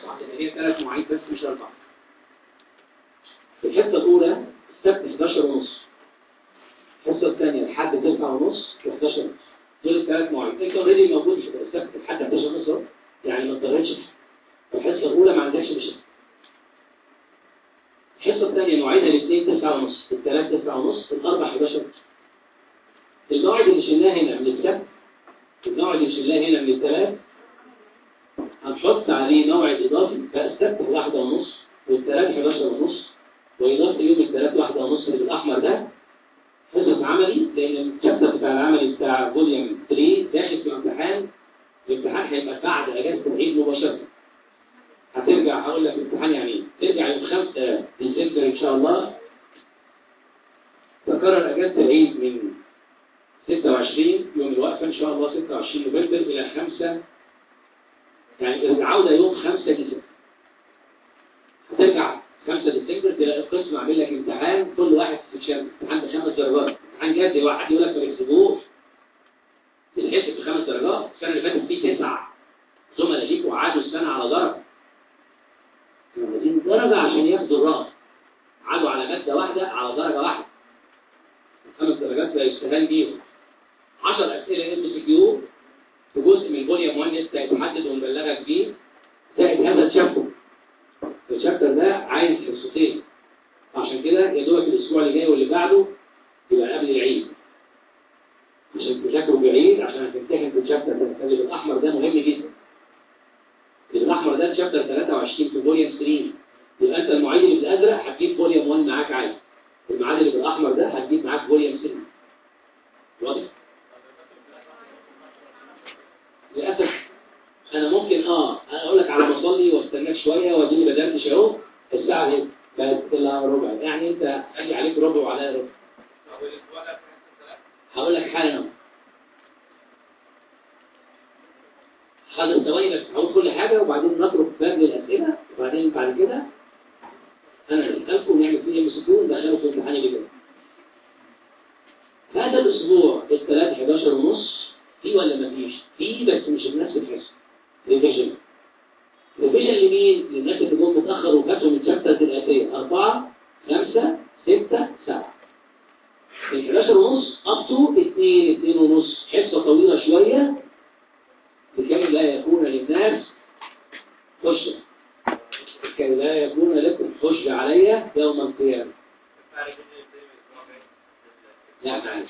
عشان هي ثلاث مواعيد بس مش اربعه في الحصه الاولى السبت 11 ونص الحصه الثانيه لحد 9 ونص و11 ونص دول الثلاث مواعيد انت اوريدي موجود في السبت لحد 11 ونص اهو يعني ما اضطريتش في الحصه الاولى ما عندكش مشكله الحصه الثانيه مواعيدها الاثنين 9 ونص الثلاث 9 ونص الاربع 11 ونص الموعد اللي شلناه هنا من السبت الموعد اللي شلناه هنا من الثلاث هنحط عليه موعد اضافي بقى السبت واحدة ونص والثلاث 11 ونص واضافه يوم الثلاث واحدة ونص اللي بالاحمر ده حصص عملي لان الشابتر بتاع العملي بتاع فوليوم 3 داخل في امتحان الامتحان هيبقى بعد اجازه العيد مباشره هترجع هقول لك الامتحان يعني ايه ترجع يوم 5 ديسمبر ان شاء الله تكرر اجازه العيد من 26 يوم الوقفه ان شاء الله 26 نوفمبر الى 5 يعني العوده يوم 5 ديسمبر هترجع 5 ديسمبر تلاقي القسم عامل لك امتحان كل واحد في امتحان بخمس درجات امتحان جدي واحد يقول لك ما يكسبوش الحسب بخمس درجات السنه اللي فاتت فيه تسع زملاء ليك وعادوا السنه على درجه واخدين درجه عشان ياخدوا الرأس عادوا على ماده واحده على درجه واحده خمس درجات لا يستهان بيهم 10 اسئله ام سي كيو في جزء من فوليوم 1 لسه هيتحدد ونبلغك بيه زائد هذا الشابتر الشابتر ده عايز حصتين عشان كده يا دوبك الاسبوع اللي جاي واللي بعده يبقى قبل العيد عشان تذاكروا بعيد عشان هتمتحن في الشابتر ده اللي بالاحمر ده مهم جدا اللي بالاحمر ده الشابتر 23 في فوليوم 3 يبقى انت المعيد اللي بالازرق هتجيب فوليوم 1 معاك عادي الميعاد اللي بالاحمر ده هتجيب معاك فوليوم 3 واضح للاسف انا ممكن اه اقول لك على مصلي واستناك شويه واديني بدردش اهو الساعه اهي بقت الا ربع يعني انت اجي عليك ربع وعليا ربع هقول لك حالا اهو حاضر ثواني بس هقول كل حاجه وبعدين نترك باب للاسئله وبعدين بعد كده انا هسالكم ونعمل فيه ام سي كيو وندخله في الامتحان اللي جاي هذا الاسبوع الثلاث 11 ونص في ولا ما فيش؟ في بس مش بنفس الحصه ريفيجن ريفيجن لمين؟ للناس اللي جم متاخر وفاتوا من شابترز الاتيه أربعة خمسة ستة سبعة ال 11 ونص اب تو 2 2 ونص حصه طويله شويه لكي لا يكون للناس حجه لكي لا يكون لكم حجه علي يوم القيامه لا معلش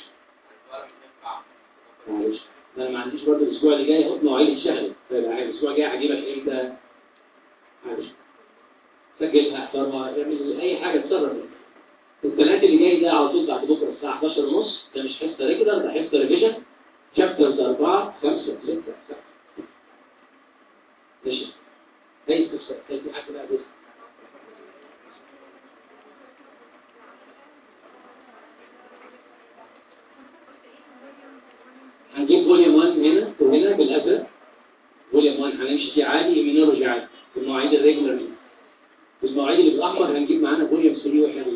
معلش انا ما عنديش برضه الاسبوع اللي جاي احط مواعيد الشهري فيبقى الاسبوع الجاي هجيبك امتى معلش سجلها احضرها اعمل اي حاجه اتصرف الثلاث اللي جاي ده على طول بعد بكره الساعه 11 ونص ده مش حصه ريجولار ده حصه ريفيجن شابترز 4 5 6 7 ماشي اي قصه اي حاجه بقى بس هنجيب فوليوم 1 هنا وهنا بالازرق فوليوم 1 هنمشي فيه عادي ايمينولوجي عادي في المواعيد الريجولار دي في المواعيد اللي بالاحمر هنجيب معانا فوليوم 3 واحنا جايين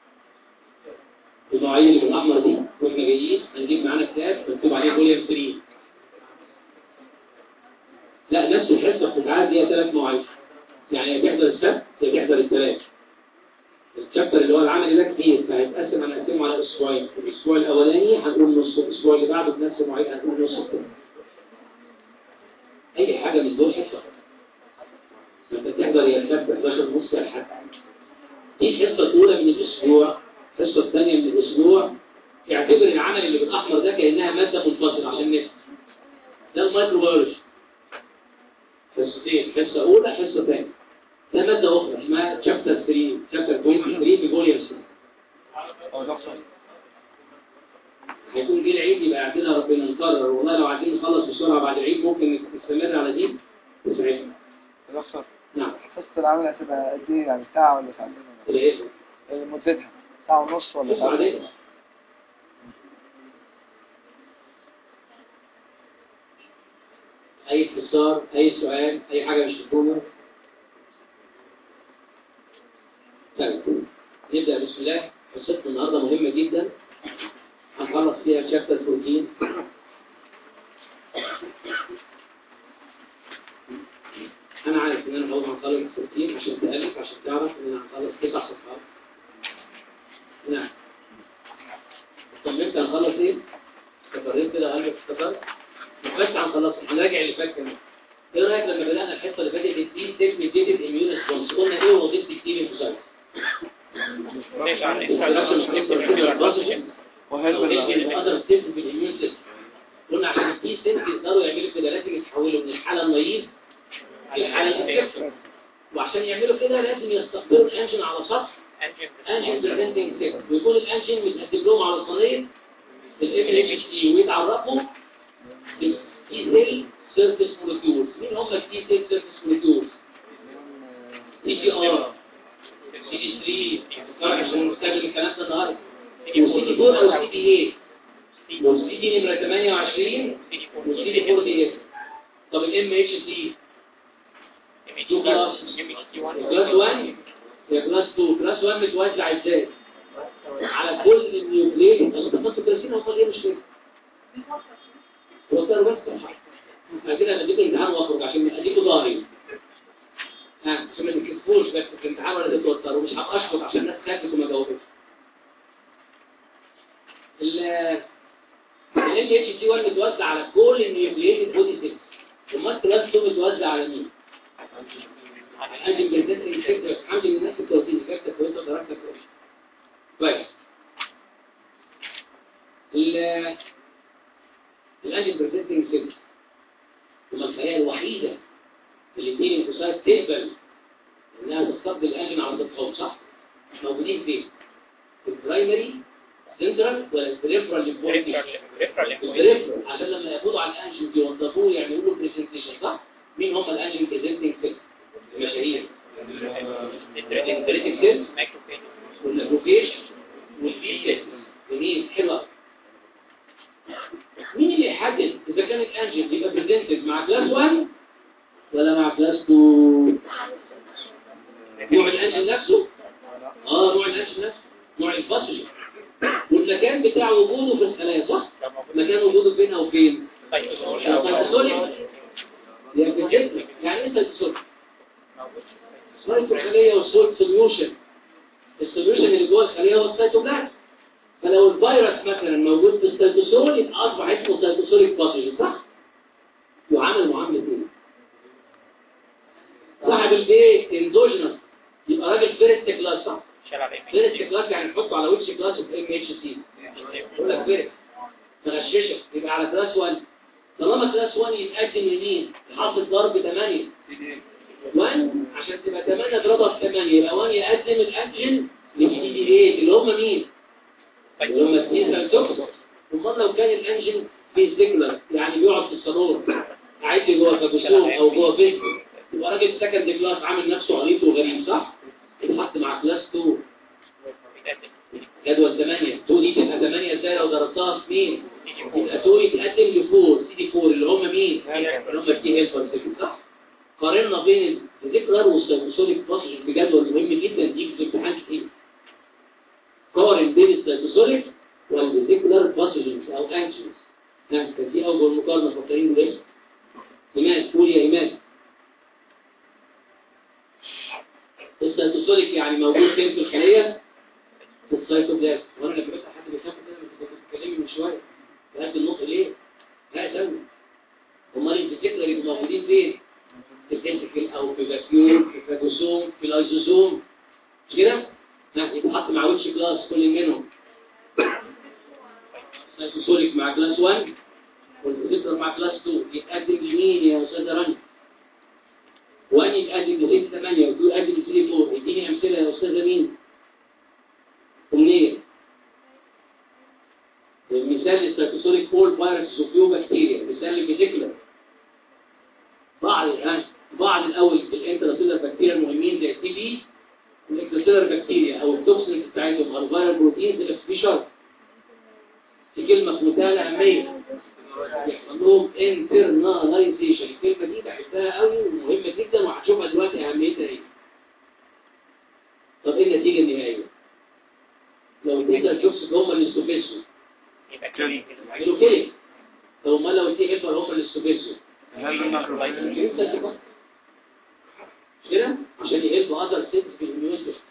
في المواعيد اللي بالاحمر دي واحنا جايين هنجيب معانا كتاب مكتوب عليه فوليوم 3 لا نفس الحصه بتتعاد ليها ثلاث مواعيد يعني يا تحضر السبت يا تحضر الثلاث الشابتر اللي هو العملي ده كتير فهيتقسم هنقسمه على اسبوعين الاسبوع الاولاني هنقول نص الاسبوع اللي بعده بنفس المواعيد هنقول نص الثاني اي حاجه من دول حصه انت تحضر يا السبت 11 ونص يا الحد دي الحصه الاولى من الاسبوع الحصه الثانيه من الاسبوع اعتبر العمل اللي بالاحمر ده كانها ماده منفصله عشان نفهم ده الميكروبيولوجي حصتين حصه اولى حصه ثانيه ده مادة أخرى اسمها chapter 3 chapter 23 في فوليوم 3 هيكون جه العيد يبقى عندنا ربنا نقرر والله لو عايزين نخلص بسرعة بعد العيد ممكن نستمر على دي تسعتنا دكتور نعم حصة العمل هتبقى قد ايه يعني ساعة ولا ساعتين ولا ايه إيه مدتها ساعة ونص ولا بص عليه ساعتين أي استفسار أي سؤال أي حاجة مش مفهومة طيب نبدأ بسم الله حصتنا النهاردة مهمة جدا هنخلص فيها شابتر 14 أنا عارف إن انا اول ما هنخلص 60 عشان تالف عشان تعرف ان انا هنخلص تسع صفحات نعم طمنت هنخلص ايه؟ استقريت كده قلبك افتكرت بس هنخلص هنراجع اللي فات كمان ايه رايك لما بدانا الحصه اللي فاتت دي سيجمنتيد اميون ريسبونس قلنا ايه وظيفه التيم انفوسايت قلنا عشان التي سيلز يقدروا يعملوا كده لازم يتحولوا من الحاله النايف للحاله الانفكشن وعشان يعملوا كده لازم يستقبلوا الانجن على سطح انجن بريزنتنج سيل ويكون الانجن متقدم لهم على صينيه الام اتش تي ويتعرفوا بالتي سيل سيرفيس مولكيولز مين هم التي سيل سيرفيس مولكيولز تي جي ار سي دي 3 عشان نستخدم الكلام ده النهارده وسي دي 4 او سي دي 8 والسي دي نمره 28 والسي دي 4 دي طب الام اتش تي تو كلاس كلاس 1 يا كلاس 2 كلاس 1 متوزع ازاي على كل النيوكليد انا افتكرت كلاسين وصل ايه مش كده وصل بس انا كده انا اديكم امتحان واخرج عشان اديكم ظاهري ها عشان ما تكتبوش بس في الامتحان ولا تتوتروا مش هبقى اشفط عشان الناس تركز وما جاوبتش ال ال اتش تي 1 متوزع على كل النيوكليد بودي سيلز امال كلاس 2 متوزع على مين؟ عندي بريزنتنج سيكتور عندي من نفس البروتين كابتن كويسه درجتك كويسه كويس ال الانجن بريزنتنج سيكتور هما الخلايا الوحيده اللي بين الانفصال تقبل انها تستقبل الانجن على سطحهم صح؟ موجودين فين؟ في البرايمري سنترال ولا البريفرال للبوينت البريفرال عشان لما ياخدوا على الانجن يوظفوه يعملوا له برزنتيشن صح؟ مين هم الانجن بريزنتنج سيكتور؟ المشاهير الدريتك سيل والنافوكيش والبي سيل جميل حلوة مين اللي يحدد اذا كان الانجن يبقى بريزنتد مع كلاس 1 ولا مع كلاس 2 نوع الانجن نفسه اه نوع الانجن نفسه نوع الباسجر والمكان بتاع وجوده في الخلايا صح مكان وجوده فين او فين السيتوسوليك يعني في الجسم يعني ايه السيتوسوليك الخلية والسولت سوليوشن السوليوشن اللي جوه الخلية هو السيتوبلازم فلو الفيروس مثلا موجود في السيتوسول يبقى اصبح اسمه سيتوسوليك باسج صح؟ يعامل معاملة ايه؟ صاحب البيت اندوجينس يبقى راجل فيرست كلاس صح؟ فيرست كلاس يعني نحطه على وش كلاس في ام اتش سي يقول لك فيرست تغششك يبقى على كلاس 1 طالما كلاس 1 يتقدم لمين؟ حاطط ضرب 8 1 عشان تبقى 8 اضربها في 8 يبقى 1 يقدم الانجن لجي دي 8 اللي هم مين؟ اللي هم السيزال توكس امال لو كان الانجن في سيجنال يعني بيقعد في الصالون عادي جوه فاجوسوم او جوه فيسبوك يبقى راجل سكند كلاس عامل نفسه غريب وغريب صح؟ يتحط مع كلاس 2 جدول 8 2 دي تبقى 8 ازاي لو ضربتها في 2 يبقى 2 يتقدم ل 4 سي دي 4 اللي هم مين؟ اللي هم التي هيلبر صح؟ قارنا بين الذكرى والسيتوسوليك باسج بجدول مهم جدا دي في امتحان كتير قارن بين السيتوسوليك والذكرى باسجز او انجنز نعم كان دي اول مقارنه فاكرين ليه؟ ايمان قول يا ايمان السيتوسوليك يعني موجود فين في الخليه في السيتوبلازم وانا لما بسال حد بيخاف كده انت كنت بتتكلمي من شويه قد النقطه ليه؟ لا سوي امال الذكرى يبقوا موجودين فين؟ في الفنتكل او في فاكيوم في فاجوسوم في الايزوسوم مش كده؟ ها يتحط مع وش كلاس كل منهم سايتوسوليك مع كلاس 1 والفيزيتر مع كلاس 2 يتقدم لمين يا استاذ راني؟ 1 يتقدم ل 6 8 و2 يتقدم ل 3 4 اديني امثله يا استاذه مين؟ امنيه مثال السايتوسوليك بول فيروس وفيو بكتيريا مثال الفيزيكولر بعض الآن بعض الأول الانتراسيلر بكتيريا المهمين زي التي بي الانتراسيلر بكتيريا أو التوكسين بتاعتهم أو الفيرال بروتينز اللي في شرط في كلمة في منتهى الأهمية يحصل لهم انترناليزيشن الكلمة دي بحبها قوي ومهمة جدا وهتشوفها دلوقتي أهميتها إيه طب إيه النتيجة النهائية؟ لو التيتا الجوكس هم اللي استفزوا يعملوا كده طب امال لو التي هيبر هم اللي استفزوا كده عشان يقلبوا اذر سيلز في الاميون سيستم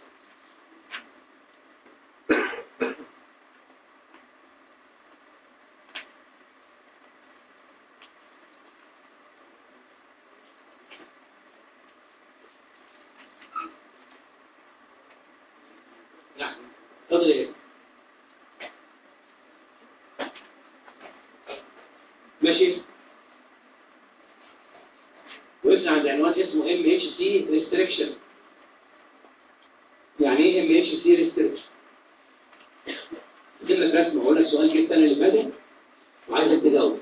يعني فضل ايه ماشي وقفنا عند عنوان اسمه ام اتش سي ريستريكشن يعني ايه ام اتش سي ريستريكشن كلمة رسمة هقول لك سؤال جه السنة اللي فاتت وعايزك تجاوب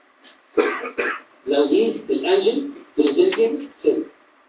لو دي الانجن بريزنتنج سيل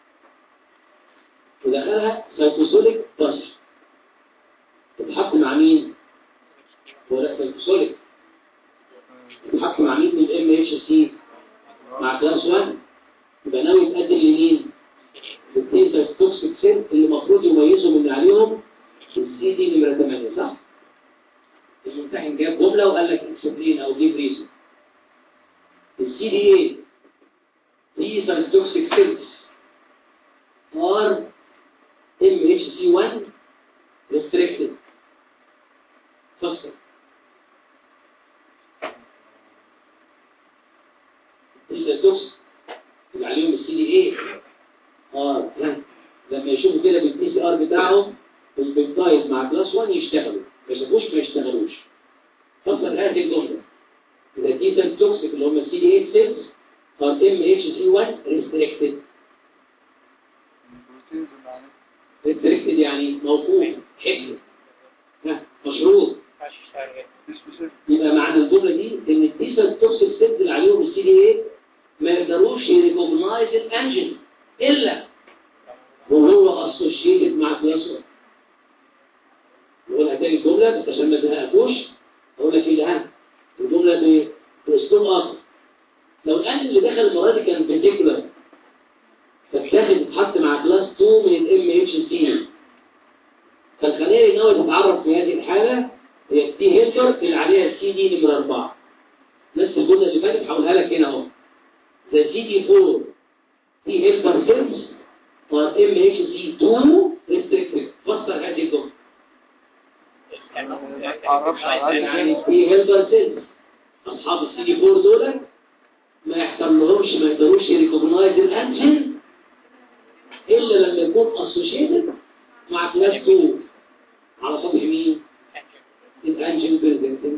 ودخلها سايكوسوليك باش تتحط مع مين؟ هو لا سايكوسوليك تتحط مع مين من الام اتش سي؟ مع كلاس 1 يبقى ناوي تقدم لمين؟ الاثنين توكسيك سيل اللي المفروض يميزوا من عليهم السي دي نمره 8 صح؟ الممتحن جاب جمله وقال لك اكسبلين او جيب ريزون السي دي ايه؟ دي توكسيك سيلز ار ام اتش سي 1 restricted فصل التوكس اللي عليهم السي دي ايه اه ها. لما يشوفوا كده بالبي سي ار بتاعهم البيبتايد مع كلاس 1 يشتغلوا ما يشوفوش ما يشتغلوش فصل هذه الجمله اذا دي سيل توكسيك اللي هم السي دي 8 سيلز ار ام اتش سي 1 ريستريكتد البروتينز اللي عليه ريستريكتد يعني موقوف حكم ها مشروط مش بشكل يبقى معنى الجمله دي ان التيسل توكسيك سيلز اللي عليهم السي دي ايه ما يقدروش يريكوجنايز الانجن الا وهو اسوشيتد مع كلاس 1 نقولها تاني الجمله بس عشان ما تزهقكوش اقول لك ايه ده الجمله ب- باسلوب اخر لو الانجن اللي دخل المره دي كان بيرتيكولار فتاخد تتحط مع كلاس 2 من الام اتش سي فالخليه اللي ناوي تتعرف في هذه الحاله هي التي هيلتر اللي عليها السي دي نمره 4 نفس الجمله اللي فاتت هقولها لك هنا اهو the CD4 T helper cells are MHC2 restricted فسر هذه الجمله ما تعرفش على يعني الأجل T helper cells اصحاب السي دي 4 دول ما يحصل لهمش ما يقدروش يريكوجنايز الانجن الا لما يكون اسوشيتد مع كلاس 2 على سطح مين؟ الانجن بريزنتنس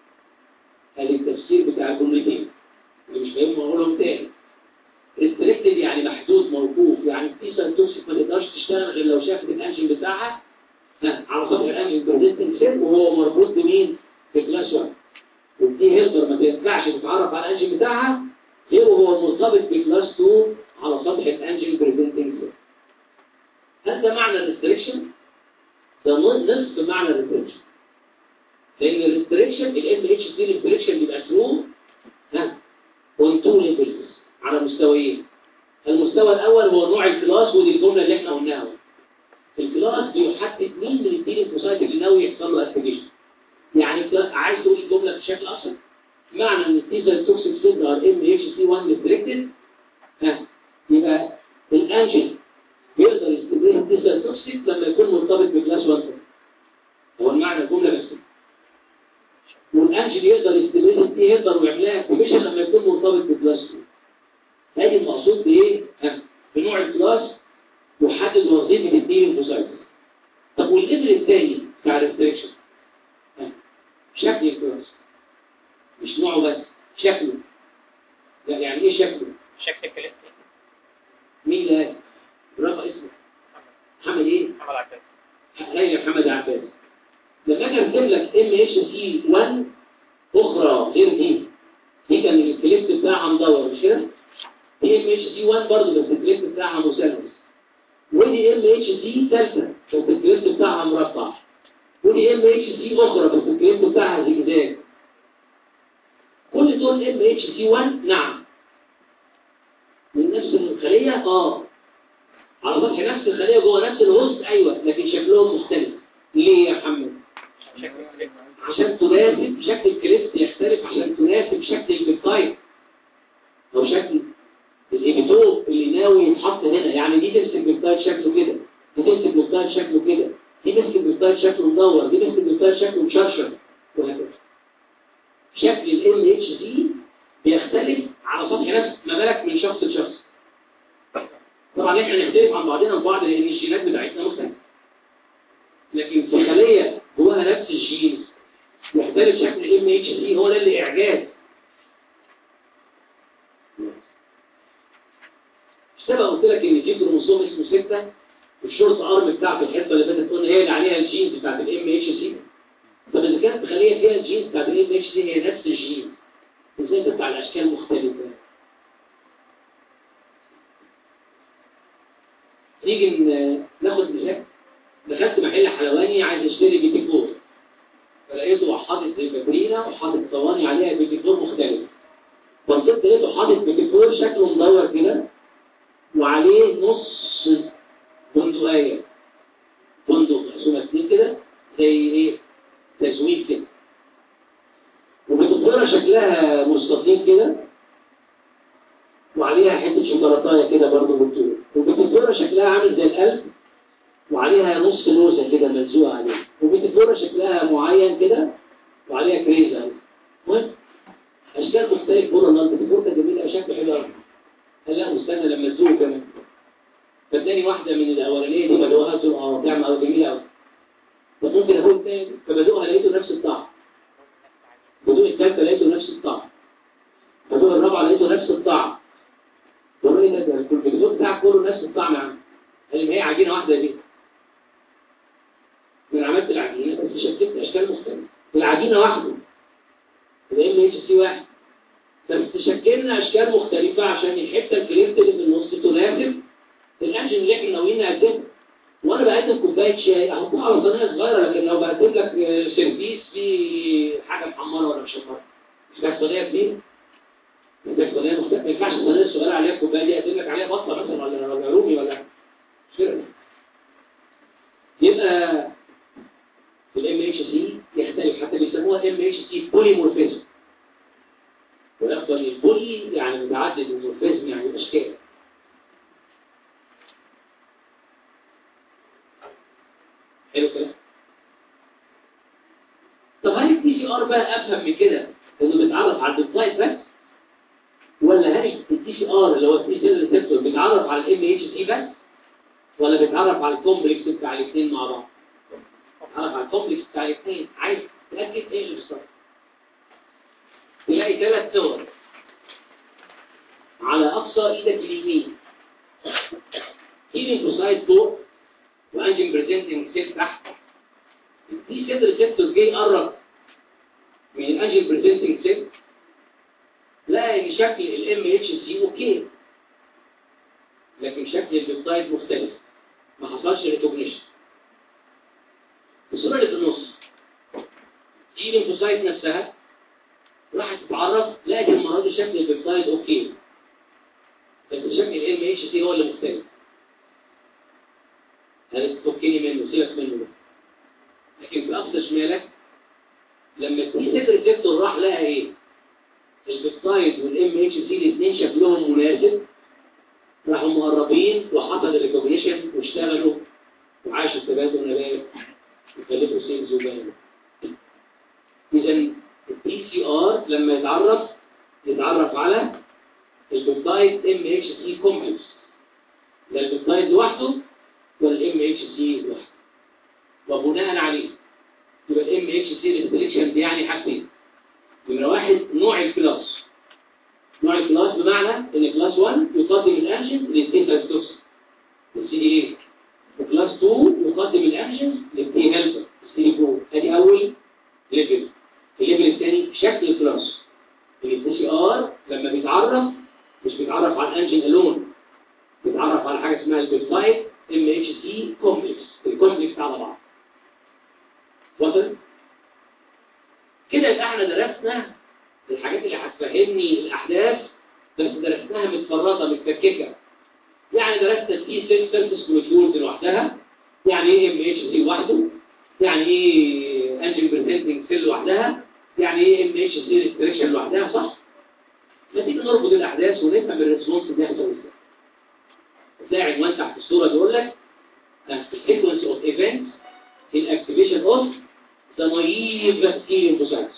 ادي التفسير بتاع الجملتين اللي مش فاهمهم اقولهم تاني ريستريكتد يعني محدود موقوف يعني في سنتوكسيك ما تقدرش تشتغل غير لو شافت الانجن بتاعها ها، على سطح الانجن بريزنتنج سيل وهو مربوط بمين؟ بكلاس 1 ودي هيلبر ما تنفعش تتعرف على الانجن بتاعها غير وهو مرتبط بكلاس 2 على سطح الانجن بريزنتنج سيل هل ده معنى الريستريكشن؟ ده نصف معنى الريستريكشن لان الريستريكشن الام اتش سي ريستريكشن بيبقى ثرو ها اون تو ليفلز على مستويين المستوى الاول هو نوع الكلاس ودي الجمله اللي احنا قلناها الكلاس بيحدد مين من الدين السوسايتي اللي ناوي يحصل له اكتيفيشن يعني كلاس عايز تقول الجمله بشكل ابسط معنى ان التيزل توكسيك سيل ار ام اتش سي 1 ريستريكتد ها يبقى الانجن يقدر يستخدم التيزل توكسيك لما يكون مرتبط بكلاس 1 هو المعنى الجمله بس والانجل يقدر يستمر التي يقدر ويعملها اكتيفيشن لما يكون مرتبط بكلاس 2 هذه المقصود بايه؟ ها، بنوع الكلاس يحدد وظيفه الدين الفوسايتس طب والليفل الثاني بتاع الريستريكشن شكل الكلاس مش نوعه بس شكله لا يعني ايه شكله؟ شكل كلاسي مين اللي قال؟ برافو اسمه محمد ايه؟ محمد عباس غير محمد عباس لما اجي ارسم لك ام اتش سي 1 اخرى غير دي دي كان السكريبت بتاعها مدور مش كده؟ دي ام اتش سي 1 برضه بس السكريبت بتاعها مثلث ودي ام اتش سي ثالثه بس السكريبت بتاعها مربع ودي ام اتش سي اخرى بس السكريبت بتاعها زجزاج كل دول ام اتش سي 1 نعم من نفس الخليه اه على سطح نفس الخليه جوه نفس الهوست ايوه لكن شكلهم مختلف ليه يا محمد شكل كلاسي عشان تناسب شكل الكريست يختلف عشان تناسب شكل البيبتايد او شكل الابيتوب اللي ناوي يتحط هنا يعني دي تمسك بيبتايد شكله كده دي تمسك بيبتايد شكله كده دي مسك بيبتايد شكله مدور دي مسك بيبتايد شكله مشرشر وهكذا شكل ال اتش سي بيختلف على سطح نفس ما بالك من شخص لشخص طبعا احنا نختلف عن بعضنا البعض لان الجينات بتاعتنا مختلفه لكن في خليه جواها نفس الجين يختلف شكل الام اتش سي هو ده اللي اعجاز اشتبه قلت لك ان في كروموسوم اسمه 6 الشورت ارم بتاعت الحته اللي فاتت قلنا هي اللي عليها الجينز بتاعت الام اتش سي طب اذا كانت خليه فيها الجينز بتاعت الام اتش سي هي نفس الجين ازاي تطلع الاشكال مختلفه نيجي ن- ناخد مثال دخلت محل حلواني عايز اشتري بيتي فور فلقيته حاطط الباترينا وحاطط صواني عليها بيتي فور مختلف بصيت لقيته حاطط بيتي فور شكله مدور كده وعليه نص بندقية بندق مقسومة اتنين كده زي ايه تزويد كده وبتطورة شكلها مستطيل كده وعليها حتة شوكولاتاية كده برضه بالطول وبتطورة شكلها عامل زي القلب وعليها نص لوزة كده ملزوقة عليها وبتطورة شكلها معين كده وعليها كريزة المهم أشكال مختلفة بره النار بتطورة جميلة شكل حلو قوي قال لا واستنى لما تزوق كمان فاداني واحدة من الأولانية دي بدوقها قلت له اه طعم أو جميلة أوي فممكن أقول تاني فبدوقها لقيته نفس الطعم بدوق الثالثة لقيته نفس الطعم بدوق الرابعة لقيته نفس الطعم بقول لي ده ده البدوق بتاعك كله نفس الطعم يا عم قال لي ما هي عجينة واحدة دي من عملت العجينة بس شكلت أشكال مختلفة العجينة واحدة الام اتش سي واحد بس شكلنا اشكال مختلفة عشان الحتة الكريمت اللي في النص تناسب الانجن اللي احنا ناويين نقدمه وانا بقدم كوبايه شاي احطها على صينيه صغيره لكن لو بقدم لك آه، سيرفيس في حاجه محمره ولا مش محمره مش محتاج صينيه كبيره محتاج صينيه مختلفه ما ينفعش الصينيه الصغيره عليها الكوبايه دي اقدم لك عليها بطه مثلا ولا ولا رومي ولا مش كده يبقى الام اتش سي يختلف حتى بيسموها ام اتش سي بوليمورفيزم ويفضل البولي يعني متعدد المورفيزم يعني اشكال حلو كده طب هل الدي سي ار بقى افهم من كده انه بيتعرف على الديبلايت بس ولا هل الدي سي ار اللي هو الدي سي ريسبتور بيتعرف على الام اتش سي بس ولا بيتعرف على الكومبلكس بتاع الاثنين مع بعض بيتعرف على الكومبلكس بتاع الاثنين عايز تاكد ايه اللي بيحصل تلاقي ثلاث صور على اقصى ايدك اليمين هيلينج سايد فوق وانجن بريزنتنج سيل تحت دي سيل ريسبتور جاي يقرب من الانجن بريزنتنج سيل لقى ان شكل الام اتش سي اوكي لكن شكل البيبتايد مختلف ما حصلش ريكوجنيشن الصوره اللي في النص دي الليمفوسايت نفسها راحت تتعرف لقت المره دي شكل البيبتايد اوكي بس شكل الام اتش سي هو اللي مختلف هذا تفكني منه سيبك منه ده. لكن في اقصى شمالك لما التي سيل ريسبتور راح لقى ايه البيبتايد والام اتش سي الاثنين شكلهم مناسب راحوا مقربين وحصل الريكوجنيشن واشتغلوا وعاشوا التبادل نبات وكلفوا سيلز وبانوا اذا البي سي ار لما يتعرف يتعرف على البيبتايد ام اتش سي كومبلكس لا البيبتايد لوحده ولا الام اتش سي لوحده وبناء عليه يبقى الام اتش سي ريستريكشن دي يعني حاجتين نمره واحد نوع الكلاس نوع الكلاس بمعنى ان كلاس 1 يقدم الانجن للتي سايتوكسين السي دي ايه وكلاس 2 يقدم الانجن للتي هيلبر السي دي 4 ادي اول ليفل الليفل الثاني شكل الكلاس الدي سي ار لما بيتعرف مش بيتعرف على الانجن الون بيتعرف على حاجه اسمها البيبتايد ام اتش سي كومبلكس الكومبلكس على بعض وصل كده يبقى احنا درسنا الحاجات اللي هتفهمني الاحداث بس درسناها متفرطه متفككه يعني درست التي سيل سيرفيس مولكيولز لوحدها يعني ايه ام اتش سي لوحده يعني ايه انجن بريزنتنج سيل لوحدها يعني ايه ام اتش سي ريستريكشن لوحدها صح نتيجة نربط الأحداث ونفهم الريسبونس بيحصل ازاي تلاقي عنوان تحت الصورة بيقول لك the sequence of events in activation of the naive T lymphocytes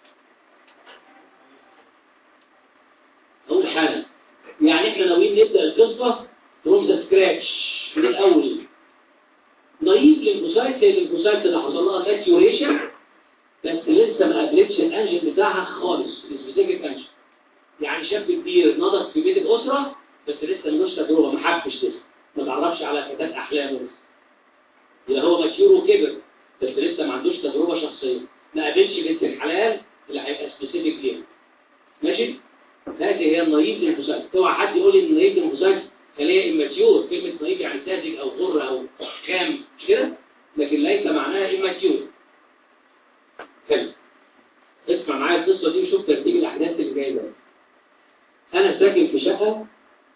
أول حاجة يعني احنا ناويين نبدأ القصة from the scratch من الأول نايف للموسايت هي الليمفوسايت اللي حصل لها ماتيوريشن بس لسه ما قابلتش الانجن بتاعها خالص السبيسيفيك انجن يعني شاب كبير نضج في بيت الاسره بس لسه ملوش تجربه ما حبش لسه ما تعرفش على فتاه احلامه لسه يبقى هو ماتيور وكبر بس لسه ما عندوش تجربه شخصيه ما قابلش بنت الحلال اللي هيبقى سبيسيفيك ليها ماشي هذه هي النايف للموسايت اوعى حد يقول لي النايف للموسايت خليه اماتيور كلمه نايف يعني ساذج او غر او خام مش كده لكن ليس معناها اماتيور حلو اسمع معايا القصه دي وشوف ترتيب الاحداث اللي جايه ده انا ساكن في شقه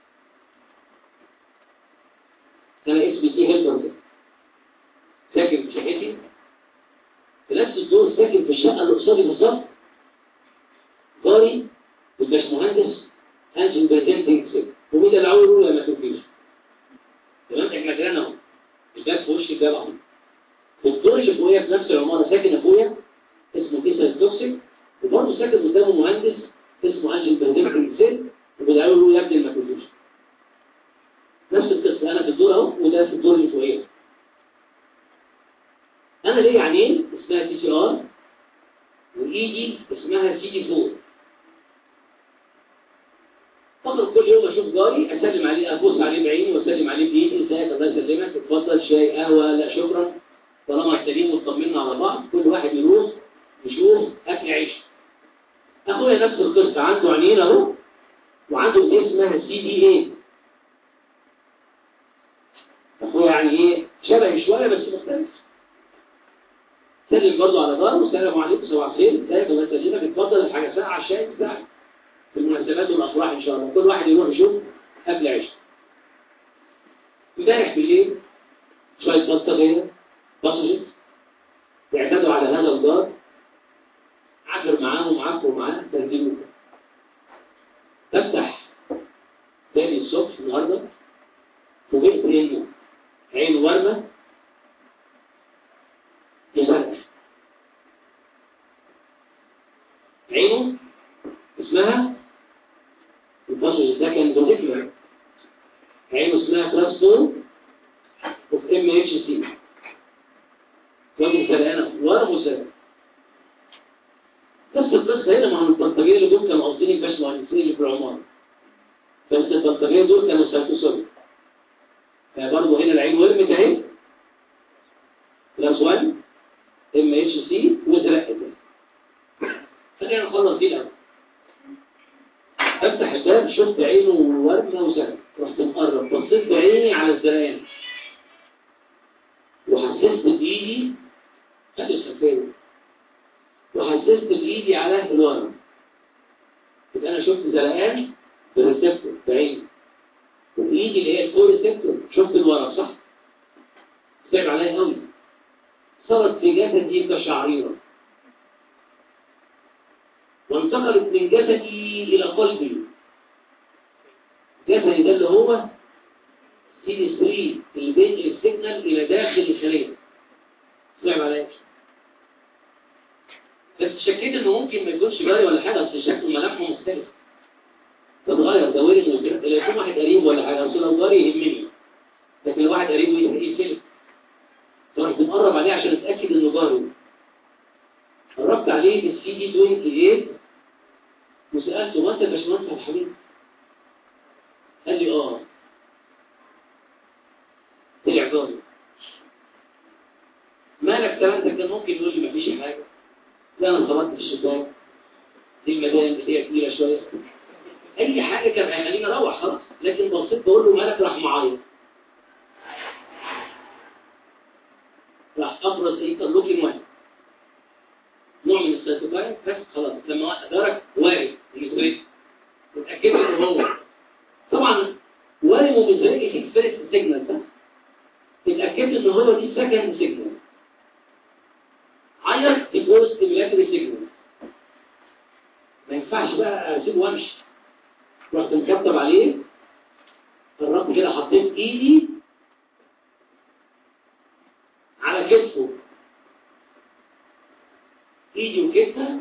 انا اسمي دي هيلبر ده ساكن في شقتي في نفس الدور ساكن في الشقه اللي قصادي بالظبط جاري والباشمهندس انجل بريزنتنج سيك ومين اللي عاوز يقول ما تنفيش تمام احنا جيران اهو الباب في وش الباب اهو في الدور اللي فوقيا في نفس العماره ساكن اخويا اسمه كيسر توكسيك وبرضه ساكن قدامه مهندس اسمه انجل بريزنتنج سيك وبيدعوا له يا ابني ما تنفيش نفس القصه انا في الدور اهو وده في الدور اللي فوقيا انا ليا عينين اسمها تي سي ار وايدي اسمها سي دي 4 فقط كل يوم اشوف جاري اسلم عليه ابص عليه بعيني واسلم عليه بايدي ازيك الله يسلمك اتفضل شاي قهوه لا شكرا طالما سليم واطمنا على بعض كل واحد يروح يشوف اكل عيش اخويا نفس القصه عنده عينين اهو وعنده ايه اسمها سي دي اي اخويا يعني ايه شبهي شويه بس مختلف سلم برضه على جاره والسلام عليكم صباح الخير ازيك الله يسلمك اتفضل الحاجه ساعه على الشاي بتاعك في المناسبات والافراح ان شاء الله كل واحد يروح يشوف قبل عيشه امبارح بالليل شويه بلطجيه بصجت اعتادوا على هذا الجار عفر معاهم عفروا معاه تهديموا بفتح تاني الصبح النهارده فوجئت انه عين ورمه يسرح عينه اسمها البصر ده كان بروتيكولار عينه اسمها كلاس 2 اوف ام اتش سي راجل سرقانه ورا مسرق نفس القصه هنا مع البلطجيه اللي دول كانوا قاصدين الباشمهندسين اللي في العماره بس البلطجيه دول كانوا سايكوسوري فبرضه هنا العين ورمت اهي كلاس 1 ام اتش سي واترقت خلينا نخلص دي الاول افتح الباب شفت عينه ورمه وسرق رحت مقرب بصيت بعيني على الزرقان وحسست بايدي خلي الخلفيه وحسست بايدي على الورم يبقى انا شفت زرقان بالريسبتور بعيني وايدي اللي هي الفور ريسبتور شفت الورم صح؟ صعب عليا قوي صارت في جسدي كشعريره وانتقلت من جسدي إلى قلبي جسدي ده اللي هو سي دي 3 اللي بينقل السيجنال إلى داخل الخلية صعب عليك بس شكيت انه ممكن ما يكونش جاري ولا حاجه اصل شكل ملامحه مختلف تتغير دوائر مختلفه لا يكون واحد قريب ولا حاجه اصل لو جاري يهمني لكن لو واحد قريب يقفل فرحت مقرب عليه عشان اتاكد انه جاري قربت عليه بالسي دي 28 وسألته وانت يا باشمهندس عبد الحميد قال لي اه طلع جاري مالك تمام كان ممكن يقول لي مفيش حاجه لا انا خبطت في الشباك دي المدام اللي هي كبيره شويه اي حاجه كان هيخليني اروح خلاص لكن بصيت بقول له مالك راح معايا راح ابرز انترلوكين واحد نوع من السيتوكاين بس خلاص لما ادرك وارد بالنسبه لي اتاكدت ان هو طبعا وارد وبالنسبه لي في فيرست سيجنال ده اتاكدت ان هو دي سكند سيجنال عيط تكون ستيميلاتري سيجنال ما ينفعش بقى اسيبه وامشي رحت مكتب عليه قربت كده حطيت ايدي على كتفه ايدي وكتفه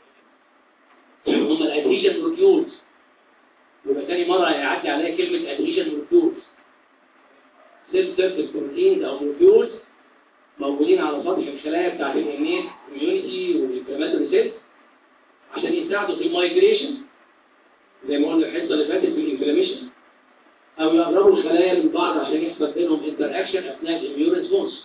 هما الادهيجن مولكيولز يبقى تاني مرة هيعدي عليا كلمة ادهيجن مولكيولز سيل سيرفيس بروتينز او مولكيولز موجودين على سطح الخلايا بتاعت الانيت كوميونتي والانفلاماتوري سيلز عشان يساعدوا في المايجريشن زي ما قلنا الحصه اللي فاتت في الانفلاميشن او يقربوا الخلايا من بعض عشان يحصل بينهم انتر اكشن اثناء الاميون ريسبونس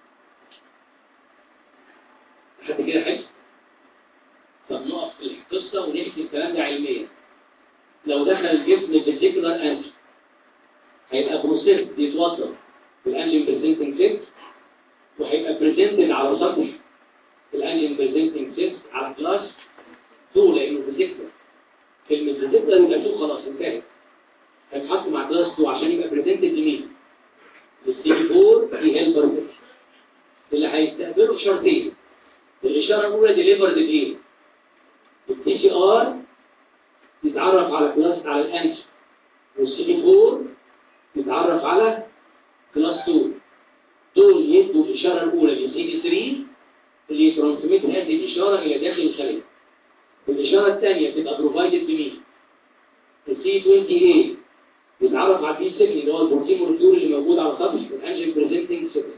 لحد كده حلو طب نقف في القصه ونحكي الكلام ده علميا لو دخل الجسم فيزيكولار انتي هيبقى بروسيس يتوصل بالانجين بريزنتنج سيلز وهيبقى بريزنتد على سطح الانجين بريزنتنج سيلز على كلاس 2 لانه فيزيكولار كلمه فيزيكولار يبقى 2 خلاص انتهت هيتحط مع كلاس 2 عشان يبقى بريزنتد لمين؟ للسي 4 دي هيلبر اللي هيستقبله بشرطين الاشاره الاولى ديليفرد بايه؟ التي سي ار يتعرف على كلاس على الانتي والسي 4 يتعرف على كلاس 2 دول يدوا الاشاره الاولى للسي دي 3 اللي يترانسميت هذه الاشاره الى داخل الخليه والاشاره الثانيه تبقى بروفايدد بمين؟ السي 28 يتعرف على البي سيجنال اللي هو البروتين مولكيول اللي موجود على سطح الانجين بريزنتنج سيجنال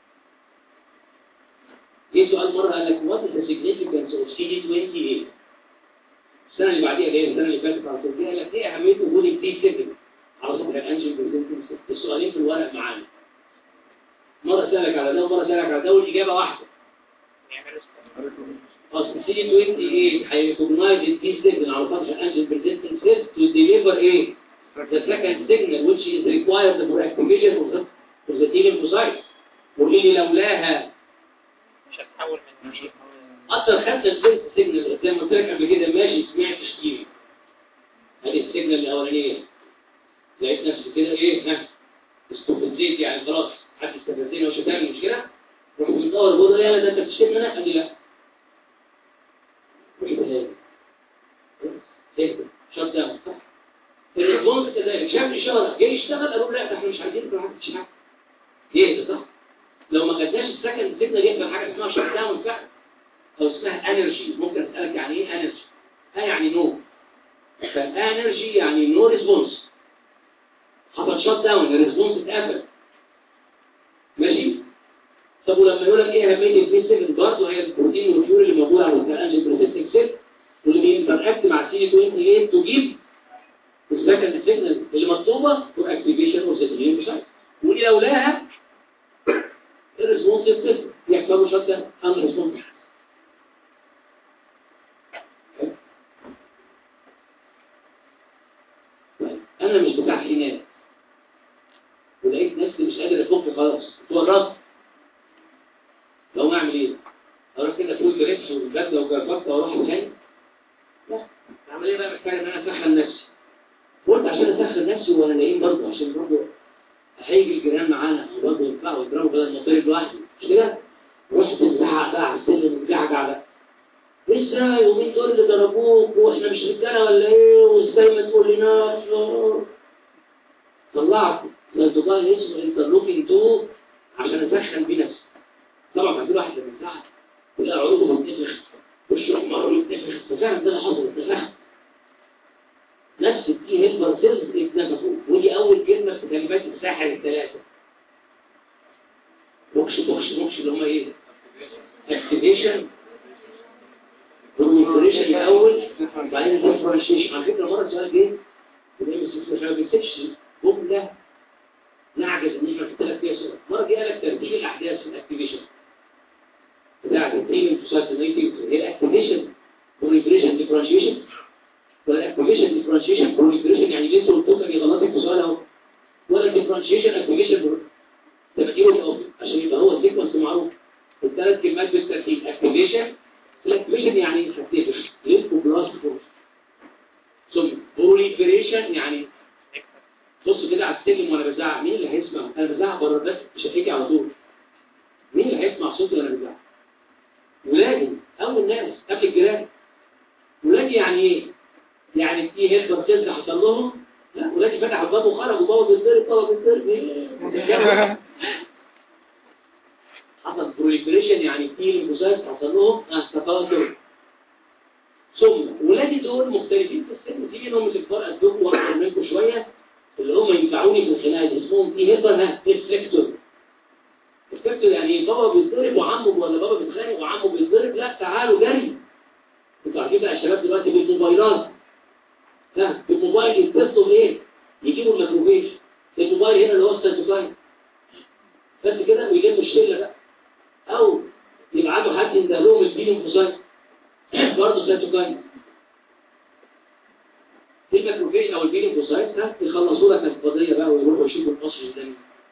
جه سؤال مره قال لك وات از ذا سيجنيفيكانس اوف سي دي 28 السنه اللي بعديها اللي هي السنه اللي فاتت على طول قال لك ايه اهميه وجود البي سيجنال على سطح الانجين بريزنتنج سيجنال السؤالين في الورق معانا مره سالك على ده ومره سالك على ده والاجابه واحده يعملوا اصل سي دي 28 هيريكوجنايز البي سيجنال على سطح الانجين بريزنتنج سيجنال تو ديليفر ايه the second signal which is required for activation of the, of the T lymphocytes واللي لولاها مش هتحول من دي اصلا خدت الفيرست سيجنال زي ما قلت لك قبل كده ماشي سمعت تشكيل ادي السيجنال الاولانيه لقيت نفسي كده ايه ها استفزيت يعني خلاص حد استفزني وشتمني مش كده رحت مدور بقول له يلا ده انت بتشتمني انا قال لي لا مش بهاجم اهدى شوت داون صح الريسبونس كذلك شاف اشاره جاي يشتغل قالوا لا ده احنا مش عايزين ما حدش حاجه يهدى صح لو ما خدناش السكند سيجنال يبقى حاجه اسمها شوت داون فعلا او اسمها انرجي ممكن اسالك يعني ايه انرجي اه يعني نو فالانرجي يعني نو ريسبونس حصل شوت داون الريسبونس اتقفل ماشي طب ولما يقول لك ايه اهميه البي سيجنال برضه هي البروتين والفيول اللي موجود على الانجين بروسيسنج سيل واللي بينتراكت مع سي 28 تجيب السكند سيجنال اللي مطلوبه واكتيفيشن وسيتيلين مش عارف ودي لولاها الريسبونس صفر يحصل له شوت داون ان ريسبونس انا مش بتاع حينات ولقيت نفسي مش قادر افك خلاص اتورطت لو اعمل ايه اروح كده فوق ريتش وبدله وجربت واروح تاني لا اعمل ايه بقى محتاج ان انا اسخن نفسي قلت عشان اسخن نفسي وانا نايم برضه عشان برضه هيجي الجيران معانا برضه ينفعوا يضربوا بدل ما اطير لوحدي مش كده رحت نزعق بقى على السلم ونجعجع بقى ازاي ومين دول اللي ضربوك واحنا مش رجاله ولا ايه وازاي ما تقولناش طلعت الانتقال اسمه انترلوكينج 2 عشان اسخن بيه نفسي طبعا ما في واحد لما يزعق تلاقي عروقه بتنفخ وشه احمر ويتنفخ ففعلا ده اللي حصل اتنفخ نفس التي هيلبر سيلز اتنفخوا ودي اول كلمه في كلمات الساحر الثلاثه موكش موكش موكش اللي هم ايه؟ اكتيفيشن والنيوتريشن الاول بعدين الديفرنشيشن على فكره مره سؤال جه الام اس مش ما بيكتبش جمله نعجز ان احنا نكتب فيها سؤال مره جه قال لك ترتيب الاحداث في الاكتيفيشن بتاعت التيم سوسايتي هي الاكتيفيشن والنيوتريشن ديفرنشيشن والاكتيفيشن ديفرنشيشن بروليفريشن يعني لسه قلت لك يغلطك في سؤال اهو ولا الديفرنشيشن اكتيفيشن تبقى الاول عشان يبقى هو السيكونس معروف الثلاث كلمات بالترتيب اكتيفيشن الاكتيفيشن يعني اكتيفيشن ليفكو بلاس فورس ثم بروليفريشن يعني بص كده على السلم وانا بزعق مين اللي هيسمع انا بزعق بره بس مش هتيجي على طول مين اللي هيسمع صوتي وانا بزعق ولادي اول ناس قبل الجيران ولادي يعني ايه يعني في هيلبر سيلز حصل لهم لا ولادي فتح الباب وخرج وبابا بيتضرب بابا بيتضرب ايه حصل بروليفريشن يعني في ليمفوسايت حصل لهم تكاثر ثم ولادي دول مختلفين في السن في منهم مثل قدكم واكبر منكم شويه اللي هم ينفعوني في الخناقه دي اسمهم في هيبر ها ريفلكتور ريفلكتور يعني ايه بابا بيتضرب وعمه ولا بابا بيتخانق وعمه بيتضرب لا تعالوا جري انتوا عارفين بقى الشباب دلوقتي بالموبايلات ها بالموبايل يتصلوا بايه؟ يجيبوا الميكروفيش الموبايل هنا اللي هو السيتوكاين بس كده ويلموا الشله بقى او يبعتوا حد ينده لهم الفيلم فوسايت برضه سيتوكاين في الميكروفيش او الفيلم فوسايت ها يخلصوا لك القضيه بقى ويروحوا يشوفوا القصر الدمي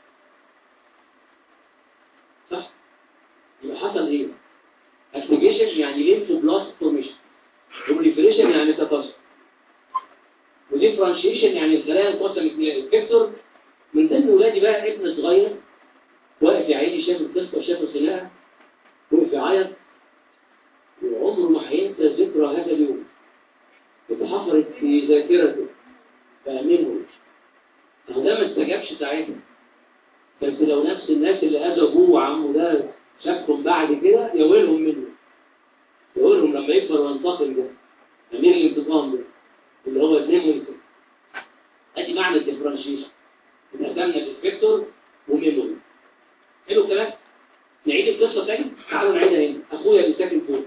صح يبقى حصل ايه؟ اكتيفيشن يعني ليمفو بلاست فورميشن بروليفريشن يعني تكاثر وديفرنشيشن يعني الخلايا انقسمت الى الفيكتور من ضمن ولادي بقى ابن صغير واقف يا عيني شاف القصه وشاف الخناقه وقف يعيط وعمره ما هينسى ذكرى هذا اليوم اتحفرت في ذاكرته فأمنه هو ده ما استجابش ساعتها بس لو نفس الناس اللي اذوا ابوه وعمه ده شافهم بعد كده يويلهم منه يويلهم لما يكبر وينتقم ده امير الانتقام ده اللي هو اتنين ويكبر ادي معنى الديفرنشيشن اتقدمنا بالفيكتور وميموري حلو الكلام نعيد القصه تاني تعالوا نعيدها هنا اخويا اللي ساكن فوق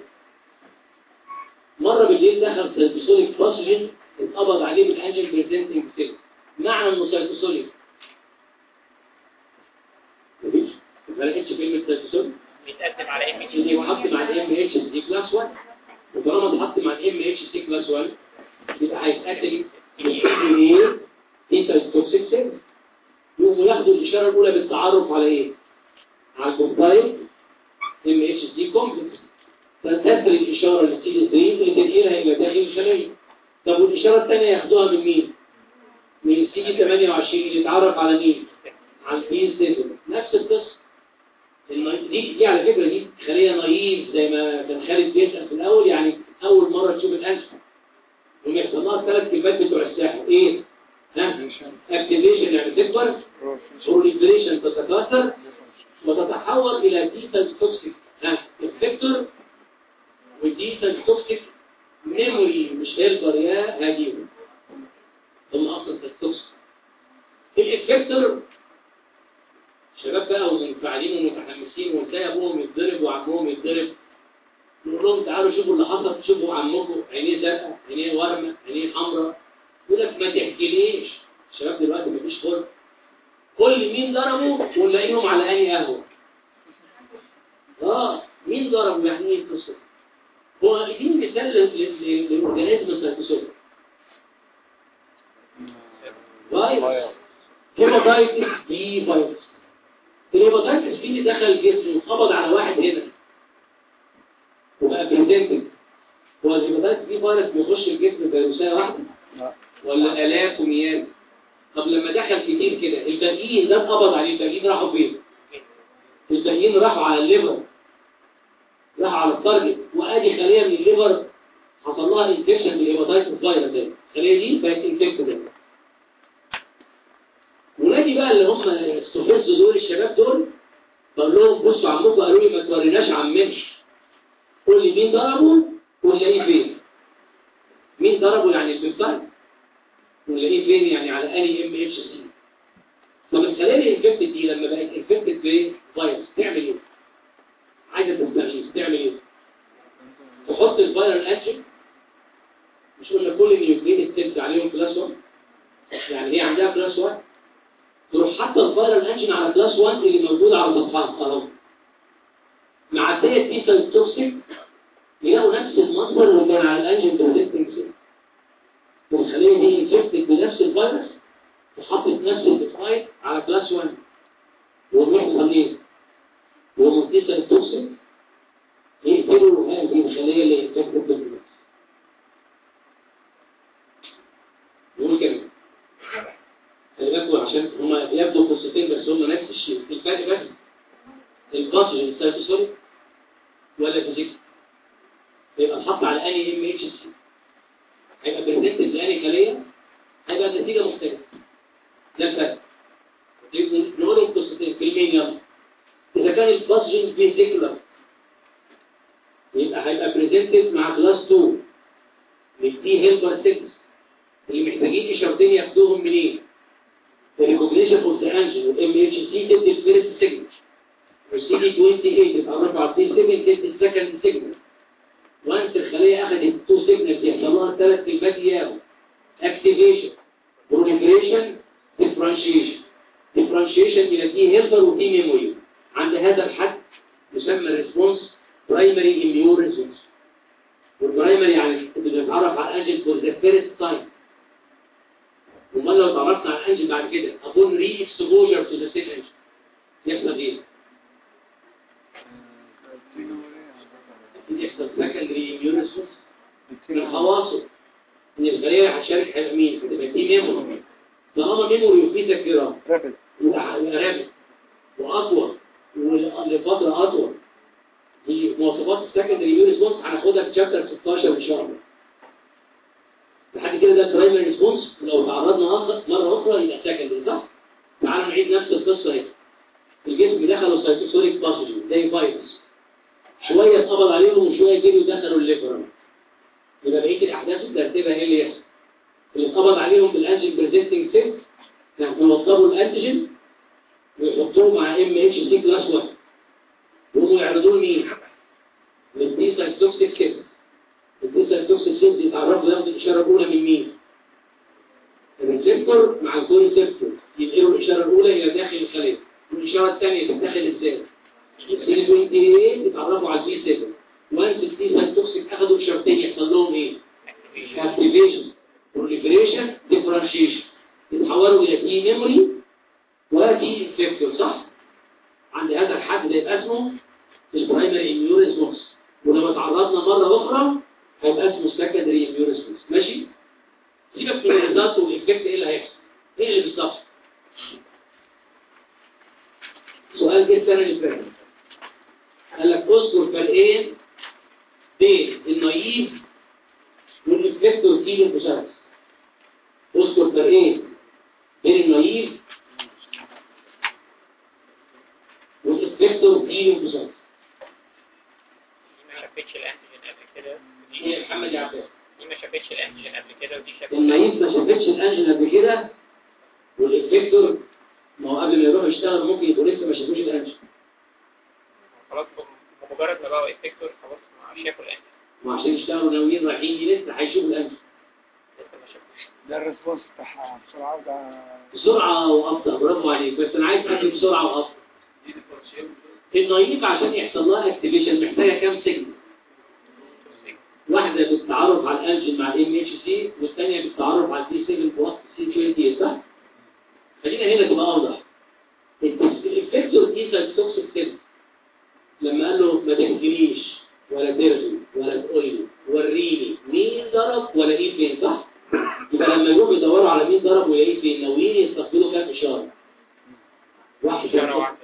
مره بالليل دخل سيتوسوليك باسجن اتقبض عليه بالانجل بريزنتنج سيل معنى انه سيتوسوليك مفيش ما لقيتش كلمه سيتوسوليك بيتقدم على ام اللي يتحط مع الام اتش سي كلاس 1 وطالما اتحط مع الام اتش سي كلاس 1 يبقى هيتاكد ايه انت توكسيك سيل يقوموا ياخدوا الاشاره الاولى بالتعرف على ايه على الكومبايل ام اتش سي كومبلكس فتسري الاشاره للسي 3 اللي تنقلها الى داخل الخليه طب والاشاره الثانيه ياخدوها من مين من السي 28 اللي يتعرف على مين على البي 7 نفس القصه الناي- دي دي على فكره دي خليه نايف زي ما كان خالد بيسال في الاول يعني اول مره تشوف الانف ويحصل لها الثلاث كلمات بتوع الساحل ايه ها اكتيفيشن يعني تكبر proliferation تتكاثر وتتحول الى ديتال توكسيك ها افكتور وديتال توكسيك ميموري مش هيلبر يا هادي هم اصلا التوكسيك الافكتور شباب بقى ومنفعلين ومتحمسين وتلاقي ابوهم يتضرب وعمهم يتضرب نقول لهم تعالوا شوفوا اللي حصل شوفوا عمكم عينيه زرقاء عينيه ورمه عينيه حمراء يقول لك ما تحكيليش الشباب دلوقتي مفيش خلق كل مين ضربه ونلاقيهم على اي قهوه اه مين ضربه يعني ايه القصه هو دي مثال لل- لل- للاورجانيزم السيتوسول فيروس هيباتايتس بي فيروس الهيباتايتس بي اللي دخل الجسم وقبض على واحد هنا وبقى بريزنتنج هو الهيباتايتس بي فيروس بيخش الجسم فيروسيه واحده ولا الاف ومئات طب لما دخل كتير كده الباقيين ده اتقبض عليه الباقيين راحوا فين الباقيين راحوا على الليفر راحوا على التارجت وادي خليه من الليفر حصل لها انفكشن بالهيباتايتس فيروس ده الخليه دي بقت انفكتد ولادي بقى اللي هم السحوز دول الشباب دول قال لهم بصوا عمكم قالوا لي ما توريناش عمنا قول لي مين ضربه ونلاقيه فين مين ضربه يعني البيبتايد ونلاقيه فين يعني على اني ام اتش سي طب الخلايا الانفكتد دي لما بقت انفكتد بايه فيروس تعمل ايه عايزه تستغيث تعمل ايه تحط الفيرال انجن مش قلنا كل النيوكليد سيلز عليهم كلاس 1 يعني هي عندها كلاس 1 تروح حاطه الفيرال انجن على كلاس 1 اللي موجود على سطحها اهو معديه بيتا توكسيك يلاقوا نفس المصدر اللي كان على الانجن بريزنتنج سيل والخليه دي انفكتد بنفس الفيروس وحطت نفس الديفايد على كلاس 1 ويحصل ايه؟ ومنتشر التوكسين يقتلوا هذه الخليه اللي انفكتد بالفيروس يقول كده خلي بالكم عشان هما يبدو قصتين بس هما نفس الشيء الفرق بس الباسج السيتوسوليك ولا فيزيك يبقى اتحط على اني ام اتش سي هيبقى بريزنت لاني خليه هيبقى النتيجه مختلفه ده الفرق يبقى نقولهم قصتين كلمين يلا اذا كان الباسجن فيزيكولار يبقى هيبقى بريزنتد مع كلاس 2 للتي هيلبر 6 اللي محتاجين اشارتين ياخدوهم منين؟ الريكوجنيشن اوف ذا انجن والام اتش سي تدي الفيرست سيجنال والسي دي 28 يتعرفوا على التي 7 تدي السكند سيجنال وانس الخليه اخذت التو سيجنالز يحصل لها ثلاث كلمات ياهو اكتيفيشن بروليفريشن ديفرنشيشن ديفرنشيشن الى تي هيلبر وتي ميموري عند هذا الحد يسمى الريسبونس برايمري اميون ريسبونس والبرايمري يعني بنتعرف على الانجل فور ذا فيرست تايم امال لو اتعرفنا على الانجل بعد كده ابون ري اكسبوجر تو ذا سيل انجل يحصل ايه؟ يحصل سكندري اميون ريسبونس الخواصر ان الخليه هتشارك حاجه مين؟ هتبقى دي ميموري طالما ميموري وفي ذاكره رابد يبقى رابط واطول ولفتره اطول دي مواصفات السكندري اميون ريسبونس هناخدها في شابتر 16 ان شاء الله لحد كده ده البرايمري ريسبونس لو تعرضنا اخر مره اخرى يبقى سكندري صح تعالوا نعيد نفس القصه اهي الجسم دخلوا سايتوسوليك باسجن زي فيروس شويه اتقبض عليهم وشويه جريوا دخلوا الليفر يبقى بقيه الاحداث وترتيبها ايه اللي يحصل اللي اتقبض عليهم بالانجين بريزنتنج سيل يوضبوا الانتيجين ويحطوه مع ام اتش سي كلاس 1 وهم يعرضوه لمين؟ للدي سايتوكسيك سيل الدي سايتوكسيك سيل يتعرفوا ياخدوا الاشاره الاولى من مين؟ الريسبتور مع الكوريسبتور ينقلوا الاشاره الاولى الى داخل الخليه والاشاره الثانيه تدخل السيل السيل 28 يتعرفوا على البي 7 وانس الدي سايتوكسيك اخدوا اشارتين يحصل لهم ايه؟ activation proliferation differentiation يتحولوا الى تي ميموري وتي انفكتور صح عند هذا الحد ده يبقى اسمه البرايمري اميون ريسبونس ولما تعرضنا مره اخرى هيبقى اسمه سكندري اميون ريسبونس ماشي سيبك من الريزلت والايفكت ايه اللي هيحصل ايه اللي بالظبط سؤال جه السنه اللي فاتت قال لك اذكر فرقين بين النايف والإفكتور تيجي المشاركة اذكر فرقين بين النايف والإفكتور تيجي المشاركة دي ما شافتش الانتيجين قبل كده هي محمد يعقوب دي ما شافتش الانتيجين قبل كده ودي شافت النايف ما شافتش الانجن قبل كده والإفكتور ما هو قبل ما يروح يشتغل ممكن يبقوا لسه ما شافوش الانجن خلاص بمجرد ما بقوا افكتور خلاص ما شافوا الانتيجين وعشان يشتغلوا ناويين رايحين دي لسه هيشوفوا الانجن لسه ما شافوش ده الريسبونس بتاعها بسرعة وده بسرعة وأبطأ برافو عليك بس أنا عايز أكتب بسرعة وأبطأ النايف عشان يحصل لها اكتيفيشن محتاجة كام سيجنال واحدة بالتعرف على الانجن مع الام اتش سي والثانية بالتعرف على الدي 7 بوست سي 20 صح؟ خلينا هنا تبقى اوضح الافكتور دي توكسيك سيل لما قال له ما تحكيليش ولا ترغي ولا تقول لي وريني مين ضرب ولا ايه فين صح؟ يبقى لما يروحوا يدوروا على مين ضرب ويلاقيه فين ناويين يستقبلوا كام اشاره؟ واحد إشارة واحدة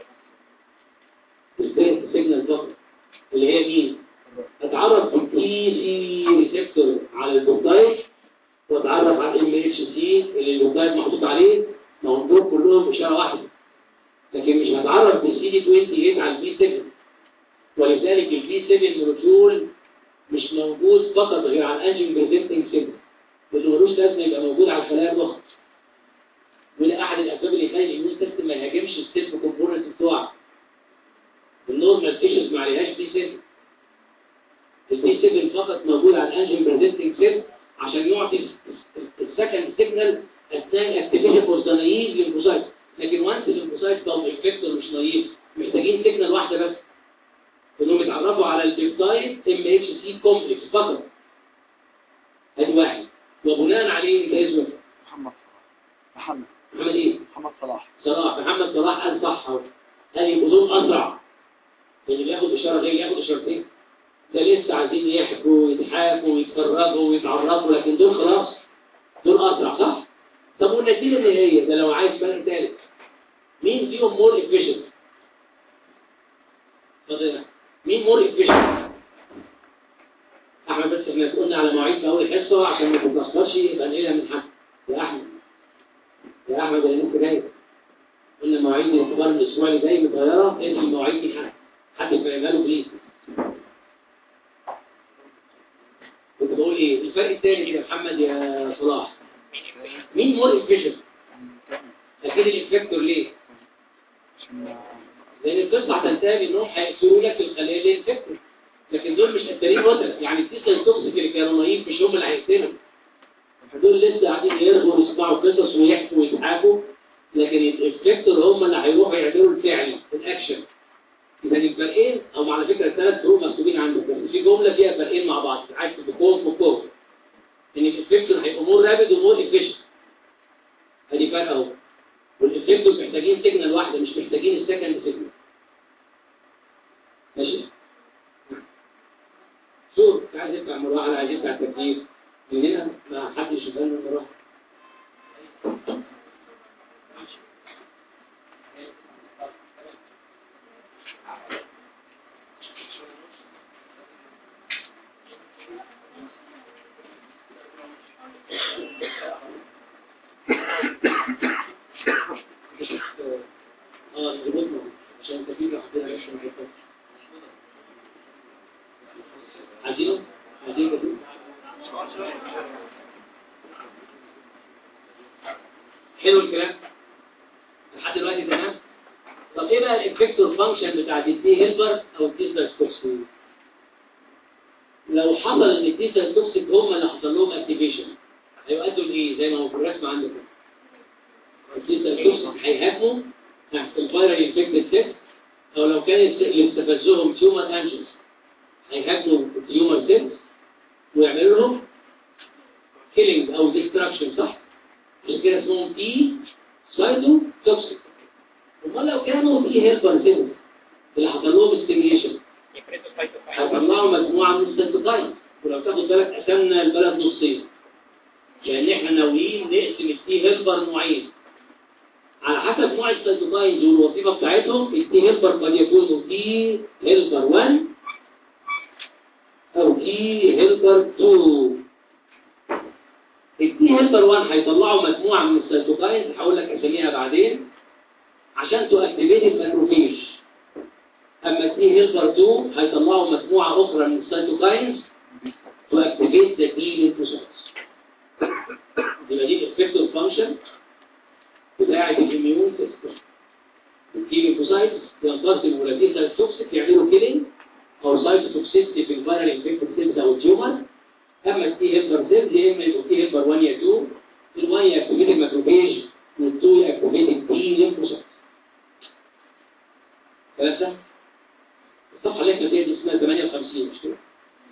البيت سيجنال فقط اللي هي مين؟ اتعرف بالتي سي ريسبتور على البوتايت واتعرف على الام اتش سي اللي البوتايت محطوط عليه ما هم دول كلهم اشاره واحده لكن مش هتعرف بالسي دي 28 على البي 7 ولذلك البي 7 مولكيول مش موجود فقط غير على الانجين بريزنتنج سيجنال اللي ملوش لازمه يبقى موجود على الخلايا الاخرى وده احد الاسباب اللي يخلي الاميون سيستم ما يهاجمش السيلف كومبوننت بتوعه النورمال تيشوز ما عليهاش بي 7 البي 7 فقط موجود على الانجين بريزنتنج سيل عشان يعطي السكند سيجنال اثناء الاكتيفيشن اوف ذا نايف ليمفوسايت لكن وانس الليمفوسايت بقوا افكتور مش نايف محتاجين سيجنال واحده بس انهم يتعرفوا على البيبتايد ام اتش سي كومبلكس فقط ادي واحد وبناء عليه انت اسمك محمد صلاح محمد محمد ايه؟ محمد صلاح صلاح محمد صلاح قال صح اهو قال يبقوا دول اسرع اللي بياخد اشاره غير ياخد اشارتين ده لسه عايزين يحكوا ويضحكوا ويتفرجوا ويتعرفوا لكن دول خلاص دول اسرع صح؟ طب والنتيجه اللي هي ده لو عايز فرق ثالث مين فيهم مور افيشنت؟ مين مور افيشنت؟ احنا بس احنا قلنا على على مواعيد في اول حصه عشان ما تتاخرش يبقى نقلها من حد يا احمد يا احمد انا لسه جاي قلنا مواعيد الاختبار الاسبوع اللي جاي متغيره انت المواعيد دي حد حد يفهمها له بليز كنت بقول ايه الفرق الثاني يا محمد يا صلاح مين مور افيشنت اكيد الانفكتور ليه عشان لان القصه هتنتهي بانهم هيقتلوا لك الخلايا اللي انفكتور لكن دول مش قتالين وتر يعني التيسل توكسيك اللي كانوا نايم مش هم اللي هيقتلوا دول لسه قاعدين يرغوا ويسمعوا قصص ويحكوا ويضحكوا لكن الانفكتور هم اللي هيروحوا يعملوا الفعل الاكشن اذا الفرقين او على فكره الثلاث فروق مكتوبين عندك بس في جمله فيها فرقين مع بعض عايز بكوف وكوف ان الانفكتور هيبقى مور رابد ومور افيشنت ادي فرق اهو والانفكتورز محتاجين سيجنال واحده مش محتاجين السكند سيجنال ماشي شوف عايز يدفع مروحه عايز يدفع تكييف من هنا ما حدش يشغل له المروحه اه يربطنا عشان التكييف لوحدنا مش محتاج عايزينه عايزين كده حلو الكلام لحد دلوقتي تمام طب ايه بقى الافكتور فانكشن بتاع الدي هيلبر او التيسلا توكسيك لو حصل ان التيسلا توكسيك هم اللي حصل لهم اكتيفيشن هيؤدوا لايه زي ما هو في الرسم عندكم التيسلا توكسيك هيهاجموا تحت الفيرال انفكتد سيل او لو كان اللي استفزهم تيومر انجلز هيهاجموا التيومر سيلز ويعملوا لهم كيلينج او ديستراكشن صح؟ عشان كده اسمهم تي سايتو توكسيك امال لو كانوا في هيلبر سيلز اللي حصل لهم ستيميشن يفرزوا سايتوكاين هيطلعوا مجموعه من السيتوكاين ولو تاخد بالك قسمنا البلد نصين لان احنا ناويين نقسم التي هيلبر نوعين على حسب نوع السيتوكاينز والوظيفه بتاعتهم التي هيلبر قد يكونوا تي هيلبر 1 او تي هيلبر 2 التي هيلبر 1 هيطلعوا مجموعه من السيتوكاينز هقول لك اساميها بعدين عشان تؤكتيفيت الماكروفيج اما التي هيلبر 2 هيطلعوا مجموعه اخرى من السيتوكاينز تؤكتيفيت ذا تي ليمفوسايتس يبقى دي الافكتور فانكشن بتاعه الاميون سيستم التي ليمفوسايتس ينقسم الى تي سيل توكسيك يعملوا كيلينج او سايتوتوكسيستي في الفيرال انفكتد سيلز او التيومر اما التي هيلبر سيلز يا اما يبقوا تي هيلبر 1 يا 2 ال1 يأكتيفيت الماكروفيج وال2 يأكتيفيت التي ليمفوسايتس ثلاثة الصفحة اللي احنا فيها دي اسمها 58 مش كده؟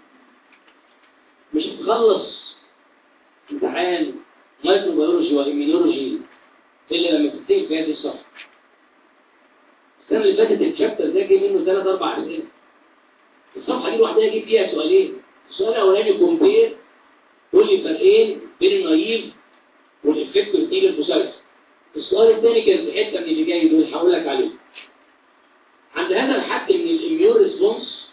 مش هتخلص امتحان مايكروبيولوجي وإيمينولوجي إلا لما تنتهي في هذه الصفحة السنة اللي فاتت الشابتر ده جه منه ثلاث أربع أسئلة الصفحة دي لوحدها جه فيها سؤالين السؤال الأولاني كومبير قول لي فرقين بين النايف والإفكتور تيل الفوسايتس السؤال الثاني كان في حتة من اللي جاي دول هقول لك عليه عند هذا الحد من الاميون ريسبونس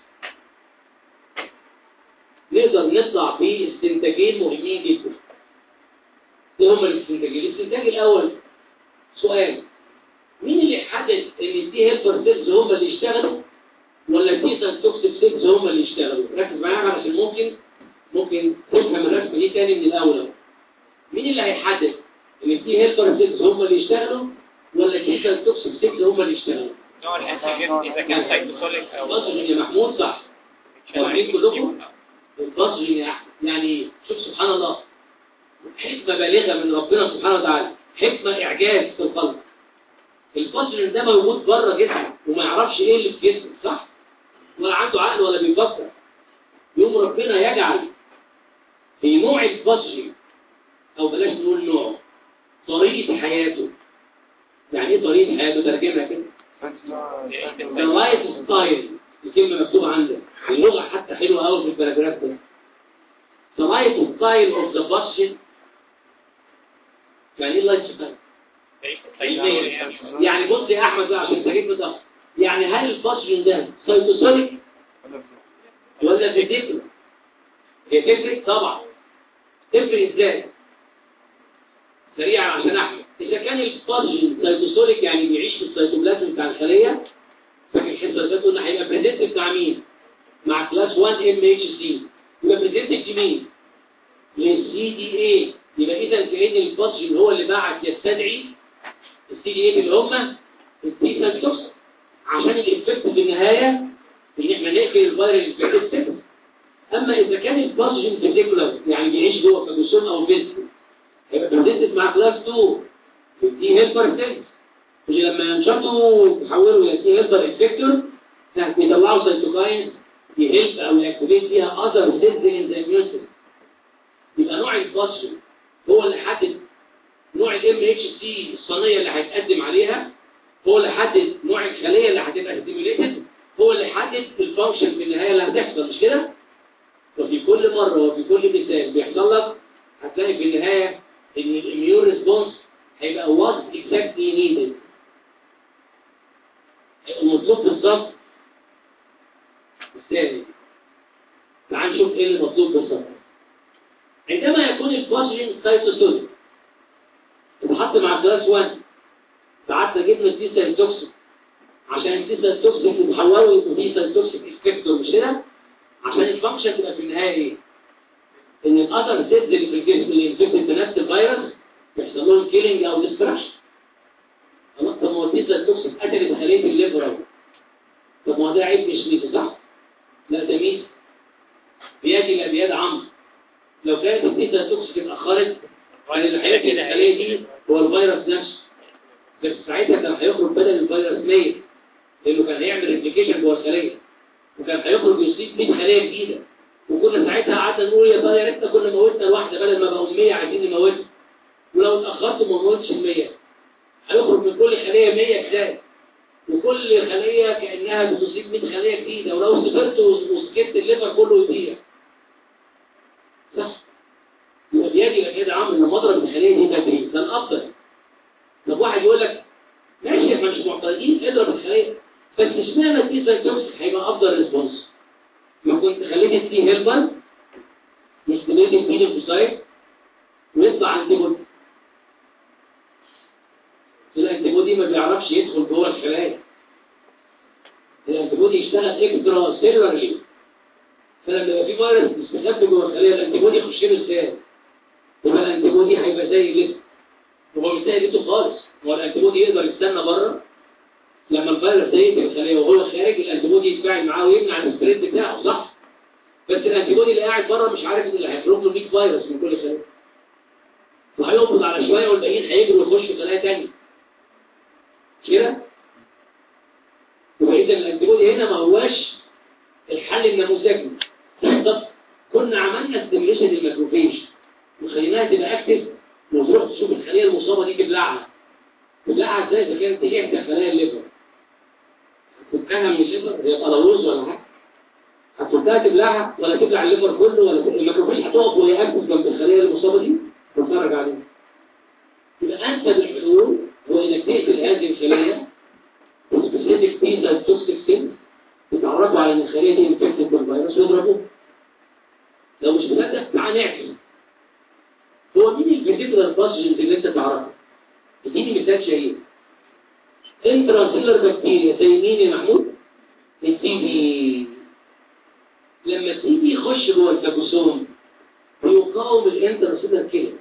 نقدر نطلع باستنتاجين مهمين جدا ايه هما الاستنتاجين الاستنتاج الاول سؤال مين اللي يحدد ان التي هيلبر سيلز هم اللي يشتغلوا ولا التي سيل توكسيك سيلز هم اللي يشتغلوا ركز معايا عشان ممكن ممكن تفهم الرسمه دي تاني من الاول أهو. مين اللي هيحدد ان التي هيلبر سيلز هم اللي يشتغلوا ولا التي سيل توكسيك سيلز هم اللي يشتغلوا نوع الانتيجين اذا كان سايتوسوليك او بصوا يا محمود صح فاهمين كلكم البصر يا أحمد. يعني شوف سبحان الله حكمة بالغة من ربنا سبحانه وتعالى حكمة إعجاز في القلب البصر ده موجود بره جسمه وما يعرفش إيه اللي في جسمه صح؟ ولا عنده عقل ولا بيفكر يوم ربنا يجعل في نوع البصر أو بلاش نقول نوعه طريقة حياته يعني إيه طريقة حياته ترجمها كده اللايف ستايل الكلمة مكتوبة عندك اللغة حتى حلوة قوي في الباراجراف ده The life style of the person يعني ايه اللايف ستايل؟ يعني بص يا احمد بقى عشان تجيب متأخر يعني هل البشر ده سيتوسوليك ولا فيديكولا؟ هي تفرق طبعا تفرق ازاي سريعا عشان احمد اذا كان الفاجن سيتوسوليك يعني بيعيش في السيتوبلازم بتاع الخليه فاكر الحصه اللي فاتت قلنا هيبقى بريزنت بتاع مين مع كلاس 1 ام اتش سي يبقى بريزنت لمين للسي دي اي يبقى اذا كان الفاجن هو اللي بعت يستدعي السي دي اي اللي هم التي سيل توكس عشان الافكت في النهايه ان احنا نقفل الفيرال انفكتد اما اذا كان الفاجن فيزيكولار يعني بيعيش جوه فاجوسوم او فيزيكول هيبقى بريزنت مع كلاس 2 دي هيلبر سيلز اللي لما ينشطوا ويتحولوا الى تي هيلبر افكتور بيطلعوا سيتوكاين يهلب او ياكتيفيت فيها اذر سيلز ان ذا اميون سيستم يبقى نوع الفاجن هو اللي حدد نوع الام اتش سي الصينيه اللي هيتقدم عليها هو اللي حدد نوع الخليه اللي هتبقى ستيميوليتد هو اللي حدد الفانكشن في النهايه اللي هتحصل مش كده وفي كل مره وفي كل مثال بيحصل لك هتلاقي في النهايه ان الاميون ريسبونس هيبقى وات اكزاكتلي نيدد المطلوب بالظبط الثاني تعال نشوف ايه اللي مطلوب بالظبط عندما يكون الفاجين سايتوسوليك اتحط مع كلاس 1 فقعدنا جبنا التي سيل توكسيك عشان التي سيل توكسيك يتحولوا يبقوا تي سيل توكسيك افكتور مش كده عشان الفانكشن تبقى في النهايه ايه ان الاذر سيلز اللي في الجسم اللي انفكتد بنفس الفيروس يحصل لهم كيلينج او ديستراكشن خلاص طب ما هو التي سيل توكسيك قتلت خليه الليفر اهو طب ما هو ده عيب مش ميزه صح لا ده ميزه بيد لا بيد عمرو لو كانت التي سيل توكسيك اتاخرت كان اللي هيقتل الخليه دي هو الفيروس نفسه بس ساعتها كان هيخرج بدل الفيروس 100 لانه كان هيعمل ريبليكيشن جوه الخليه وكان هيخرج يصيب 100 خليه جديده وكنا ساعتها قعدنا نقول يا ترى يا ريتنا كنا موتنا الواحده بدل ما بقوا 100 عايزين نموتها ولو اتاخرت ما موتش ال 100 هيخرج من كل خليه 100 ازاي وكل خليه كانها بتصيب 100 خليه جديده ولو سافرت وسكت الليفر كله يضيع صح يبقى بيدي لك كده عمرو لما اضرب الخليه دي بدري ده الافضل طب واحد يقول لك ماشي احنا مش معترضين اضرب الخليه بس اشمعنى التي سيل توكسيك هيبقى افضل ريسبونس ما كنت خليت التي هيلبر يستميت التي ليفوسايت ويطلع انتي بودي الانتي بودي ما بيعرفش يدخل جوه الخلايا الانتي بودي يشتغل اكسترا سيلولارلي فلما يبقى في فيروس مستخبي جوه الخليه الانتي بودي يخش له ازاي يبقى الانتي بودي هيبقى زي اللي هو مش زي لسه خالص هو الانتيبودي يقدر يستنى بره لما الفيروس ده يقتل الخليه وهو خارج الانتيبودي يتفاعل معاه ويمنع السبريد بتاعه صح بس الانتيبودي اللي قاعد بره مش عارف ان اللي هيخرج له 100 فيروس من كل خليه وهيقبض على شويه والباقيين هيجروا ويخشوا خلايا ثانيه كده يبقى اذا الانتيبودي هنا ما هواش الحل النموذجي طب كنا عملنا ستيميليشن للماكروفيج وخليناها تبقى اكتف وتروح تشوف الخليه المصابه دي تبلعها تبلعها ازاي اذا كانت هي احدى خلايا الليفر هتفكها من الليفر هي قلاووز ولا حاجه هتفكها تبلعها ولا تبلع الليفر كله ولا الميكروفيش هتقف وهي اكتف جنب الخليه المصابه دي تتفرج عليها يبقى انسب الحلول هو انك تقتل هذه الخليه سبيسيفيك تي سيل توكسيك سيل يتعرفوا على ان الخليه دي انفكتد بالفيروس ويضربوها لو مش مصدق تعال نعكس هو مين البرتيكولار باسجنز اللي انت تعرفه اديني مثال شهير انتراسيلر بكتيريا زي مين يا محمود التي بي لما التي بي يخش جوه الفاجوسوم بيقاوم الانتراسيلر كده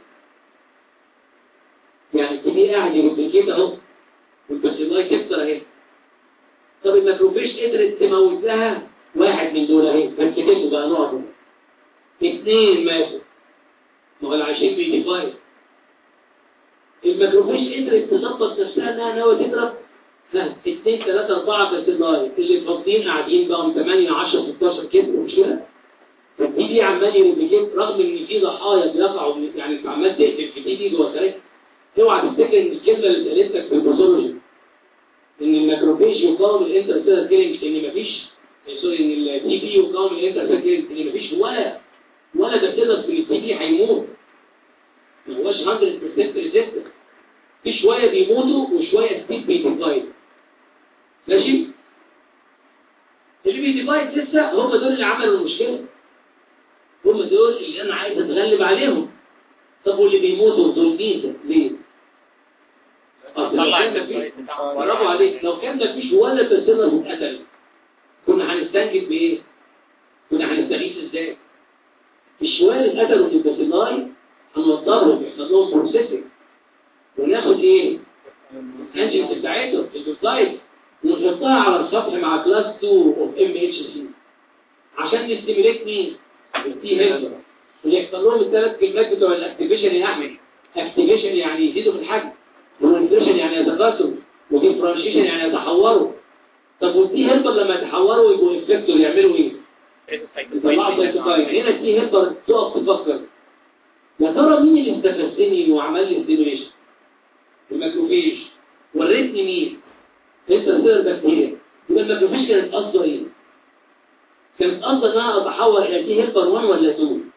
يعني التي بي قاعد يربكيت اهو والباسيلاي تكتر اهي طب الماكروفيش قدرت تموت لها واحد من دول اهي فانتكته بقى نوع اثنين ماتوا ما هو العشرين بيديفاين الميكروفيش قدرت تظبط نفسها انها ناوي تضرب ها اثنين ثلاثة أربعة بس اللايف اللي فاضيين قاعدين بقى 8 10 16 كده مش كده؟ فالتي دي عمال يريبليكيت رغم ان في ضحايا بيقعوا يعني انت عمال تقتل في تي دي جوه الخلايا اوعى تفتكر ان الكلمه اللي سالتك في الباثولوجي ان الميكروفيج يقاوم الانترسيلر كيلينج ان مفيش سوري ان التي بي يقاوم الانترسيلر كيلينج ان مفيش ولا ولا ده بتقدر في التي بي هيموت ما هوش 100% ريزيستنت في شويه بيموتوا وشويه ستيل بيديفايد ماشي اللي بيديفايد لسه هم دول اللي عملوا المشكله هم هم دول اللي انا عايز اتغلب عليهم طب واللي بيموتوا دول مين ليه؟ أصل لو طلع كان مفيش- التسويق بتاعهم بره. برافو عليك لو كان مفيش ولا بيرسونال اتقتل كنا هنستنجد بايه؟ كنا هنستغيث ازاي؟ الشوال اللي قتلوا في البوسيناي هنوضبهم يحصل لهم بروسيسنج وناخد ايه؟ الانجنز بتاعتهم البيبتايد ونحطها على السطح مع كلاس 2 اوف ام اتش سي عشان نستيميليت مين؟ التي هيلبر اللي يحصل لهم الثلاث كلمات بتوع الاكتيفيشن يا احمد اكتيفيشن يعني يزيدوا في الحجم ونيوتريشن يعني يتكاثروا وديفرنشيشن يعني يتحوروا طب والتي هيلبر لما يتحوروا يبقوا افكتور يعملوا ايه؟ يطلعوا سايتوكاين هنا التي هيلبر تقف تفكر يا ترى مين اللي استفزني وعمل لي ستيميليشن؟ الماكروفيج وريتني مين؟ انت سير بكتيريا يبقى الماكروفيج كانت قصده ايه؟ كانت قصده ان انا اتحول الى تي هيلبر 1 ولا 2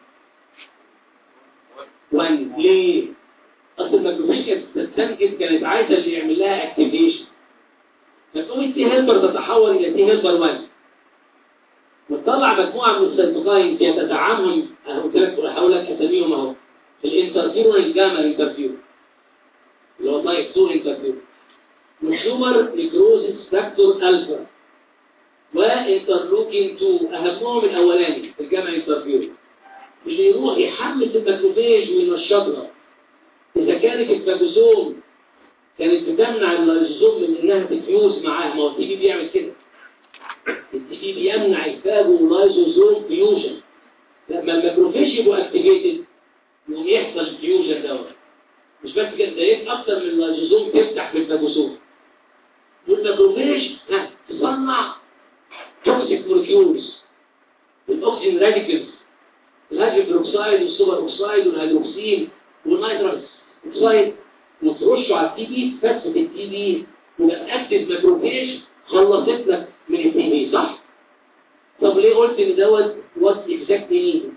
1 ليه اصل الماكروفيج كانت بتستنتج كانت عايزه اللي يعمل لها اكتيفيشن فتقوم التي هيلبر تتحول الى تي هيلبر 1 وتطلع مجموعه من السيتوكاين يتدعمهم انا قلت لك هقول لك اساميهم اهو الانترفيرون الجاما انترفيرون اللي هو تايب 2 انترفيرون والهيومر نيكروزيس فاكتور الفا وانترلوكين 2 اهمهم الاولاني الجاما انترفيرون اللي يروح يحمس الماكروفيج وينشطها اذا كانت الفاجوسوم كانت بتمنع اللايزوزوم من انها تفيوز معاه ما هو التي بي بيعمل كده التي بي بيمنع الفاجو لايزوزوم فيوجن لما الماكروفيج يبقوا اكتيفيتد يقوم يحصل فيوجن دوت مش بس كده ده يبقى اكتر من اللايزوزوم تفتح في الفاجوسوم والماكروفيج ها تصنع توكسيك مولكيولز الاكسجين راديكلز الهيدروكسيد والسوبر اوكسيد والهيدروكسين والنيتروس اوكسيد وترشه على التي بي فتحه التي بي ويبقى اكتف ماكروفيج خلصت لك من التي بي صح؟ طب ليه قلت ان دوت وات اكزاكتلي نيد؟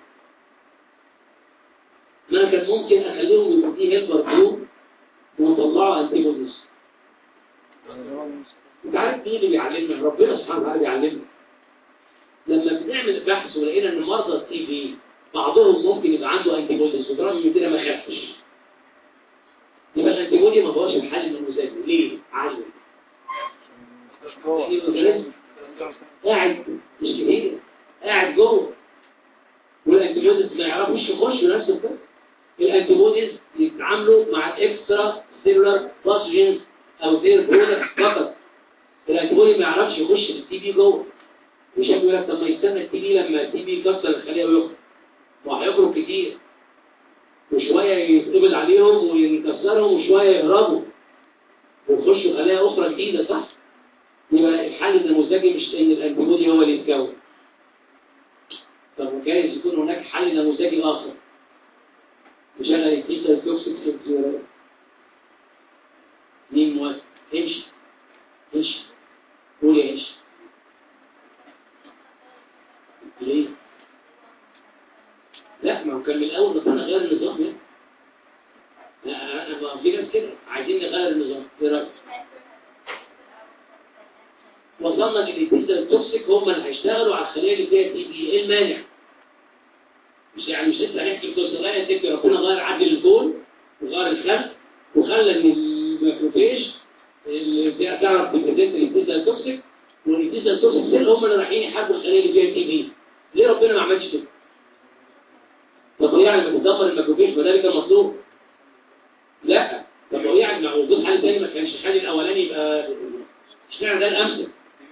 ما أنا كان ممكن اخليهم يبقى فيه هيلبر 2 ونطلعوا انتي بوديز انت عارف مين اللي بيعلمنا ربنا سبحانه وتعالى بيعلمنا لما بنعمل بحث ولقينا ان مرضى التي بي بعضهم ممكن يبقى عنده انتي بوديز وبرغم من كده ما خافش يبقى الانتي بودي ما هوش الحل النموذجي ليه؟ علم الأورجانيزم قاعد مش كبير قاعد جوه والانتي بوديز ما يعرفوش يخشوا نفس القصه الانتي بوديز يتعاملوا مع الاكسترا سيلولار باثوجينز او دير برودكت فقط الانتي بودي ما يعرفش يخش في التي بي جوه مش هيقول لك طب ما يستنى التي بي لما التي بي يكسر الخليه ويخرج وهيخرج كتير وشويه يتقبض عليهم ويكسرهم وشويه يهربوا ويخشوا خلايا اخرى جديده صح يبقى الحل النموذجي مش ان الانتي بودي هو اللي يتكون طب وجايز يكون هناك حل نموذجي اخر نشغل التيتا توكسيك سيركيولار مين موافق امشي امشي قول يا امشي ليه لا ما هو كان من الاول نقول نغير النظام يعني لا انا ما في ناس كده عايزين نغير النظام ايه رايك وصلنا للتيتا التوكسيك هم اللي هيشتغلوا على الخليه اللي فيها تي بي ايه المانع مش يعني مش لسه هنحكي في قصه لا يا ستي ربنا غير عدل الكون وغير الخلق وخلى ان الماكروفيج اللي بتاع- تعرف تبريزنت الانتيزا التوكسيك والانتيزا التوكسيك سيل هم اللي رايحين يحاربوا الخليه اللي فيها تي بي ليه ربنا ما عملش كده؟ طب هو يعني لما تدمر الماكروفيج ما ده اللي كان مطلوب لا طب هو يعني مع وجود حل تاني ما كانش الحل الاولاني يبقى اشمعنى ده الامثل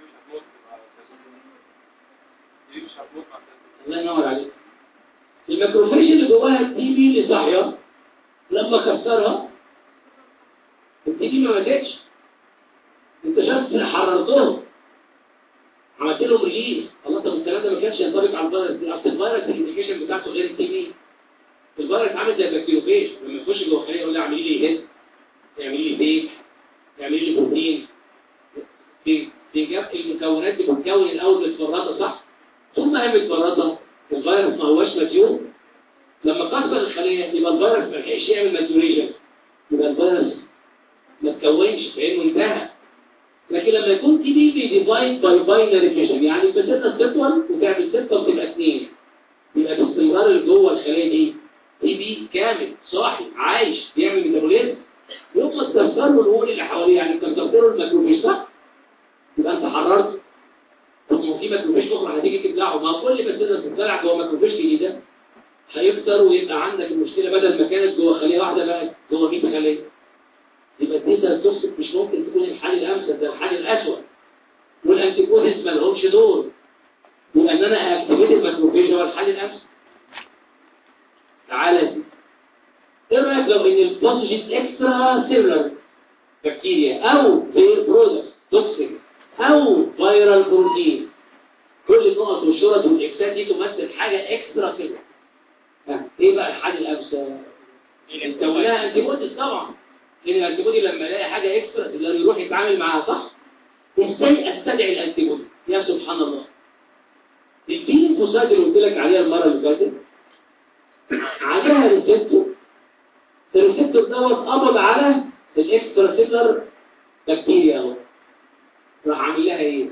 الله ينور عليك الميكروفيج اللي جواها التي بي اللي صاحيه لما كسرها التي بي ما ماتتش انت شفت حررتهم عملت لهم ريليز الله طب الكلام ده ما كانش ينطبق على الفيروس دي اصل الفيروس الانفكشن بتاعته غير التي بي الفيروس عامل زي البكتيروفيج لما يخش جوه الخليه يقول لي اعملي لي هيد اعملي لي بيك اعملي لي بروتين في في جاب المكونات اللي بتكون الاول الفراطه صح ثم هي متفرطه الفيروس ما هوش ماتيور لما كسر الخليه يبقى الفيروس ما لحقش يعمل ماتيوريشن يبقى الفيروس ما تكونش كانه انتهى لكن لما يكون تي بي بي ديفاين باي باينري فيشن يعني بستة ستة وتعمل ستة وتبقى اثنين يبقى باستمرار اللي جوه الخليه دي تي بي كامل صاحي عايش بيعمل ميتابوليزم يوم ما تكسره الهول اللي حواليه يعني تكسره الميكروبيش صح يبقى انت حررت طب ما في ميكروبيش اخرى هتيجي تبلعه ما كل ما تقدر تبلع جوه ميكروبيش جديده هيكتر ويبقى عندك المشكله بدل ما كانت جوه خليه واحده بقت جوه 100 خليه يبقى الديتا توكسيك مش ممكن تكون الحل الامثل ده الحل الاسوأ والانتيبوديز ما لهمش دور يبقى ان انا اكتيفيت الميكروفيج هو الحل الامثل تعالى يا سيدي. ايه رايك لو ان الباثوجين اكسترا سيلولر بكتيريا او بير برودكت توكسيك او فيرال بروتين كل النقط والشرط والاكسات دي تمثل حاجه اكسترا سيلولر ها، ايه بقى الحل الامثل انت ولا انتيبوديز طبعا لان الانتيبودي لما يلاقي حاجه اكسترا يقدر يروح يتعامل معاها صح ازاي استدعي الانتيبودي يا سبحان الله الدين الفساد اللي قلت لك عليها المره اللي فاتت عليها ريسبتور الريسبتور دوت قبض على الاكسترا سيلر بكتيريا اهو راح عامل لها ايه؟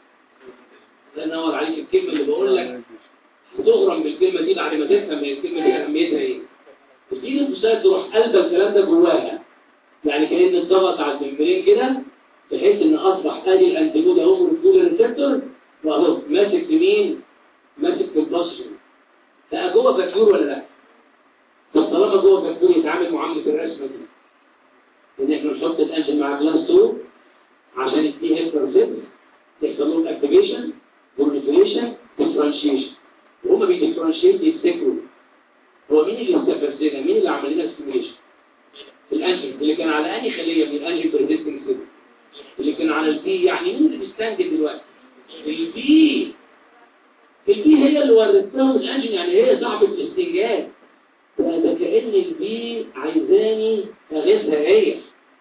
الله ينور عليك الكلمه اللي بقول لك هتغرم بالكلمه دي بعد ما تفهم هي الكلمه دي اهميتها ايه الدين الفساد تروح قلب الكلام ده جواها يعني كأن الضغط على الممبرين كده بحيث ان اصبح ادي الانتيبودي اهو من طول الريسبتور واهو ماسك في مين؟ ماسك في البلاسجين بقى جوه فاكيور ولا لا؟ طب طالما جوه فاكيور يتعامل معامله الرسمه دي ان احنا نحط الانجن مع كلاس 2 عشان يديه هيلبر سيت يحصل لهم اكتيفيشن بروليفريشن ديفرنشيشن وهم بيديفرنشيت يفتكروا هو مين اللي استفزنا؟ مين اللي عمل لنا ستيميشن؟ الانجن اللي كان على انهي خليه من الانجن بريزيستنج سيل اللي كان على البي يعني مين اللي بيستنجد دلوقتي؟ البي البي هي اللي ورثتهم الانجن يعني هي صاحبة الاستنجاد ده كأن البي عايزاني اغيثها هي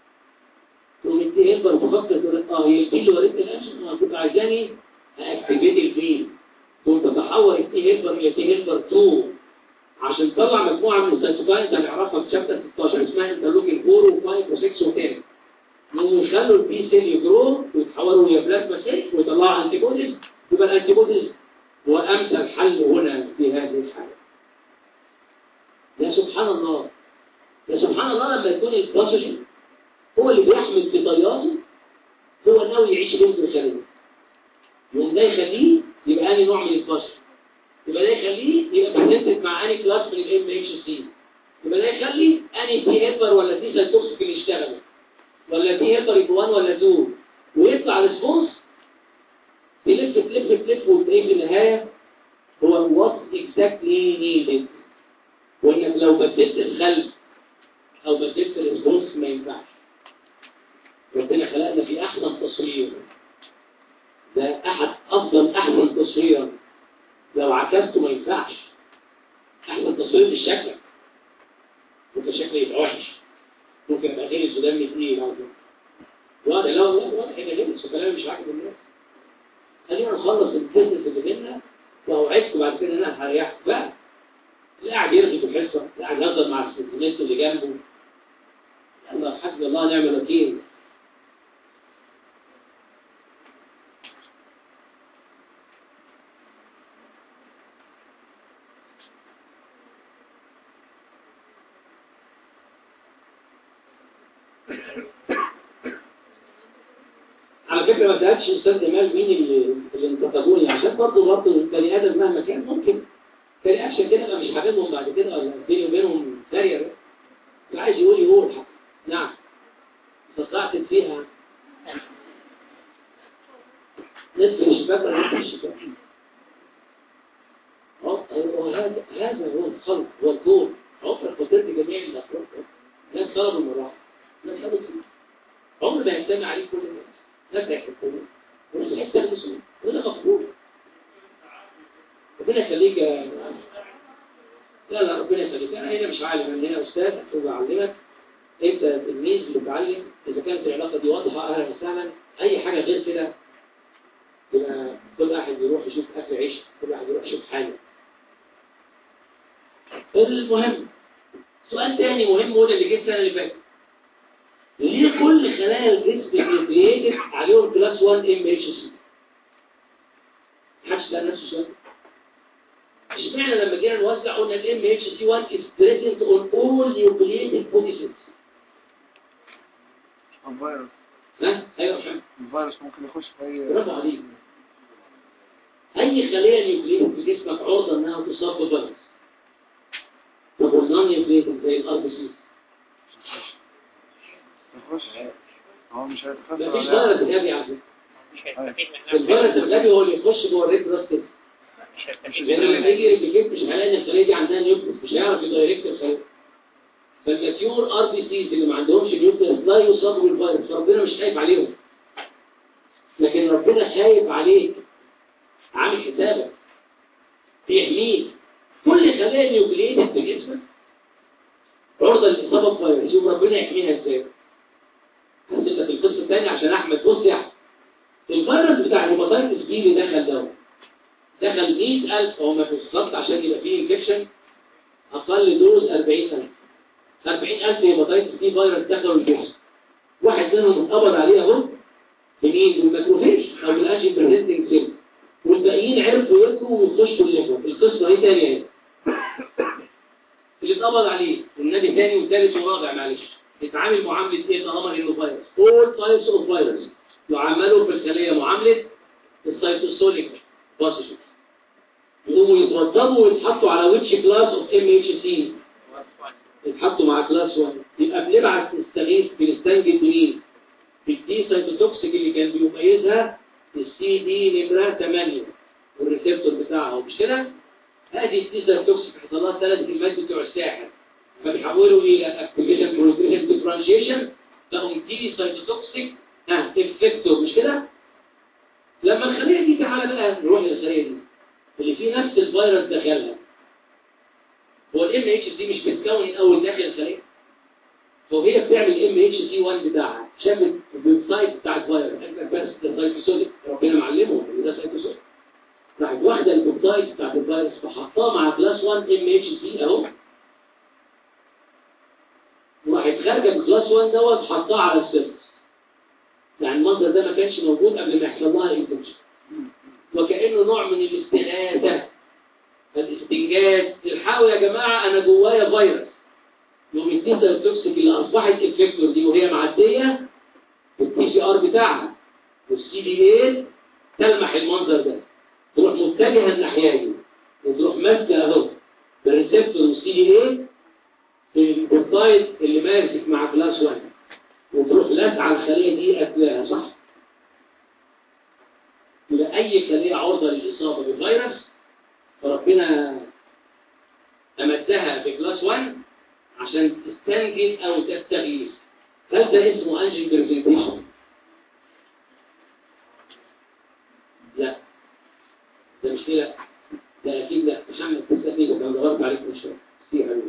تقوم انت هيبر تفكر تقول اه هي البي اللي ورثت الانجن اه كنت عايزاني اكتيفيت البي تقوم تتحول التي هيلبر الى تي هيلبر 2 عشان تطلع مجموعه من السيتوكاينز هنعرفها في شابتر 16 اسمها انترلوكين 4 و5 و6 و10 انهم يخلوا البي سيل يجرو ويتحولوا الى بلازما سيل ويطلعوا انتي بوديز يبقى الانتي بوديز هو امثل حل هنا في هذه الحاله يا سبحان الله يا سبحان الله لما يكون الباسوجين هو اللي بيحمل في طياته هو ناوي يعيش بنت الخليه يوم ده يخليه يبقى انهي نوع من الباسوجين يبقى ده يخليه يبقى بريزنتد مع انهي كلاس من الام اتش سي يبقى ده يخلي انهي تي هيبر ولا تي سيتوكسيك اللي يشتغلوا ولا تي هيبر يبقى 1 ولا 2 ويطلع ريسبونس تلف تلف تلف وتلاقيه في النهايه هو وات اكزاكتلي نيدد وانك لو بدلت الخلف او بدلت الريسبونس ما ينفعش ربنا خلقنا في احسن تصوير ده احد افضل احسن تصوير لو عكسته ما ينفعش احسن تصوير مش شكلك ممكن شكلي يبقى وحش ممكن ابقى غلس ودمي تقيل او كده واضح لا لا واضح ان غلس وكلامي مش عاجب الناس خلينا نخلص البيزنس اللي بينا واوعدكم بعد كده ان انا هريحكم بقى لا قاعد يرغي في الحصه لا قاعد يهزر مع السنتيمنت اللي جنبه يلا حسبي الله ونعم الوكيل على فكرة ما سألتش أستاذ جمال مين اللي, اللي انتقدوني عشان برضه برضه البني آدم مهما كان ممكن كان أكشن كده أبقى مش حاببهم بعد كده ولا بيني وبينهم دارية اللي عايز يقول يقول نعم استطعت فيها نصف الشباك ولا نصف الشباك وهذا هذا هو الخلق هو الكون عمر قدرت جميع الأفراد ناس طلبوا المراحل ناس طلبوا عمر ما يجتمع عليه كل الناس نفع الحكومة ونصح يستخدموا وده مقبول ربنا يخليك يا لا لا ربنا يخليك انا هنا مش عالم انا هنا استاذ وبعلمك انت تلميذ بتعلم اذا كانت العلاقه دي واضحه اهلا وسهلا اي حاجه غير كده يبقى كل واحد يروح يشوف اكل عيش كل واحد يروح يشوف حاجه المهم سؤال تاني مهم هو اللي جه السنه اللي فاتت ليه كل خلايا الجسم النيوكلييتد عليهم كلاس 1 ام اتش سي؟ محدش سأل نفسه سؤال اشمعنى لما جينا نوزع قلنا الام اتش سي 1 is present on all nucleated body cells الفيروس ها ايوه يا محمد الفيروس ممكن يخش في اي برافو عليك اي خليه نيوكليتد في جسمك عرضه انها تصاب بفيروس طب والنون نيوكليتد زي الار بي سي يخش هو مش هيتخفف مفيش عليها. فيروس غبي على فكره مش هيستفيد منها الفيروس الغبي هو اللي يخش جوه الريد بلاد سيل مش هيستفيد لان لما منها يجي ريبليكيت مش هيلاقي ان الخليه دي عندها نيوكليس مش هيعرف يدايركت الخليه فالماتيور ار بي سيز اللي ما عندهمش نيوكليس لا يصابوا بالفيروس فربنا مش خايف عليهم لكن ربنا خايف عليك عامل حسابك بيحميك كل خلايا نيوكليتد في جسمك عرضه للاصابه بفيروس يوم ربنا يحميها ازاي؟ هسيب لك القصه الثانيه عشان احمد بص يا احمد الفيروس بتاع الهيباتيتس بي اللي دخل دوت دخل 100000 هو ما في الخط عشان يبقى فيه انفكشن اقل دوز 40000 40000 هيباتيتس بي فيروس دخلوا الجسم واحد منهم اتقبض عليه اهو بمين بالماكروفيج او بالانجي بريزنتنج سيل والباقيين عرفوا يركوا ويخشوا الليفر القصه دي تانية اهي اللي اتقبض عليه والنبي تاني وثالث ورابع معلش يتعامل معامله ايه طالما انه فيروس all types of virus يعاملوا في الخليه معامله السيتوسوليك باسجز يقوموا يتوضبوا ويتحطوا على ويتش كلاس اوف ام اتش سي يتحطوا مع كلاس 1 يبقى بنبعت نستغيث بنستنجد بمين؟ بالدي سايتوتوكسيك اللي كان بيميزها السي دي نمره 8 والريسبتور بتاعها مش كده؟ هذه الدي سايتوتوكسيك حصل لها ثلاث كلمات بتوع الساحر فبيحولوا الى اكتيفيشن بروتيشن ديفرنشيشن لهم دي سايتوتوكسيك ها افكتور مش كده؟ لما الخليه دي تعالى بقى نروح للخليه دي اللي فيه نفس الفيروس دخلها هو الام اتش سي مش بتكون الاول داخل الخليه وهي بتعمل الام اتش سي 1 بتاعها شافت الويب سايت بتاع الفيروس قالت بس ده سايتوسوليك ربنا معلمه ان ده سايتوسوليك راحت واخده الويب سايت بتاعت الفيروس فحطها مع كلاس 1 ام اتش سي اهو وراحت خارجه بكلاس 1 دوت حطها على السيرفس يعني المنظر ده ما كانش موجود قبل ما يحصل لها انفكشن وكأنه نوع من الاستغاثة الاستنجاد الحقوا يا جماعة أنا جوايا فيروس يوم التيتا التوكسيك اللي أصبحت الفكتور دي وهي معدية التي سي ار بتاعها والسي دي اي تلمح المنظر ده تروح متجهة الناحية دي وتروح ماسكة أهو بالريسبتور والسي دي اي في البورتايد اللي ماسك مع كلاس 1 وتروح لاسعة الخلية دي قتلها صح؟ يبقى أي خلية عرضة للإصابة بفيروس فربنا أمدها في كلاس 1 عشان تستنجد أو تستغيث هل ده اسمه أنجل برزنتيشن؟ لا ده مش كده ده أكيد لا محمد تستفيد لو دورت عليك من شوية كتير قوي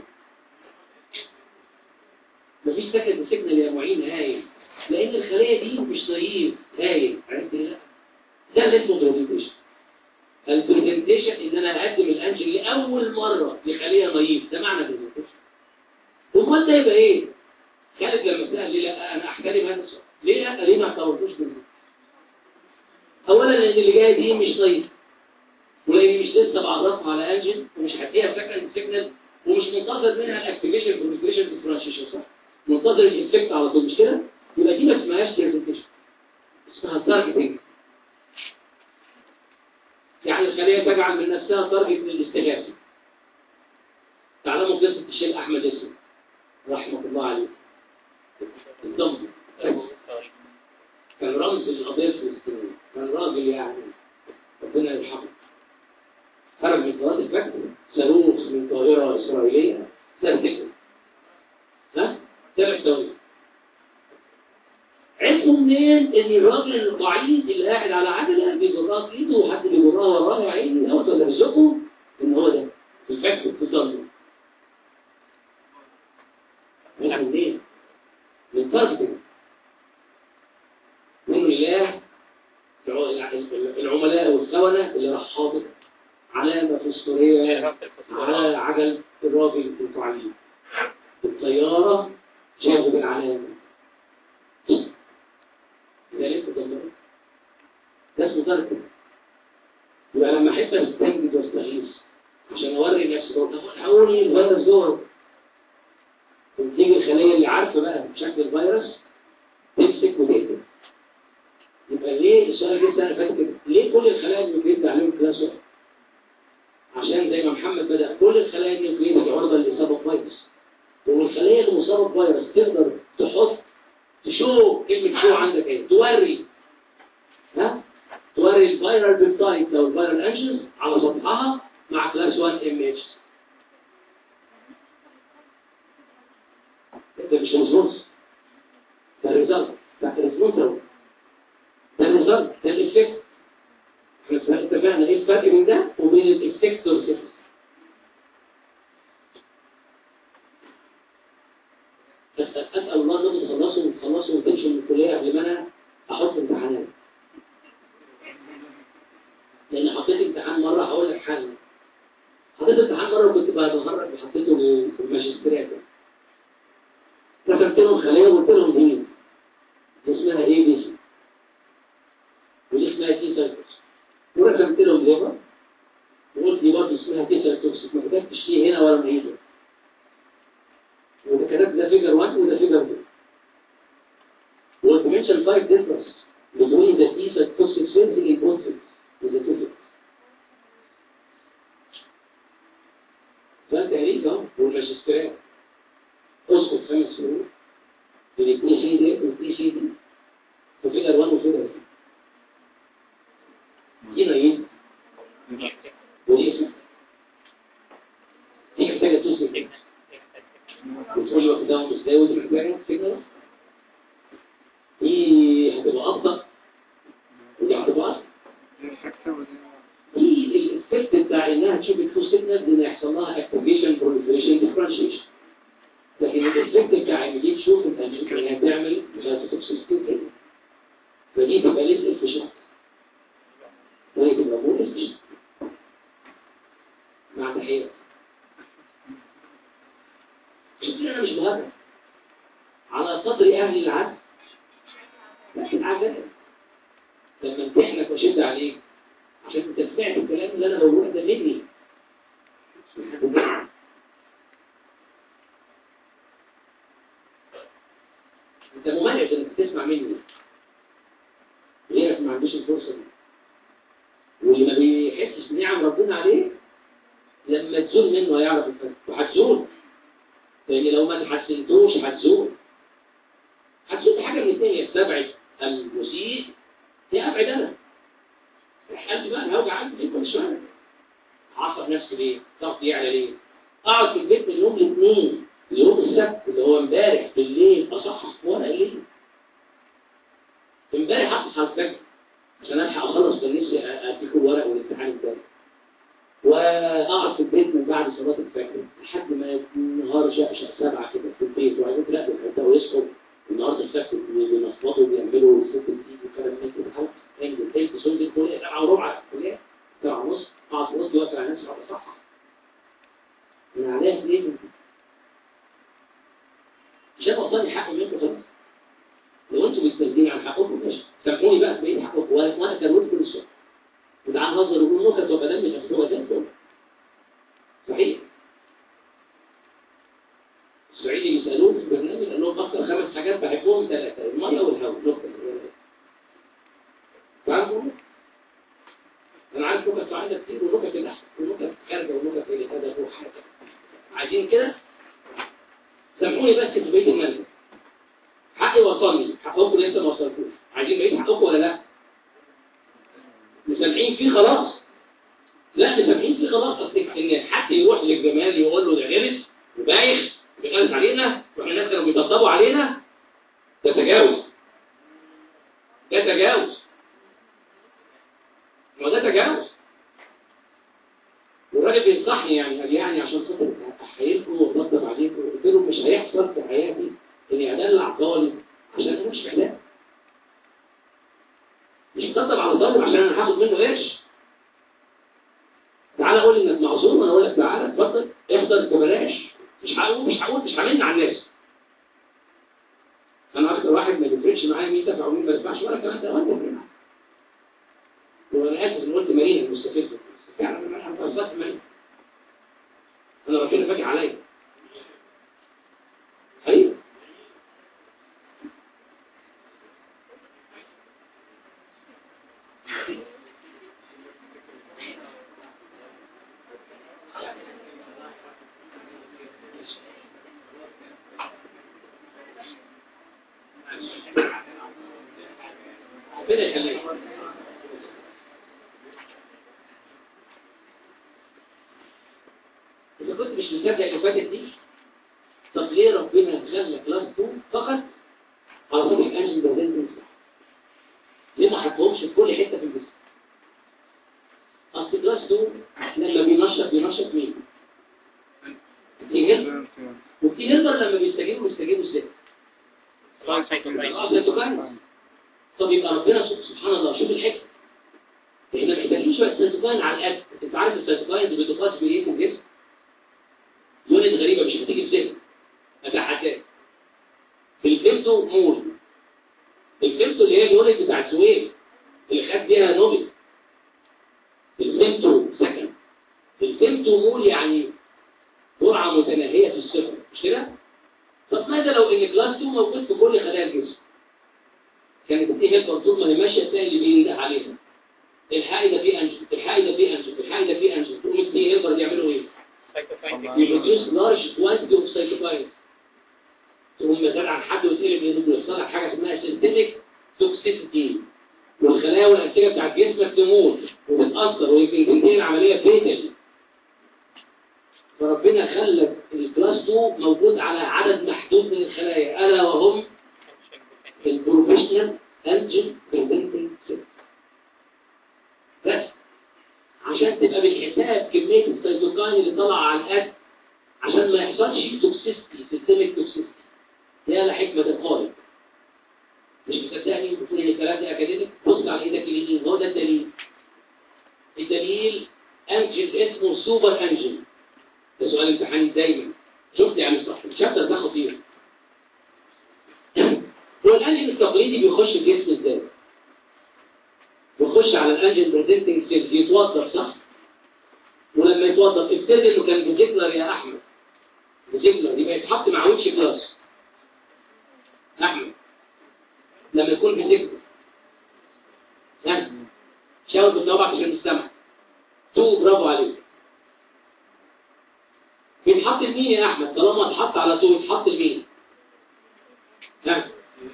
مفيش سكند سيجنال يا معين هايل لأن الخلية دي مش طيب هايل عرفت لا ده اللي اسمه برزنتيشن البرزنتيشن ان انا اقدم الانجل لاول مره لخليه نايف ده معنى برزنتيشن امال ده يبقى ايه خالد لما سال ليه لا انا احترم هذا السؤال ليه لا ليه ما اعتبرتوش برزنتيشن اولا لان اللي جايه دي مش نايف ولاني مش لسه بعرفها على انجل ومش هديها سكند سيجنال ومش منتظر منها الاكتيفيشن برزنتيشن ديفرنشيشن صح منتظر الانفكت على طول مش كده يبقى دي ما اسمهاش برزنتيشن اسمها تارجتنج يعني الخلية تجعل من نفسها تارجت للاستغاثة تعلموا قصة الشيخ أحمد اسم رحمة الله عليه الضم كان رمز للقضية الفلسطينية كان راجل يعني ربنا يرحمه خرج من قناة الفجر صاروخ من طائرة إسرائيلية سرتكه ها؟ سبع ثواني عرفوا منين ان الراجل الضعيف اللي قاعد على عجله بيجرها في ايده وحد بيجرها وراه يا عيني دوت ولا بيزقه ان هو ده في الفكر في الضلمه عرفوا منين؟ من تارجتنج من الله العملاء والخونة اللي راح حاطط علامة فسطورية على عجل الراجل الضعيف الطيارة شافوا بالعلامة ده ليه تدمره ده اسمه ترك يبقى لما احب استنجد واستغيث عشان اوري نفسي بقول هقول ايه الفيروس جوه وتيجي الخليه اللي عارفه بقى شكل الفيروس تمسك وتقتل يبقى ليه السؤال جه السنه اللي فاتت كده ليه كل الخلايا النيوكليد عليهم كلاس واحد؟ عشان زي ما محمد بدا كل الخلايا النيوكليد عرضه للاصابه بفيروس والخليه اللي مصابه بفيروس تقدر تحط تشو كلمه شو عندك ايه توري ها توري الفيرال بيبتايد لو الفيرال انجنز على سطحها مع كلاس 1 ام اتش ده مش ريسبونس ده الريزلت ده الريسبونس اهو ده الريزلت ده الافكت احنا اتفقنا ايه الفرق بين ده وبين الافكتور سيفس اسال الله انكم تخلصوا وتخلصوا وتمشوا من الكليه قبل ما انا احط امتحانات لان حطيت امتحان مره هقول لك حل حطيت امتحان مره كنت بهرج وحطيته في الماجستيرات رسمت لهم خليه وقلت لهم دي دي اسمها ايه بي سي ودي اسمها تي سايتوس ورسمت لهم ليفر وقلت دي برضه اسمها تي سايتوس ما كتبتش فيه هنا ولا هنا وده كتبت ده فيجر 1 وده فيجر 2 وقلت mention five difference between the T cytotoxic cells in both cells with the two cells ده تقريبا اهو والماجستيرات اسقط خمس شهور من البي سي دي والبي سي دي وفيجر 1 وفيجر 2 دي نايم ودي اسمها دي محتاجه توصل وتقول لي واخداهم ازاي ودي محتاجه فكره دي هتبقى افضل ودي هتبقى افضل دي الافكت بتاع انها تشوف التو سيجنالز ان يحصل لها اكتيفيشن بروليفريشن ديفرنشيشن لكن الافكت بتاع ان دي تشوف انت هتشوف انها بتعمل مش عارف توكسيستي كده فدي تبقى ليس افيشنت وهي تبقى مور افيشنت مع تحيه شوف انا مش مهرب على صدر اهل العدل لكن عجبا لما امتحنك واشد عليك عشان انت سمعت الكلام اللي انا بقوله ده مني انت مميز انك تسمع مني غيرك ما عندوش الفرصه دي واللي ما بيحسش بنعم ربنا عليه لما تزول منه هيعرف الفرق وهتزول لان لو ما تحسنتوش هتزول هتزول حاجه من الاثنين يستبعد المسيء يا ابعد انا الحل بقى الهوجع عندي كل شويه عصب نفسي ليه ضغطي يعلى ليه اقعد في البيت من يوم الاثنين يوم السبت اللي هو امبارح بالليل اصحح ورقه ليه امبارح اصحى على الفجر عشان الحق اخلص كان نفسي اديكم الورق والامتحان امبارح واقعد في البيت من بعد صلاه الفجر لحد ما النهار شقشق سبعه كده في البيت وبعدين لا بيبداوا يصحوا النهارده السبت بينفضوا وبيعملوا الست الدين وكلام من كده خلاص انزل تاني تصلي الكليه سبعه وربع الكليه سبعه ونص اقعد في وسط واقف على نفسي على صح من عليها ليه مش هبقى قصادي حق منكم خلاص لو انتوا مستندين عن حقكم ماشي سامحوني بقى في بقيه حقكم وانا وانا كروت كل الصبح وتعال نهزر ونقول نكت وبدل مش هو ده الفل صحيح الصعيدي بيسالوه في البرنامج قال لهم اكتر خمس حاجات بحبهم ثلاثه الميه والهواء نكته فاهموا؟ انا عارف نكت عندك كتير ونكت الاحسن ونكت خارجه ونكت اللي هذا هو حاجه عايزين كده سامحوني بس في بيت المنزل حقي وصلني حقكم لسه ما وصلتوش عايزين بقيت حقكم ولا لا مسامحين فيه خلاص لا مسامحين فيه خلاص اصل ان حد يروح للجمال يقول له ده غلس وبايخ بيغلس علينا واحنا الناس كانوا بيطبطبوا علينا ده تجاوز ده تجاوز ما ده تجاوز والراجل بينصحني يعني قال يعني عشان خاطر احييكم واطبطب عليكم قلت له مش هيحصل في حياتي اني ادلع طالب عشان انا مش محتاج مش بطبطب على طالب عشان انا هاخد منه قرش تعالى قول انك معذور وانا اقول لك تعالى اتفضل احضر ببلاش مش هقول مش هقول مش همن على الناس انا اكتر واحد ما بيفرقش معايا مين دفع ومين ما دفعش ولا الكلام ده وانت وانا اسف ان قلت مارينا المستفزه فعلا انا بهزر مارينا انا ربنا فاكر عليا ايوه ربنا يخليك إذا كنت مش مصدق اللي فاتت دي طب ليه ربنا خلى كلاس 2 فقط على طول الانجل بريزنتنج ليه ما حطهمش في كل حته في الجسم؟ اصل كلاس 2 لما بينشط بينشط مين؟ التيجر والتيجر لما بيستجيبوا بيستجيبوا ازاي؟ طبعا سايتوكاين اه سيتوكاين طب يبقى ربنا سبحان الله شوف الحكمه احنا محتاجين شويه سيتوكاين على القد انت عارف السيتوكاين اللي بتقاس بايه في الجسم؟ يونت غريبه مش هتيجي في ذهنك اتحداك الفيمتو مول الفيمتو اللي هي اليونت بتاعت سويل اللي خد بيها نوبل الفيمتو سكن الفيمتو مول يعني جرعه متناهيه في الصفر مش كده؟ طب ماذا لو ان كلاس 2 موجود في كل خلايا الجسم؟ كانت دي هي طول ما هي ماشيه تلاقي اللي بينده عليها الحقي ده فيه انجل الحقي ده فيه انجل الحقي ده فيه انجل تقوم الدي هيلبر يعملوا ايه؟ سايتوكاين يبروديوس لارج كوانتيتي اوف سايتوكاين تقوم مثال عن حد وتقلب يدوب يحصل لك حاجه اسمها سيستميك توكسيسيتي والخلايا والانسجه بتاعت جسمك تموت وتتاثر ويمكن تنتهي العمليه فيتال فربنا خلى الكلاس 2 موجود على عدد محدود من الخلايا الا وهم البروفيشنال انجل بريزنتنج سيل بس عشان تبقى بالحساب كميه السيتوكاين اللي طالعه على القد عشان ما يحصلش توكسيستي سيستميك توكسيستي هي لا حكمه القائل مش مصدقني بتقول ان الكلام ده اكاديميك بص على ايدك اليمين هو ده الدليل الدليل انجل اسمه سوبر انجل ده سؤال امتحاني دايما شفت يعني صح الشابتر ده خطير هو الانجل التقليدي بيخش الجسم ازاي بيخش على الانجل بريزنتنج سيلز يتوظف صح ولما يتوظف افترض انه كان فيزيكلر يا احمد فيزيكلر يبقى يتحط مع ويتش كلاس احمد لما يكون فيزيكلر ها شاور بالطبع عشان نستمع تو برافو عليك بيتحط لمين يا احمد طالما اتحط على تو يتحط لمين ها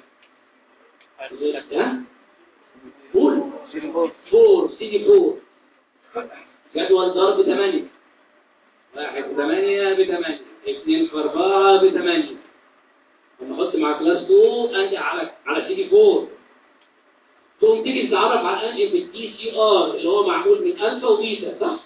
ها قول فور سيدي فور جدول ضرب 8 واحد 8 ب 8 2 في 4 ب 8 لما احط مع كلاس 2 انجح على على سيدي 4 تقوم تيجي تتعرف على الانجل بالدي سي ار اللي هو معمول من الفا وبيتا صح؟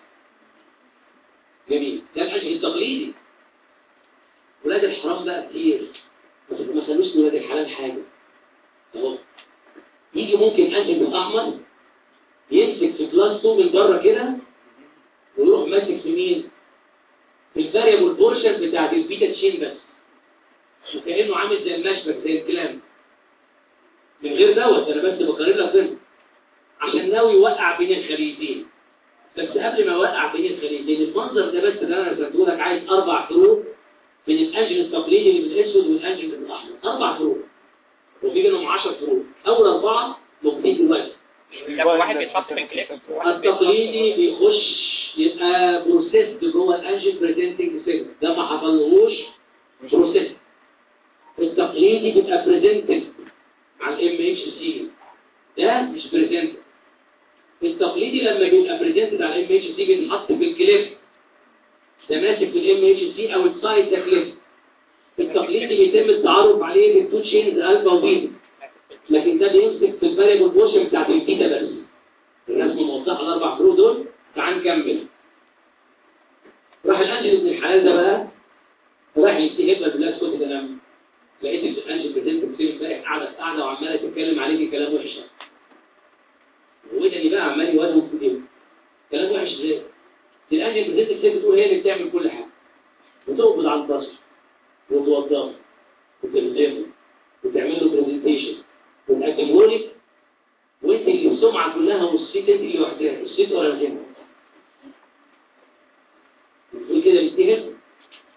جميل ده الانجل التقليدي ولاد الحرام بقى كتير ما خلوش ولاد الحلال حاجه اهو يجي ممكن انجل الاحمر يمسك في كلاس 2 من بره كده ويروح ماسك في مين؟ في الفاريبل بورشن بتاعت البيتا تشين بس وكانه عامل زي المشبك زي الكلام من غير دوت انا بس بقارن لك ضمن عشان ناوي يوقع بين الخليتين بس قبل ما يوقع بين الخليتين المنظر ده بس اللي انا رسمته لك عايز اربع فروق بين الانجل التقليدي اللي بالاسود والانجل الاحمر اربع فروق وفي بينهم 10 فروق اول اربعه موجودين دلوقتي طب واحد بيتحط في انكليف التقليدي بيخش يبقى بروسيس جوه الانجل بريزنتنج سيل ده ما حصلهوش بروسيس التقليدي بيبقى بريزنتنج على الام اتش سي ده مش بريزنت التقليدي لما بيبقى بريزنتد على الام اتش سي بيتحط في الكليف ده ماسك في الام اتش سي او السايد ده كليف التقليدي بيتم التعرف عليه بالتو تشينز الفا وبيتا لكن ده بيمسك في الفاريبل بورشن بتاعت البيتا بس الرسم موضحه الاربع فروق دول تعال نكمل راح الانجل ابن الحلال ده بقى راح يستهبل بالله كنت كلام لقيت الانجل بتنزل كتير امبارح قاعده قاعده وعماله تتكلم عليكي كلام وحش وده بقى عمال يواجهه في ايه كلام وحش ازاي الانجل بتنزل كتير بتقول هي اللي بتعمل كل حاجه وتقبض على البشر وتوظفه وتلزمه وتعمل له برزنتيشن وتقدمه لك وانت اللي السمعه كلها والصيت انت اللي وحدها الصيت ولا الجنة بتقول كده بتهر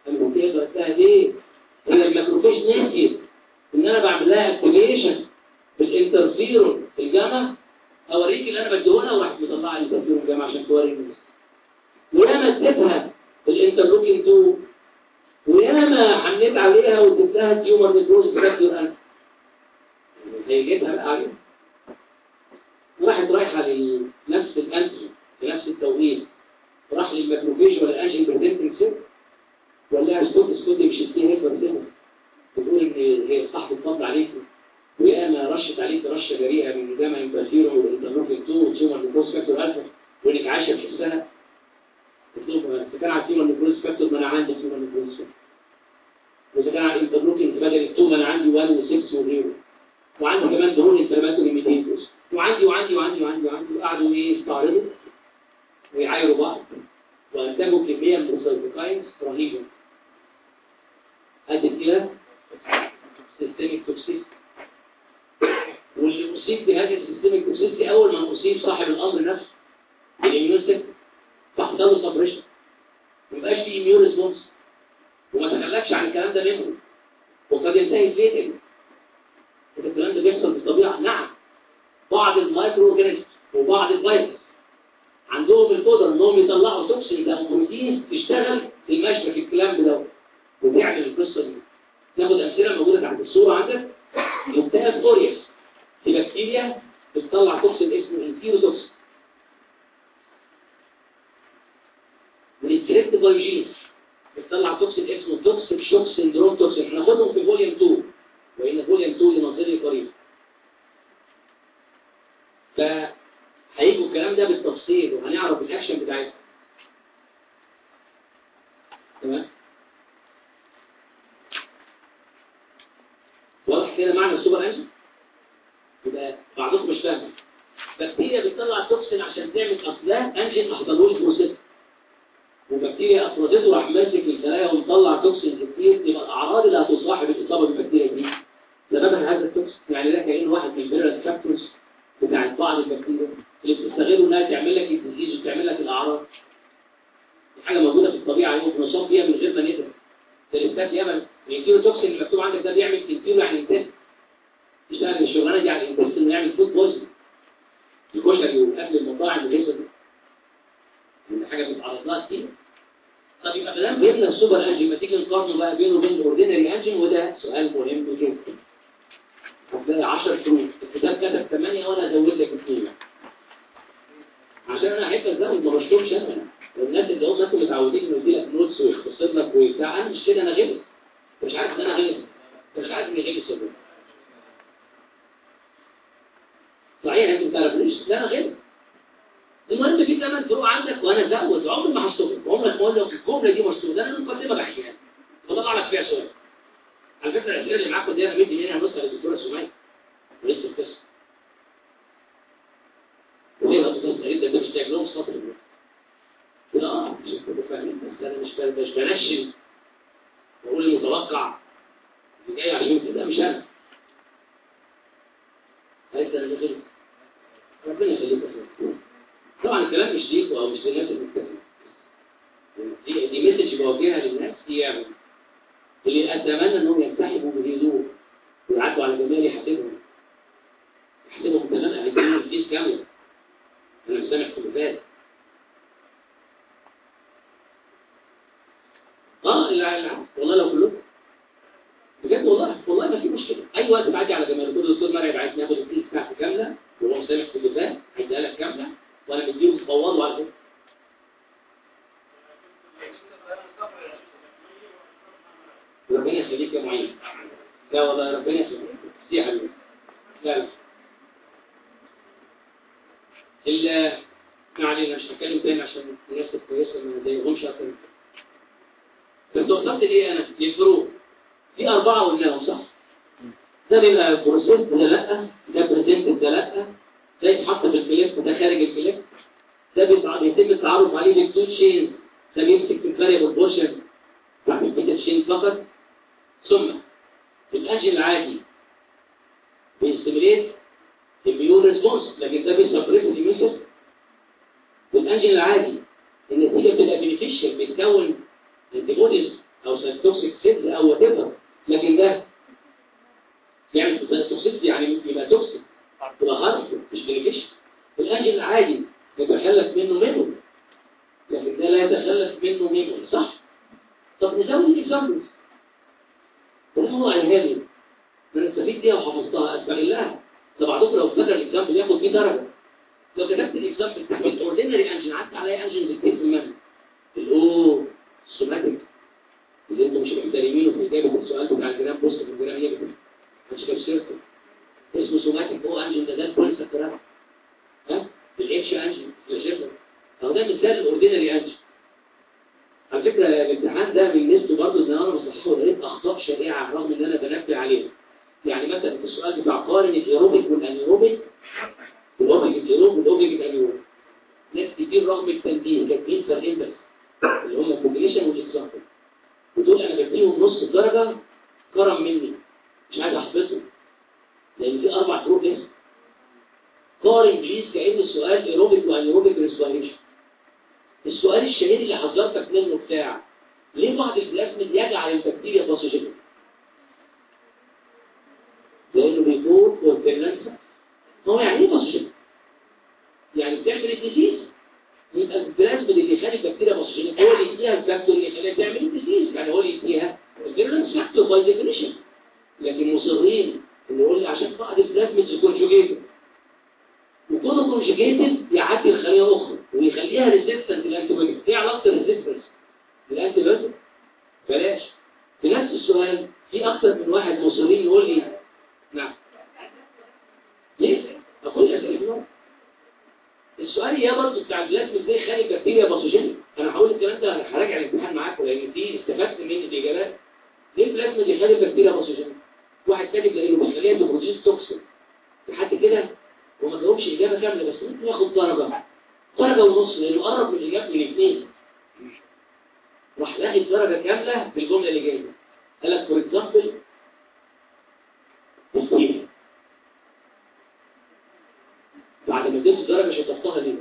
المنطقه درستها ايه هي الماكروفيج نسيت ان انا بعمل لها اكتيفيشن بالانترفيرون في الجامعه اوريك اللي انا بديهولها وراح مطلع لي انترفيرون في الجامعه عشان توريني وياما اديتها الانترلوكين 2 وياما حنيت عليها واديت لها تيومر نيكروز فاكتور انا هيجيبها بقى عليها وراحت رايحه لنفس الانتي في نفس التوقيت راح للماكروفيج ولا الانجين بريزنتنج سيل ولا لها سكوت سكوت مش فيها هيك برسمها بتقول ان هي صاحب الفضل عليك وياما رشت عليك رشه جريئه من جامع انترفيرو والانترلوكين 2 وتيومر نيكروز فاكتور الفا وانك عايشه في حسها قلت لهم اذا كان على تيومر نيكروز فاكتور ما انا عندي تيومر نيكروز فاكتور واذا كان على الانترلوكين بدل التوم انا عندي 1 و6 وغيره وعندي كمان دهون انفلاماتوري ميديتوس وعندي وعندي وعندي وعندي وعندي وقعدوا ايه يستعرضوا ويعايروا بعض وانتجوا كميه من السيتوكاينز رهيبه ادت الى سيستميك توكسيك واللي اصيب بهذه السيستميك توكسيك اول ما اصيب صاحب الامر نفسه الاميون سيستم فحصل له سبريشن ما يبقاش فيه اميون ريسبونس وما تخلكش عن الكلام ده منه وقد ينتهي فيتل الكلام ده بيحصل في الطبيعه نعم بعض المايكرو اورجانيزم وبعض الفيروس عندهم القدره انهم يطلعوا توكسين ده بروتين تشتغل في المشبك الكلام ده وتعمل القصه دي ناخد امثله موجوده تحت الصوره عندك يوبتاز اوريوس دي بكتيريا بتطلع توكسين اسمه انتيروتوكسين والانتريكتيفال جينز بتطلع توكسين اسمه توكسيك شوك سندروم توكسين هناخدهم في فوليوم 2 وان فوليوم 2 لنظري قريب فهيجوا الكلام ده بالتفصيل وهنعرف الاكشن بتاعتها تمام واضح كده معنى السوبر انجن يبقى بعضكم مش فاهم بكتيريا بتطلع توكسين عشان تعمل اصلها انجن ما حصلوش بروسيس وبكتيريا افرزته راح ماسك الخلايا ومطلع توكسين كتير يبقى الاعراض اللي هتصاحب الاصابه بالبكتيريا دي سببها هذا التوكسين يعني ده كأنه واحد من الفيرال فاكتورز بتاعت بعض البكتيريا اللي بتستغله انها تعمل لك الديزيز وتعمل لك الاعراض دي حاجه موجوده في الطبيعه يمكن نصاب بيها من غير ما ندرك تلفتات يمن الكيلو توكسين اللي مكتوب عندك ده بيعمل كيلو يعني انتهى يشتغل الشغلانه دي على الانتهى انه يعمل فود بوزن الكشري والاكل المطاعم والهيصه دي من حاجه بتتعرض لها كتير طب يبقى ما بيبنى السوبر انجن ما تيجي نقارنه بقى بينه وبين الاوردينري انجن وده سؤال مهم جدا هتلاقي 10 فروق الكتاب كتب 8 وانا ازود لك اثنين عشان انا احب ازود ما بشكرش انا الناس اللي هم انتوا متعودين انه يدي لك نوتس ويختصر لك وبتاع انا مش كده انا غلط مش عارف ان انا غلط مش عارف اني غلط سبب صحيح انتوا ما تعرفوش لا انا غلط المهم في ثمان فروق عندك وانا زود عمري ما هشتغل عمري ما اقول لك الجمله دي مشهوره ده انا مقدمه بحكيها بطلع لك فيها سؤال على فكره الاسئله اللي معاكم دي انا مدي منها نسخه للدكتوره سميه ولسه القصه وليه بقى القصه انت مش تعملهم سطر كده اه مش كده فاهمين بس انا مش مش بنشن واقول المتوقع اللي جاي عشان كده مش انا عرفت انا كده ربنا يخليك طبعا الكلام مش ليكوا او مش للناس اللي بتتكلم دي دي مسج بوجهها للناس هي اللي اتمنى انهم ينسحبوا بهدوء ويعدوا على جمال يحاسبهم يحاسبهم تماما هيديهم الفيس كامله انا مش سامع خلفات اه لا لا والله لو كلكم بجد والله والله ما في مشكله اي وقت تعدي على جمال تقول الدكتور مرعي عايز ناخد الفيس بتاعته كامله وهو سامع خلفات هيديها لك كامله وانا مديهم تفوضوا على كده ربنا يخليك يا معين لا والله ربنا يخليك دي حلوه لا لا ال ما علينا مش هتكلم تاني عشان الناس الكويسه ما نضايقهمش اكتر كنت وصلت ليه انا للفروق في اربعه قلناهم صح ده بيبقى بروسيس ده لا ده بريزنت ده لا ده يتحط في الكليف ده خارج الكليف ده بيتم التعرف عليه بالتو تشين ده بيمسك في الفاريبل بورشن بتاع البيتا تشين فقط ثم الانجن العادي بيستمريت الميون ريسبونس لكن ده بيسبريت الاميون سيستم الانجن العادي النتيجه بتبقى بينيفيشال بتكون انتي بوديز او سايتوكسيك سيلز او وات ايفر لكن ده يعمل سايتوكسيك يعني يبقى توكسيك تبقى هارمفul مش بينيفيشن الانجل العادي يتخلف منه منه لكن ده لا يتخلف منه منه صح طب نزود الاكزامبلز ده هو قالها لي انا استفيد بيها وحفظتها استغلها طب بعضكم لو فاكر الاكزامبل ياخد فيه درجه لو كتبت الاكزامبل تحت الاوردينري انجن قعدت عليها انجن كتير في المنهج الاو السوماتيك اللي انتم مش محترمينه في اجابه السؤال بتاع الجرام بوست في الجرام نيجاتيف مش كده سيرته اسمه سوماتيك او انجن ده ده البوليس الكلام ها الاتش انجن الجبر اهو ده مثال الاوردينري انجن على فكره الامتحان ده من نسبته برضه ان انا بصححه لقيت اخطاء شائعه رغم ان انا بنبه عليها يعني مثلا في السؤال بتاع قارن الايروبيك والانيروبيك الاوبيك الايروبيك والاوبيك الانيروبيك ناس كتير رغم التنبيه كاتبين فرقين بس اللي هم الكومبينيشن والاكزامبل ودول انا بديهم نص الدرجه كرم مني مش عايز احبطهم لان في اربع فروق لسه قارن بليز كأن السؤال ايروبيك وانيروبيك ريسبيريشن السؤال الشهير اللي حذرتك منه بتاع ليه بعض البلازميد يجعل البكتيريا باثوجينيك لانه بيكون كونتيننسا هو يعني ايه باثوجينيك يعني بتعمل الديزيز يبقى البلازميد اللي يخلي البكتيريا باثوجينيك هو اللي يديها الفاكتور اللي يخليها تعمل الديزيز يعني هو اللي يديها الفيرنس فاكتور باي ديفينيشن لكن مصرين انه يقول لي عشان بعض البلازميدز كونجوجيتد وكونه كونجوجيتد يعدي الخليه اخرى ويخليها ريزيستنت للانتيبيوتيك ايه علاقه الريزيستنس بالانتيبيوتيك بلاش في نفس السؤال في اكتر من واحد مصرين يقول لي نعم ليه اقول اسئله في النوم. السؤال يا برضه بتاع البلازما ازاي خارج بكتيريا باثوجينيك انا هقول الكلام ده هراجع الامتحان معاكم لان دي استفدت من الاجابات ليه البلازما دي خارج بكتيريا باثوجينيك واحد كاتب لانه بيخليها تبروديوس توكسين لحد كده وما جاوبش اجابه كامله بس ممكن ياخد درجه درجه ونص لانه قرب من الاجابه من اثنين راح لاقي درجه كامله في الجمله اللي جايه قال لك فور اكزامبل بعد ما اديت درجه شطفتها ليه؟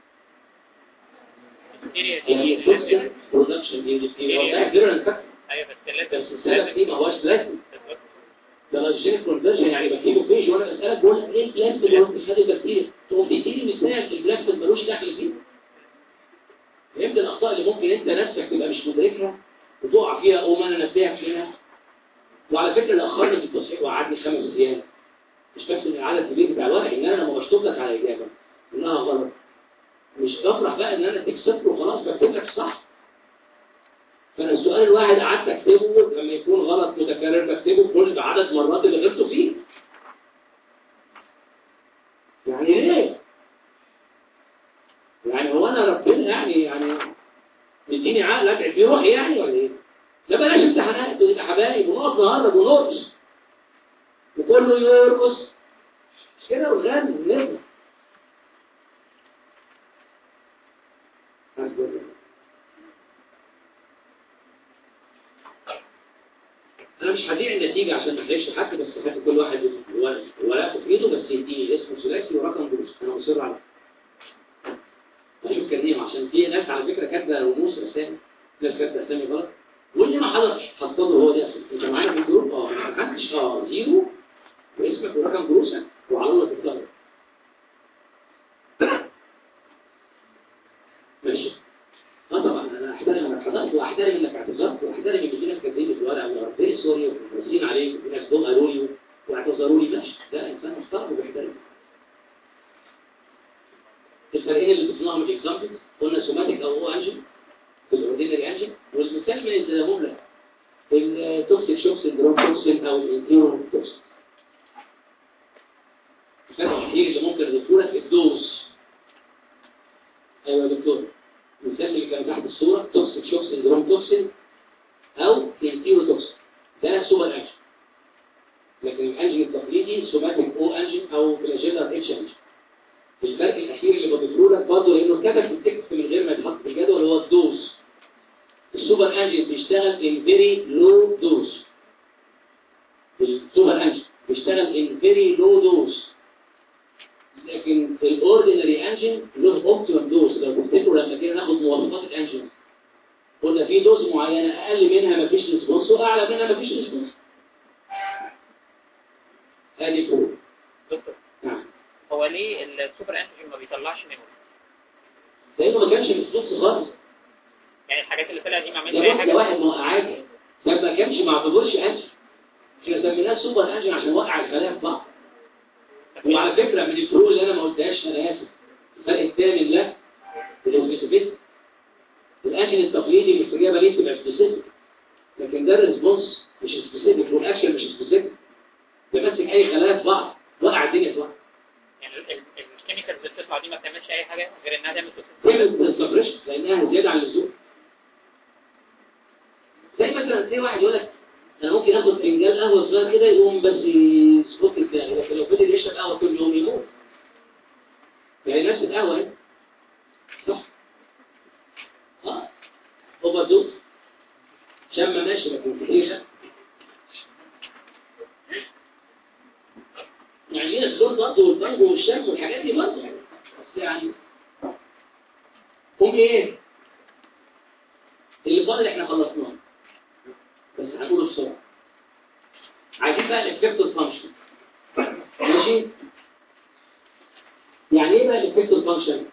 هي توكسين برودكشن دي هو ده فيرنت فاكتور ايوه بس بس لازم السبب دي ما هوش لازم ده لاجين كونفرجن يعني بكتبه فيش وانا بسالك بقول لك ايه البلاستيك اللي هو بيخلي البكتيريا تقوم تديني مثال البلاستيك ملوش دخل فيه يبدا الاخطاء اللي ممكن انت نفسك تبقى مش مدركها وتقع فيها او ما انا نبهك فيها وعلى فكره اللي اخرني في التصحيح وقعدني خمس ايام مش بس من العدد الكبير بتاع الورق ان انا لما بشطب لك على اجابه انها غلط مش بفرح بقى ان انا اديك صفر وخلاص بكتب لك الصح فانا السؤال الواحد قعدت اكتبه لما يكون غلط متكرر بكتبه كل بعدد مرات اللي غلطوا فيه يعني ليه يعني هو انا ربنا يعني يعني مديني عقل ادعي فيه روحي يعني ولا ايه ده بلاش امتحانات ونبقى حبايب ونقعد نهرب ونرقص وكله يرقص مش كده ونغني ونرقص انا مش هبيع النتيجة عشان ما احرجش حد بس هات كل واحد ورقه في ايده بس يديني اسمه ثلاثي ورقم جلوس انا مصر على اشوف كريم عشان في ناس على فكره كاتبه رموز اسامي ناس كاتبه اسامي غلط واللي ما حضرش حطه هو ده انت معايا في الجروب اه ما حدش اه زيرو واسمك ورقم جلوسك وعلى الله تتطلب ماشي اه طبعا انا احترم انك حضرت واحترم انك اعتذرت واحترم ان في ناس كاتبين في الورقه انا ربنا سوري ومتنسين عليك وفي ناس دول قالوا لي واعتذروا لي ماشي ده انسان محترم وبيحترم الفرقين اللي ضفناهم من الاكزامبل قلنا سوماتيك او او انجن في الاوردينري انجن والمثال من التزامهم لك التوكسيك شوك سندروم توكسين او الانتيرو توكسين الفرق الوحيد اللي ممكن اضيفه لك الدوز ايوه يا دكتور المثال اللي كان تحت الصورة توكسيك شوك سندروم توكسين أو انتيرو توكسين ده سوبر أنجن لكن الأنجن التقليدي سوماتيك أو أنجن أو فلاجيلر اتش أنجن الفرق الأخير اللي بضيفه لك برضه لأنه كتب في التكست من غير ما يتحط في الجدول هو الدوز السوبر أنجن بيشتغل in very low dose السوبر أنجن بيشتغل in very low dose لكن الاوردينري انجن له اوبتيمم دوز لو تفتكروا لما كنا ناخد مواصفات الانجن قلنا في في دوز معينه اقل منها مفيش ريسبونس واعلى منها مفيش ريسبونس ادي فوق دكتور نعم هو ليه السوبر انتيجين ما بيطلعش ميموري لانه ما كانش ريسبونس خالص يعني الحاجات اللي طلعت دي ما عملتش ده اي بص حاجه ده واحد ما هو عادي ده ما كانش ما اعتبرش انجن احنا سميناه سوبر انجن عشان وقع الخلايا في بعض وعلى فكره من الفروق اللي انا ما قلتهاش انا اسف الفرق الثامن ده السبيسيفيك الانجن التقليدي الاستجابه ليه بتبقى سبيسيفيك لكن ده الريسبونس مش سبيسيفيك والاكشن مش سبيسيفيك ده ماسك اي خلايا في بعض وقع الدنيا في بعض يعني ال- ال- الكيميكالز اللي بتطلع دي ما بتعملش اي حاجه غير انها تعمل توكسيك تعمل تستفرش لانها زياده عن اللزوم زي مثلا زي واحد يقول لك انا ممكن اخد فنجان قهوه صغير كده يقوم بس يسكت الثاني لكن لو فضل يشرب قهوه كل يوم يموت يعني نفس القهوه اهي صح اه اوفر دوز شم ماشي لكن كتير لا يعني لينا الدور برضه والبنجو والشم والحاجات دي برضه يعني بس يعني هم ايه اللي فاضل احنا خلصناه بس هنقوله بسرعه عايزين بقى الافكتور فانكشن ماشي يعني ايه بقى الافكتور فانكشن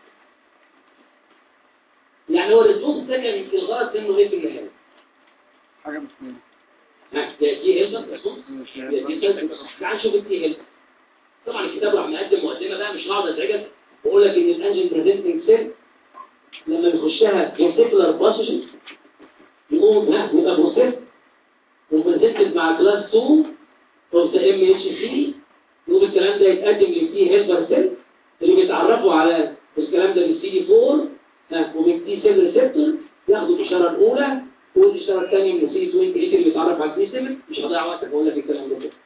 يعني هو الريسبونس ده كان الغرض منه ايه في النهايه حاجة من اثنين ها ده تي هيلبر ريسبونس تعال نشوف التي هيلبر طبعا الكتاب راح مقدم مقدمه بقى مش هقعد ازعجك واقول لك ان الانجن بريزنتنج سيل لما يخشها فيرتيكولار باسج يقوم ها يبقى بوزيتيف وبريزنتد مع كلاس 2 اوف ذا ام اتش 3 يقوم الكلام ده يتقدم للتي هيلبر سيل اللي بيتعرفوا على الكلام ده بالسي دي 4 ها ومن تي سيل ريسبتور ياخدوا الاشاره الاولى والاشاره الثانيه من السي 28 اللي بيتعرف على التي 7 مش هضيع وقتك اقول لك الكلام ده كله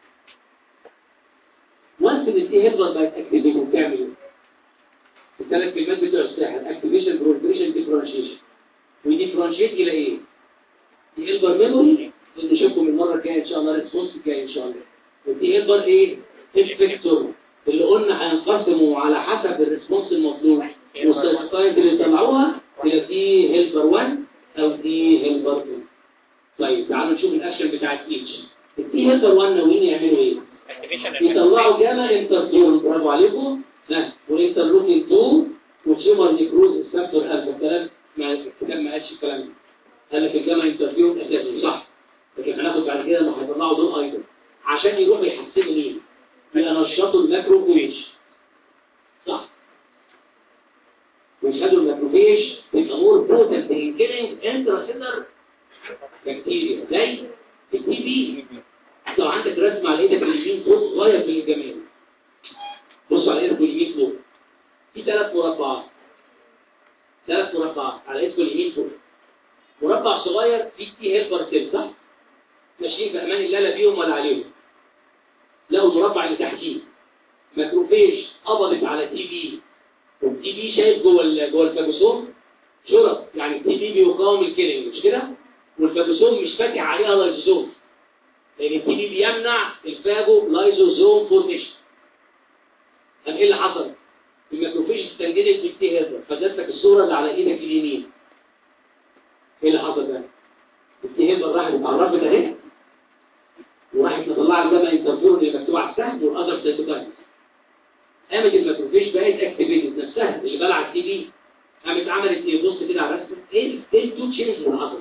وانس ان التي هيلبر بقت اكتيفيت وبتعمل ايه؟ الثلاث كلمات بتوع الساحل اكتيفيشن بروليفريشن ديفرنشيشن وديفرنشيت الى ايه؟ دي هيلبر ميموري اللي نشوفكم المره الجايه ان شاء الله ريسبونس الجاي ان شاء الله ودي هيلبر ايه؟ افكتور اللي قلنا هينقسموا على حسب الريسبونس المطلوب والسايد اللي طلعوها الى دي هيلبر 1 او دي هيلبر 2 طيب تعالوا نشوف الاكشن بتاعت ايتش الدي هيلبر 1 ناويين يعملوا ايه؟ اكتيفيشن يطلعوا جاما انترتون برافو عليكم ها وانترلوكين 2 وتيومر نيكروز السبتور الفا الكلام ما الكتاب ما قالش الكلام ده قال لك الجاما انترتون اساسي صح لكن هناخد بعد كده انه هيطلعوا دول ايضا عشان يروحوا يحسنوا مين؟ ينشطوا الماكروفيج صح ويشهدوا الماكروفيج يبقى مور بوتنت ان كيلينج انتراسيلر بكتيريا زي التي بي لو عندك رسمه على ايدك اليمين فوق صغير في الجمال بص على ايدك اليمين فوق في ثلاث مربعات ثلاث مربعات على ايدك اليمين فوق مربع صغير فيه تي هيلبر سيل صح ماشيين في امان الله لا بيهم ولا عليهم لقوا المربع اللي تحتيه ماكروفيج قبضت على تي بي والتي بي شايف جوه ال- جوه الفاجوسوم شرط يعني التي بي بيقاوم الكيلينج مش كده والفاجوسوم مش فاتح عليها لايزوزوم لان التي بي بيمنع الفاجو لايزوزوم فورميشن طب ايه اللي حصل الماكروفيج استنجدت بالتي هيلبر فجاتك الصوره اللي على ايدك اليمين ايه اللي حصل ده التي هيلبر راحت اتعرفت اهي وراحت مطلعه الجامعه انترفيرون اللي مكتوب على السهم والاذر سيتوكاينز قامت الماكروفيج بقت اكتيفيتد نفسها اللي بلع التي بي قامت عملت ايه بص كده على الرسمه ايه ايه التو تشينجز اللي حصلت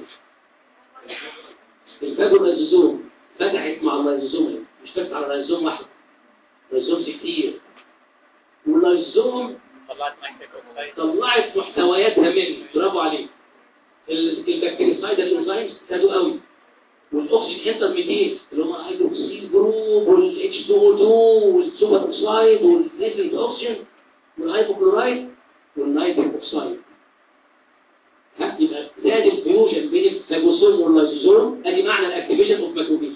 الفاجو اللايزوزوم فتحت مع اللايزوزوم مش فتحت على لايزوم واحد لايزوم كتير واللايزوم طلعت نيتريك اوكسيد طلعت محتوياتها منه برافو عليك ال- البكتيريسايد الانزيمز زادوا قوي والاكسجين انترميديت اللي هم الهيدروكسيل جروب والاتش 2 او 2 والسوبر اوكسايد والنيتريك اوكسجين والهايبوكلورايد والنيتريك اوكسايد ها يبقى زاد الفيوجن بين الفاجوسوم واللايزوزوم ادي معنى الاكتيفيشن اوف ماكروفيج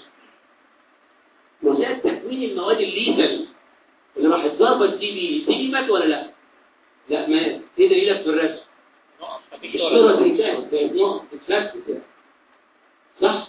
وزاد تكوين المواد الليثل اللي راح ضربه التي بي التي بي مات ولا لا؟ لا مات ايه دليلك في الرسم؟ نقط مفيش الصورة صورة دي انتهت بقت نقط اتفكت كده صح؟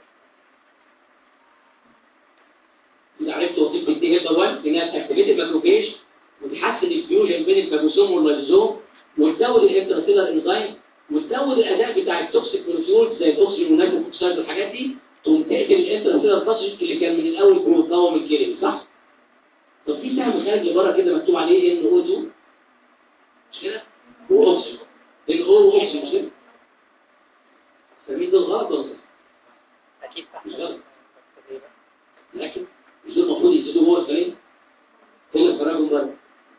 إذا عرفت وظيفة التي هيلبر 1 إنها تأكتيفيت الماكروفيج وتحسن الفيوجن بين الفاجوسوم واللايزوم وتزود الانترسيلر انزيم وتزود الاداء بتاع التوكسيك مولكيولز زي الاكسجين والنيتروجين اوكسيد والحاجات دي تقوم تقتل الانترسيلر باسج اللي كان من الاول بيقاوم الكيلينج صح؟ طب في سهم خارج لبره كده مكتوب عليه ان او 2 مش كده؟ واكسجين ان او واكسجين مش كده؟ فمين دول غلط ولا صح؟ اكيد صح مش غلط بس ليه بقى؟ لكن مش دول المفروض يزيدوا جوه الخليه؟ فين اللي خرجهم بره؟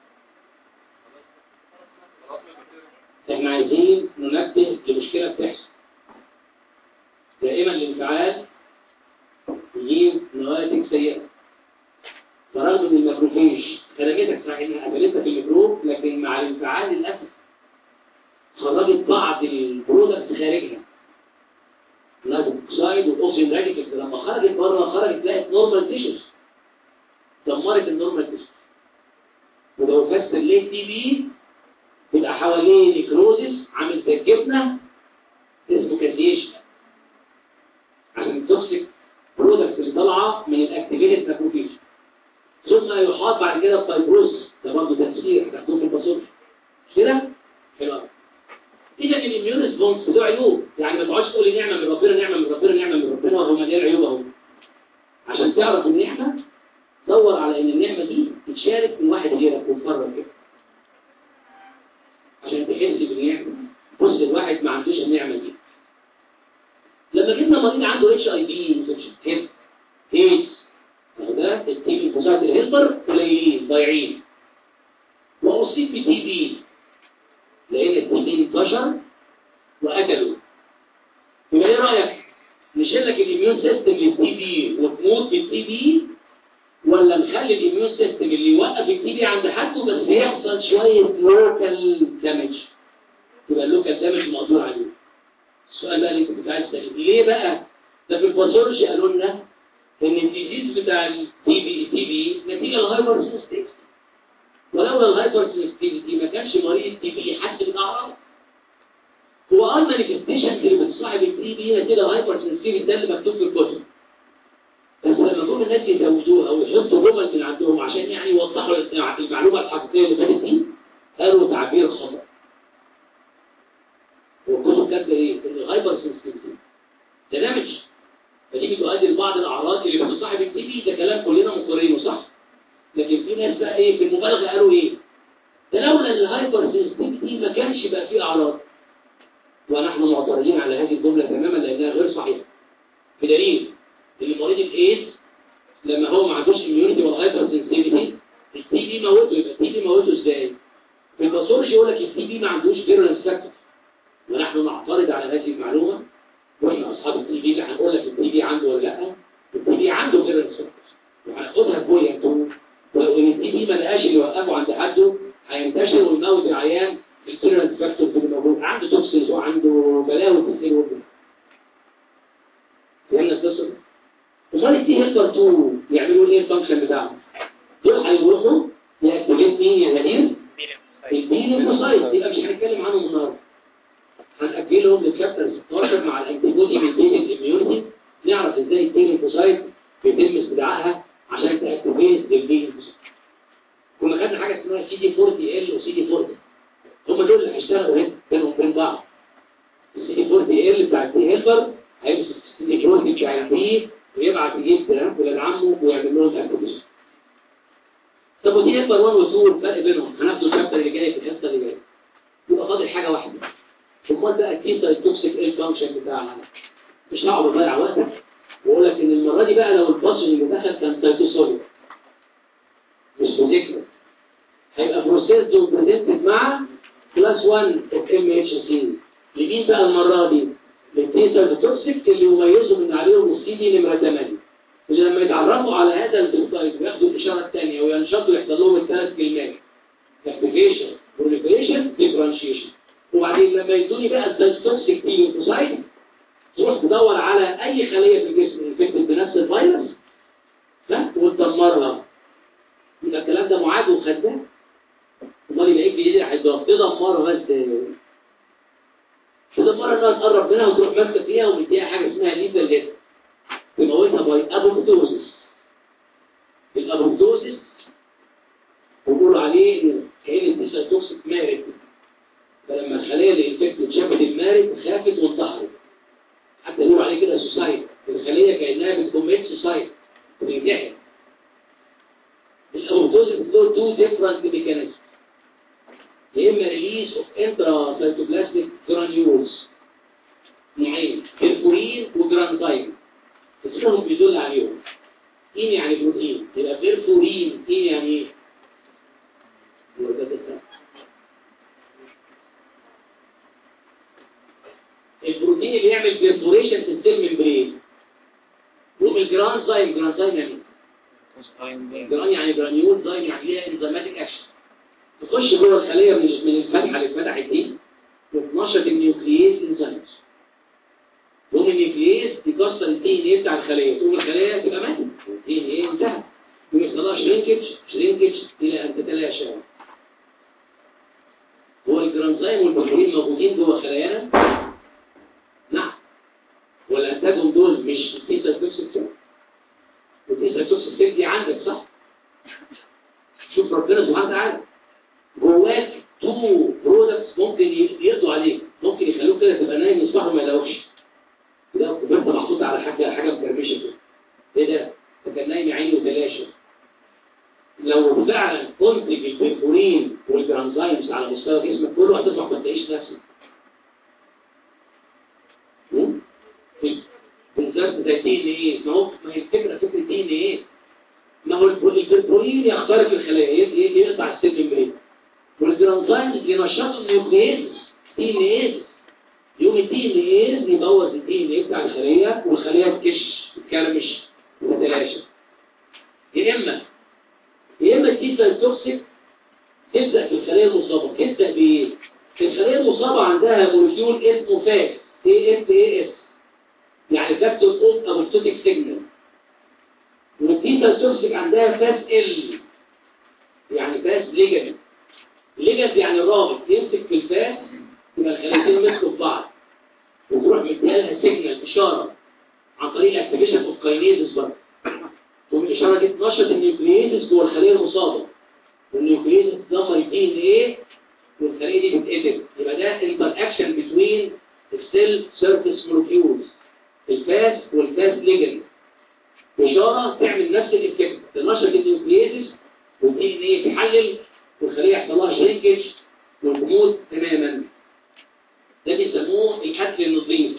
احنا عايزين ننبه لمشكلة بتحصل دائما الانفعال يجيب نواتج سيئة فرغم ان الميكروفيج خرجتك صحيح انها قابلتك الميكروب لكن مع الانفعال للاسف خرجت بعض البرودكت خارجها النيتروجين اوكسيد والاوكسجين راديكال لما خرجت بره خرجت لقت نورمال تيشوز دمرت النورمال تيشوز ولو فاست الليل دي بي يبقى حواليه نيكروزيس عامل زي الجبنه اسمه كازيشن عشان التوكسيك برودكت اللي طالعه من الاكتيفيتد ماكروفيج ثم يحاط بعد كده بفايبروز ده برضه تفسير هتاخدوه في الباصور مش كده؟ حلو قوي اذا الاميون ريسبونس له عيوب يعني ما تقعدش تقول لي نعمه من ربنا نعمه من ربنا نعمه من ربنا وهو مليان عيوب اهو عشان تعرف النعمه دور على ان النعمه دي تتشارك من واحد غيرك وتفرج كده عشان تحس بالنعمة بص الواحد ما عندوش النعمة دي لما جبنا مريض عنده اتش اي بي انفكشن هيب ايدز ده التيم مساعد الهيلبر قليلين ضايعين واصيب بتي بي لان التي بي انتشر وقتلوا يبقى ايه رايك نشيل لك الاميون سيستم للتي بي وتموت بالتي بي ولا نخلي الاميون سيستم اللي يوقف التي بي عند حده بس يحصل شويه لوكال دامج يبقى اللوكال دامج مقدور عليه السؤال بقى اللي انت كنت عايز تساله ليه بقى ده في الباثولوجي قالوا لنا ان الديزيز بتاع التي بي تي بي نتيجه للهايبر سيستم ولولا الهايبر سيستم ما كانش مريض تي بي يحس بالاعراض هو اه المانيفستيشن اللي بتصاحب التي بي نتيجه الهايبر سيستم ده اللي مكتوب في الكتب بس لما جم الناس يزودوها او يحطوا جمل من عندهم عشان يعني يوضحوا المعلومه الحقيقيه اللي فاتت دي قالوا تعبير خطا والكتب كاتبه ايه؟ ان الهايبر سنسيتيفيتي ده دامج فدي بتؤدي لبعض الاعراض اللي بتصاحب التي بي ده كلام كلنا مقرينه صح؟ لكن في ناس بقى ايه في المبالغه قالوا ايه؟ ده لولا الهايبر سنسيتيفيتي ما كانش بقى فيه اعراض ونحن معترضين على هذه الجمله تماما لانها غير صحيحه بدليل ان مريض الايدز لما هو ما عندوش اميونيتي ولا هايبر سنسيتيفيتي التي بي موته يبقى التي بي موته ازاي؟ في الباثولوجي يقول لك التي بي ما عندوش فيرولنس فاكتور ونحن نعترض على هذه المعلومه واحنا اصحاب التي بي اللي هنقول لك التي بي عنده ولا لا التي بي عنده فيرولنس فاكتور وهناخدها بويا 2 وان التي بي ما لقاش اللي يوقفه عند حده هينتشر ويموت العيان الفيرولنس فاكتور اللي موجود عنده توكسينز وعنده بلاوي كتير وكده فهمنا القصه دي؟ امال التي هيلبر 2 يعملوا ايه الفانكشن بتاعهم دول هيروحوا ياكتيفيت مين يا نبيل البي ليمفوسايت يبقى مش هنتكلم عنهم النهارده هنأجلهم للشابتر 16 مع الانتيبودي من بيت الاميونيتي نعرف ازاي البي ليمفوسايت بيتم استدعائها عشان تاكتيفيت البي ليمفوسايت كنا خدنا حاجه اسمها سي دي 40 ال وسي دي 40 هم دول اللي هيشتغلوا هنا بينهم وبين بعض السي دي 40 ال بتاع التي هيلبر هيمسك السي دي 40 بتاع البي ويبعت يجيب كلام ولاد عمه ويعمل لهم اكتيفيشن طب ودي هيلبر 1 و 2 الفرق بينهم هناخده الشابتر اللي جاي في الحصه اللي جايه يبقى فاضل حاجه واحده امال بقى الكيس التوكسيك ايه الفانكشن بتاعها مش هقعد اضيع وقتك واقول لك ان المره دي بقى لو الباص اللي دخل كان سايتوسولي مش بذكر هيبقى بروسيس بريزنتد مع كلاس 1 اوف ام اتش سي لمين بقى المره دي؟ للتيسر التوكسيك اللي يميزوا من عليهم السي دي نمره 8 اللي لما يتعرفوا على هذا البروتايب وياخدوا الاشاره الثانيه وينشطوا يحصل لهم الثلاث كلمات اكتيفيشن بروليفريشن ديفرنشيشن وبعدين لما يدوني بقى التوكسيك دي ليمفوسايت تروح تدور على اي خليه في الجسم انفكتد بنفس الفيروس ها وتدمرها يبقى الكلام ده معاد وخداه امال يلاقيك بايدي هيضرب تدمره بس تدمرها انها تقرب منها وتروح ماسكه فيها ومديها حاجه اسمها ليفل هيد تموتها باي ابوبتوزيس الابوبتوزيس بيقولوا عليه ان كائن التيشا توكسيك مارد فلما الخليه اللي انفكتد شافت الماء انتحرت خافت وانتحرت حتى يقولوا عليه كده سوسايد الخليه كانها بتكوميت سوسايد بتنتحر الابوبتوزيس دول تو ديفرنت ميكانيزم يا اما ريليس اوف انترا سيتوبلازميك جرانيولز نوعين بيرفورين وجرانزايم اسمهم بيدل عليهم ايه يعني بروتين يبقى بيرفورين ايه يعني ايه هو ده ده. البروتين اللي يعمل بيرفوريشن في السيل ممبرين والجرانزايم جرانزايم يعني إيه؟ جران يعني جرانيول زايم يعني ليها انزيماتيك اكشن تخش جوه الخليه من من الفتحه اللي اتفتحت دي وتنشط النيوكلييز انزيمز يقوم النيوكلييز يكسر الدي ان ايه بتاع الخليه تقوم الخليه تبقى ماتت الدي ان ايه انتهى ويحصل لها شرينكج شرينكج الى ان تتلاشى هو الجرانزايم والبروتين موجودين جوه خلايانا نعم ولا انتاجهم دول مش التيسا توكسيك والتيسا توكسيك دي عندك صح شوف ربنا سبحانه وتعالى جواك تو برودكتس ممكن يقضوا عليك ممكن يخلوك كده تبقى نايم يصبح وما يلاقوش ده انت محطوط على حاجه حاجه مكرمشه كده ايه ده ده كان نايم يا عيني وتلاشى لو فعلا تنتج البرفورين والجرانزايمز على مستوى جسمك كله هتصبح ما تلاقيش نفسك بالذات زي الدي ان ايه ما هو ما هي الفكره فكره الدي ان ايه ما هو البرفورين يخترق الخلايا يقطع السيل ممبرين والجرانزايمز ينشطوا النيوكلييز دي ان ايه يوم الدي ان ايه يبوظ الدي ان ايه بتاع الخليه والخليه تكش تتكلمش وتتلاشى يا اما يا اما التيتا التوكسيك تبدا في الخليه المصابه تبدا بايه؟ في الخليه المصابه عندها مولكيول اسمه فاس اي اف اي اس يعني فاكتور اوف ابوستوتيك سيجنال والتيتا التوكسيك عندها فاس ال يعني فاس ليجند ليجند يعني الرابط يمسك في الفاس يبقى الخليتين مسكوا في بعض وتروح مديها لها سيجنال اشاره عن طريق اكتيفيشن اوف كاينيزس برضه والاشاره دي تنشط النيوكلييزس جوه الخليه المصابه والنيوكلييزس تدمر الدي ان ايه والخليه دي تتقتل يبقى ده انتر اكشن بتوين السيل سيرفيس مولكيولز الفاس والفاس ليجند اشاره تعمل نفس الافكت تنشط النيوكلييزس والدي ان ايه تحلل والخليه يحصل لها شرينكج والجمود تماما ده بيسموه القتل النظيف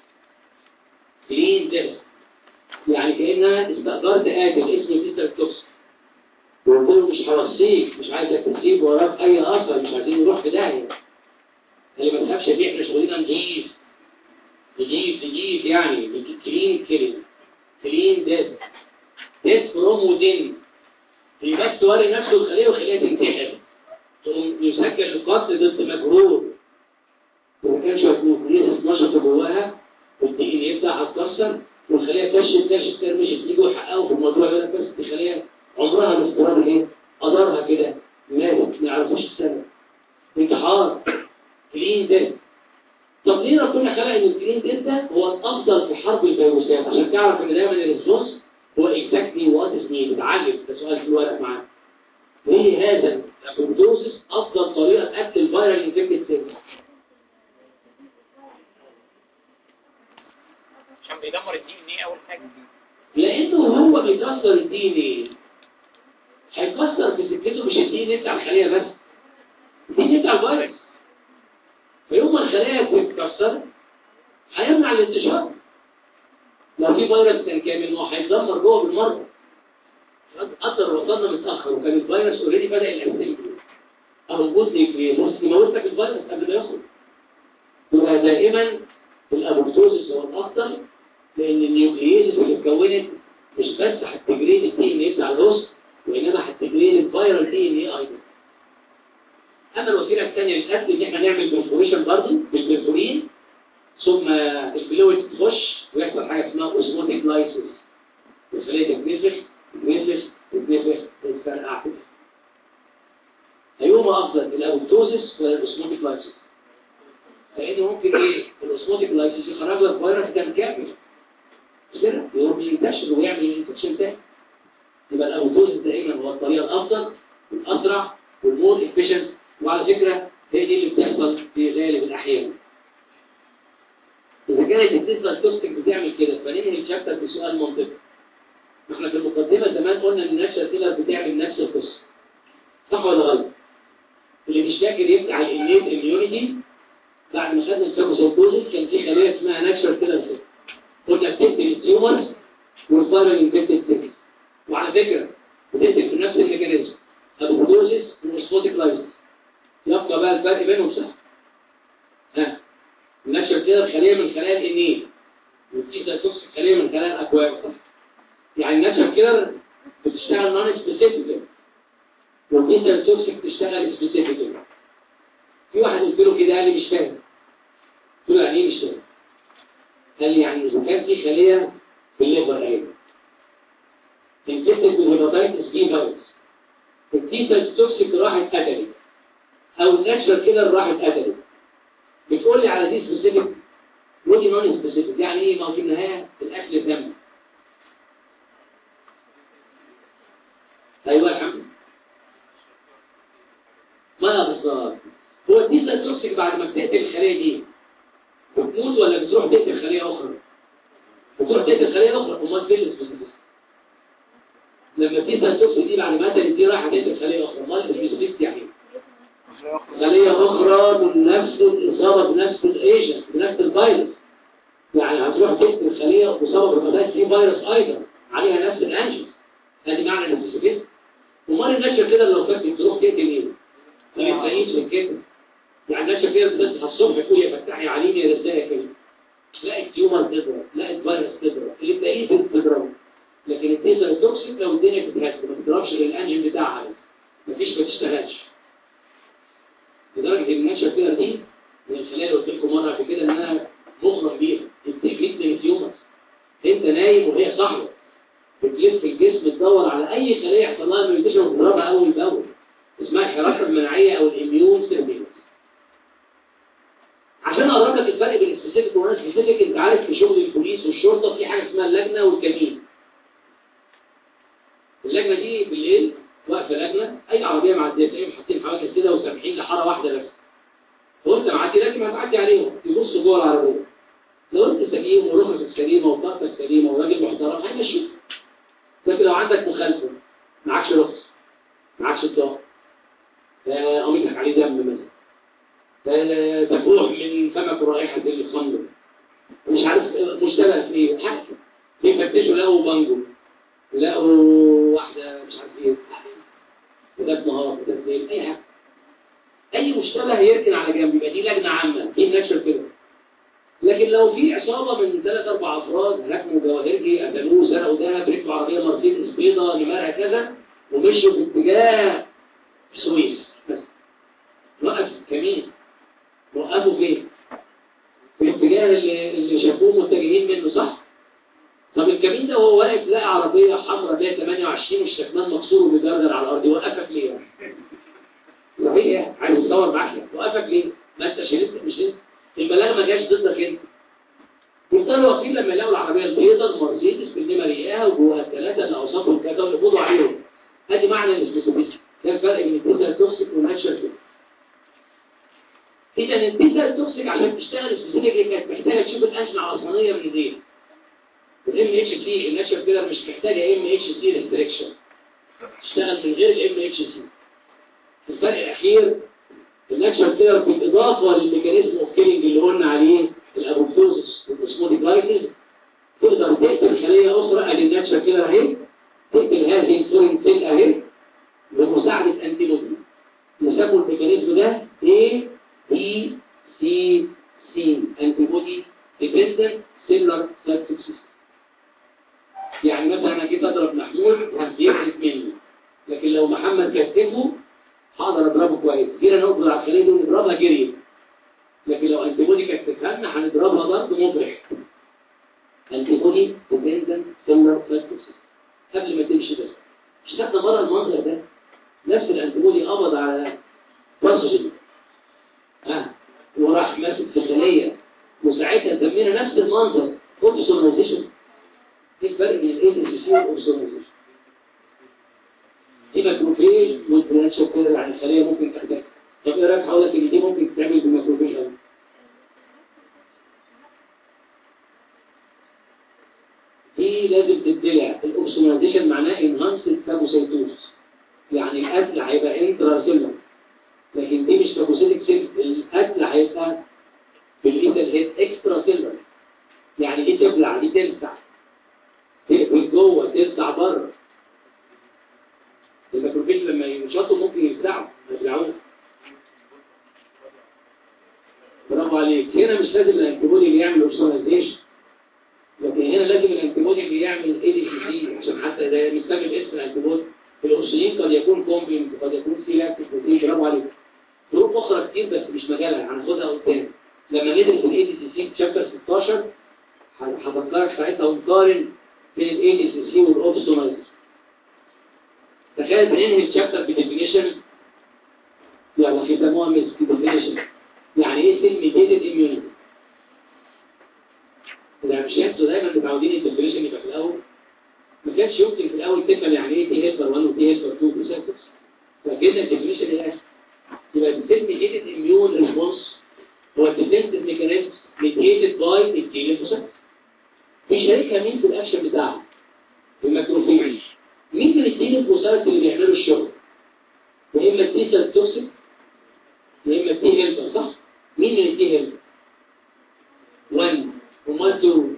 كلين ديث يعني كأنها استقدرت قاتل اسمه بيتر توكس وقلت له مش هوصيك مش عايزك تسيب وراك اي اثر مش عايزين نروح في داهيه اللي ما تخافش فيه احنا شغلنا نضيف نضيف نضيف يعني كلين كيلين كلين ديث ديث فروم ودين هي بس توري نفسه الخليه وخليها تنتحر تقوم يسجل القتل ضد مجرور وما كانش النيوكليس نشط جواها والدي ان ايه بتاعها اتكسر والخليه كشف كشف كرمشت يجوا يحققوا في الموضوع يقول لك بس دي خليه عمرها الافتراضي ايه؟ قدرها كده ماتت ما يعرفوش السبب انتحار كلين ده طب ليه ربنا خلق ان الكلين ده ده هو الافضل في حرب الفيروسات عشان تعرف ان دايما الريسبونس هو اكزاكتلي وات از نيد اتعلم ده سؤال في الورق معاك ليه هذا الابوبتوسيس افضل طريقه قتل الفيرال انفكتد سيلز عشان بيدمر الدي ان ايه اول حاجه لانه هو بيكسر الدي ان ايه هيكسر في سكته مش الدي ان ايه بتاع الخليه بس الدي ان ايه بتاع الفيروس فيوم ما الخلايا تتكسر هيمنع الانتشار لو في فيروس كان كامل هو هيتدمر جوه بالمره اثر وصلنا متاخر وكان الفيروس اوريدي بدا الاسيمبلي او الجزء في نص يموت لك الفيروس قبل ما يخرج يبقى دائما الابوبتوزيس هو الاخطر لان النيوكلييز اللي اتكونت مش بس هتجرين الدي ان ايه بتاع الهوست وانما هتجرين الفيرال دي ان ايه ايضا اما الوسيله الثانيه للقتل ان احنا نعمل برفوريشن برضه بالبرفورين ثم الفلويد تخش ويحصل حاجه اسمها اوزموتيك لايسيس الخليه تتنفخ تتنفخ تتنفخ تتفرقع كده ايهما افضل الابوبتوزيس ولا الاوزموتيك لايسيس لان ممكن ايه الاوزموتيك لايسيس يخرج لك فيروس دم كامل كده يقوم ينتشر ويعمل الانفكشن ده يبقى الاوتوزيس دائما هو الطريقه الافضل والاسرع والمور افيشنت وعلى فكره هي دي اللي بتحصل في غالب الاحيان اذا كانت التسلا توكسيك بتعمل كده فننهي الشابتر بسؤال منطقي احنا في المقدمه زمان قلنا ان الناتشر كيلر بتعمل نفس القصه صح ولا غلط اللي مش فاكر يفتح الانيت اميونيتي بعد ما خدنا الفاكوسوبوزيت كان في خليه اسمها ناتشر كيلر سيل قلنا بتقتل التيومرز والفايرال انفكتد سيلز وعلى فكره بتقتل في نفس الميكانيزم البروتوزيس والسبوتيك لايزس يبقى بقى الفرق بينهم صح ها الناتشر كيلر خليه من خلايا الانيت والتيتا توكسيك خليه من خلايا الاكواب صح يعني الناتشر كيلر بتشتغل نون سبيسيفيك والتيتا توكسيك بتشتغل سبيسيفيك في واحد قلت له كده قال لي مش فاهم قلت له يعني ايه مش فاهم قال لي يعني اذا كان في خليه في الليفر ايه انفكتد بالهيباتايتس بي فيروس التيتا توكسيك راحت قتلت او الناتشر كيلر راحت قتلت بتقول لي على دي سبيسيفيك ودي نون سبيسيفيك يعني ايه ما هو في النهايه الاكل الدم ايوه يا محمد ما بالظبط هو الديسل توكسيك بعد ما بتقتل الخليه دي بتموت ولا بتروح تقتل خليه اخرى بتروح تقتل خليه اخرى امال فين السبيسيفيك لما الديسل توكسيك دي بعد ما قتلت دي رايحه تقتل خليه اخرى امال السبيسيفيك يعني خليه اخرى من نفس الاصابه بنفس الايجنت بنفس الفيروس يعني هتروح تقتل خليه مصابه بالهيباتيتس دي فيروس ايضا عليها نفس الانجن ادي معنى السبيسيفيك امال النشر كده لو كانت تروح تقتل ايه ما يستنيش من كده يعني النشر كده بتصحى الصبح تقول يا فتحي عليني يا رزايا كده تلاقي التيومر تضرب تلاقي الفيروس تضرب اللي تلاقيه تضرب لكن التيزر توكسيك لو الدنيا بتتهز ما تضربش للانجن بتاعها بس مفيش ما تشتغلش لدرجه ان النشر كده دي من الخلايا اللي قلت لكم مره قبل كده ان انا مغرم بيها بتهلك من التيومر انت نايم وهي صاحيه بتلف الجسم تدور على اي خليه يحصل لها ميوتيشن وتضربها اول باول اسمها الحراسه المناعيه او الاميون سيرفيلنس عشان اقرب لك الفرق بين السبيسيفيك والنون سبيسيفيك انت عارف في شغل البوليس والشرطه في حاجه اسمها اللجنه والكمين اللجنه دي بالليل واقفه لجنه اي عربيه معديه تلاقيهم حاطين حواجز كده وسامحين لحاره واحده بس لو انت معدي لازم هتعدي عليهم يبصوا جوه العربيه لو انت سليم ورخصك سليمه وطاقتك سليمه وراجل محترم هيمشيك لكن لو عندك مخالفه معكش رخص معكش بطاقه قميصك عليه دم مثلا تفوح من فمك رائحه الخمر مش عارف مشتبه في ايه حاجه بيفتشوا لقوا بانجو لقوا واحده مش عارف ايه كتاب نهار كتاب ليل اي حاجه اي مشتبه يركن على جنب يبقى دي لجنه عامه دي نشر كده لكن لو في عصابة من ثلاث أربع أفراد ركبوا جواهرجي قتلوه سرقوا دهب ركبوا عربية مرسيدس بيضاء نمرها كذا ومشوا في اتجاه السويس بس وقف كمين وقفوا فين؟ في الاتجاه اللي, اللي شافوه متجهين منه صح؟ طب الكمين ده وهو واقف لقى عربية حمراء 128 والشكمان مكسور وبيجرجر على الأرض وقفك ليه؟ صحيح عايز يصور معاك وقفك ليه؟ ما انت شريت مش انت البلاغ ما جاش ضدك انت يفضلوا واقفين لما يلاقوا العربيه البيضاء المرسيدس بالنمر اياها وجواها الثلاثه اللي اوصافهم كذا ويقبضوا عليهم ادي معنى السبيسيفيك ده الفرق بين البيزا التوكسيك والناتشر كده اذا البيزا التوكسيك عشان تشتغل السبيسيفيك كانت محتاجه تشوف الانجن العصبانيه من ايديه الام اتش سي الناتشر كده مش محتاجه ام اتش سي ريستريكشن تشتغل من غير الام اتش سي الفرق الاخير الناتشر كده بالاضافه للميكانيزم اوف كيلينج اللي قلنا عليه الابوبتوزس والاسموديك لايسيس تقدر تقتل خليه اخرى ادي الناتشر كده اهي تقتل هذه الفورين سيل اهي بمساعده انتي بودي نسموا الميكانيزم ده A B C C انتي بودي ديبندنت سيلولار سيركتس يعني مثلا انا جيت اضرب محمود هيفلت مني لكن لو محمد كتفه هقدر اضربه كويس جينا نقدر على الخليه دي ونضربها جري لكن لو انتي بودي كانت تفهمنا هنضربها ضرب مبرح انتي بودي ديبندنت سيلولار سيركتس قبل ما تمشي بس اشتقنا بره المنظر ده نفس الانتي بودي قبض على باسجن ها وراح ماسك في خليه وساعتها سمينا نفس المنظر اوبسونايزيشن ايه الفرق بين الاي سي والاوبسونايزيشن دي ماكروفيج والبرانش كده يعني الخليه ممكن تحتاج طب ايه رايك هقول لك ان دي ممكن تتعمل بالماكروفيج قوي دي لازم تتبلع الاوبسوناليزيشن معناه انهانسد فاجوسيتوز يعني القتل هيبقى انترا سيلر لكن دي مش فاجوسيتك سيل القتل هيبقى بالايثر هيد اكسترا سيلر يعني دي تبلع دي تلسع تقفل جوه تلسع بره الميكروفيج لما ينشطوا ممكن يبلعوا يبلعوه برافو عليك هنا مش لازم الانتيبودي اللي يعمل اوبسوناليزيشن لكن هنا لازم الانتيبودي اللي يعمل اي دي سي سي عشان حتى ده بيسمي باسم الانتيبودي الاكسجين قد يكون كومبلمنت قد يكون سي لاكتيك بروتين برافو عليك ظروف اخرى كتير بس مش مجالها هناخدها قدام لما ندرس الاي دي سي سي في شابتر 16 هفكرك ساعتها ونقارن بين الاي دي سي سي والاوبسوناليزيشن تخيل بننهي الشابتر بديفينيشن يلا بيسموها مس ديفينيشن يعني ايه سيل ميديتد اميونيتي ده مش انتوا دايما متعودين الديفينيشن يبقى في الاول ما كانش يمكن في الاول تفهم يعني ايه تي هيلبر 1 وتي هيلبر 2 بروسيس فجبنا الديفينيشن ايه يبقى السيل ميديتد اميون ريسبونس هو الديفنسيف ميكانيزم ميديتد باي التي ليمفوسايت في شريكها مين في الاكشن بتاعها الماكروفيج مين من التي ليمفوسايت اللي بيعملوا الشغل يا اما التي سيل توكسيك يا اما التي هيلبر صح مين من التي هيلبر 1 وما 2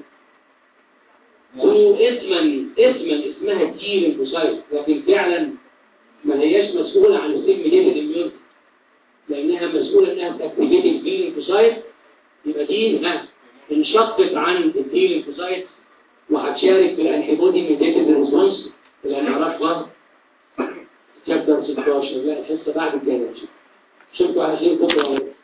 2 اسما اسما اسمها تي ليمفوسايت لكن فعلا ما هياش مسؤولة عن السيل ميديتد اميونيتي لانها مسؤولة انها تاكتيفيت التي ليمفوسايت يبقى دي ها انشقت عن التي ليمفوسايت وهتشارك في الانتيبودي ميديتد ريسبونس اللي هنعرفها شابتر 16 لا الحصه بعد كده اشوفكم على خير بكره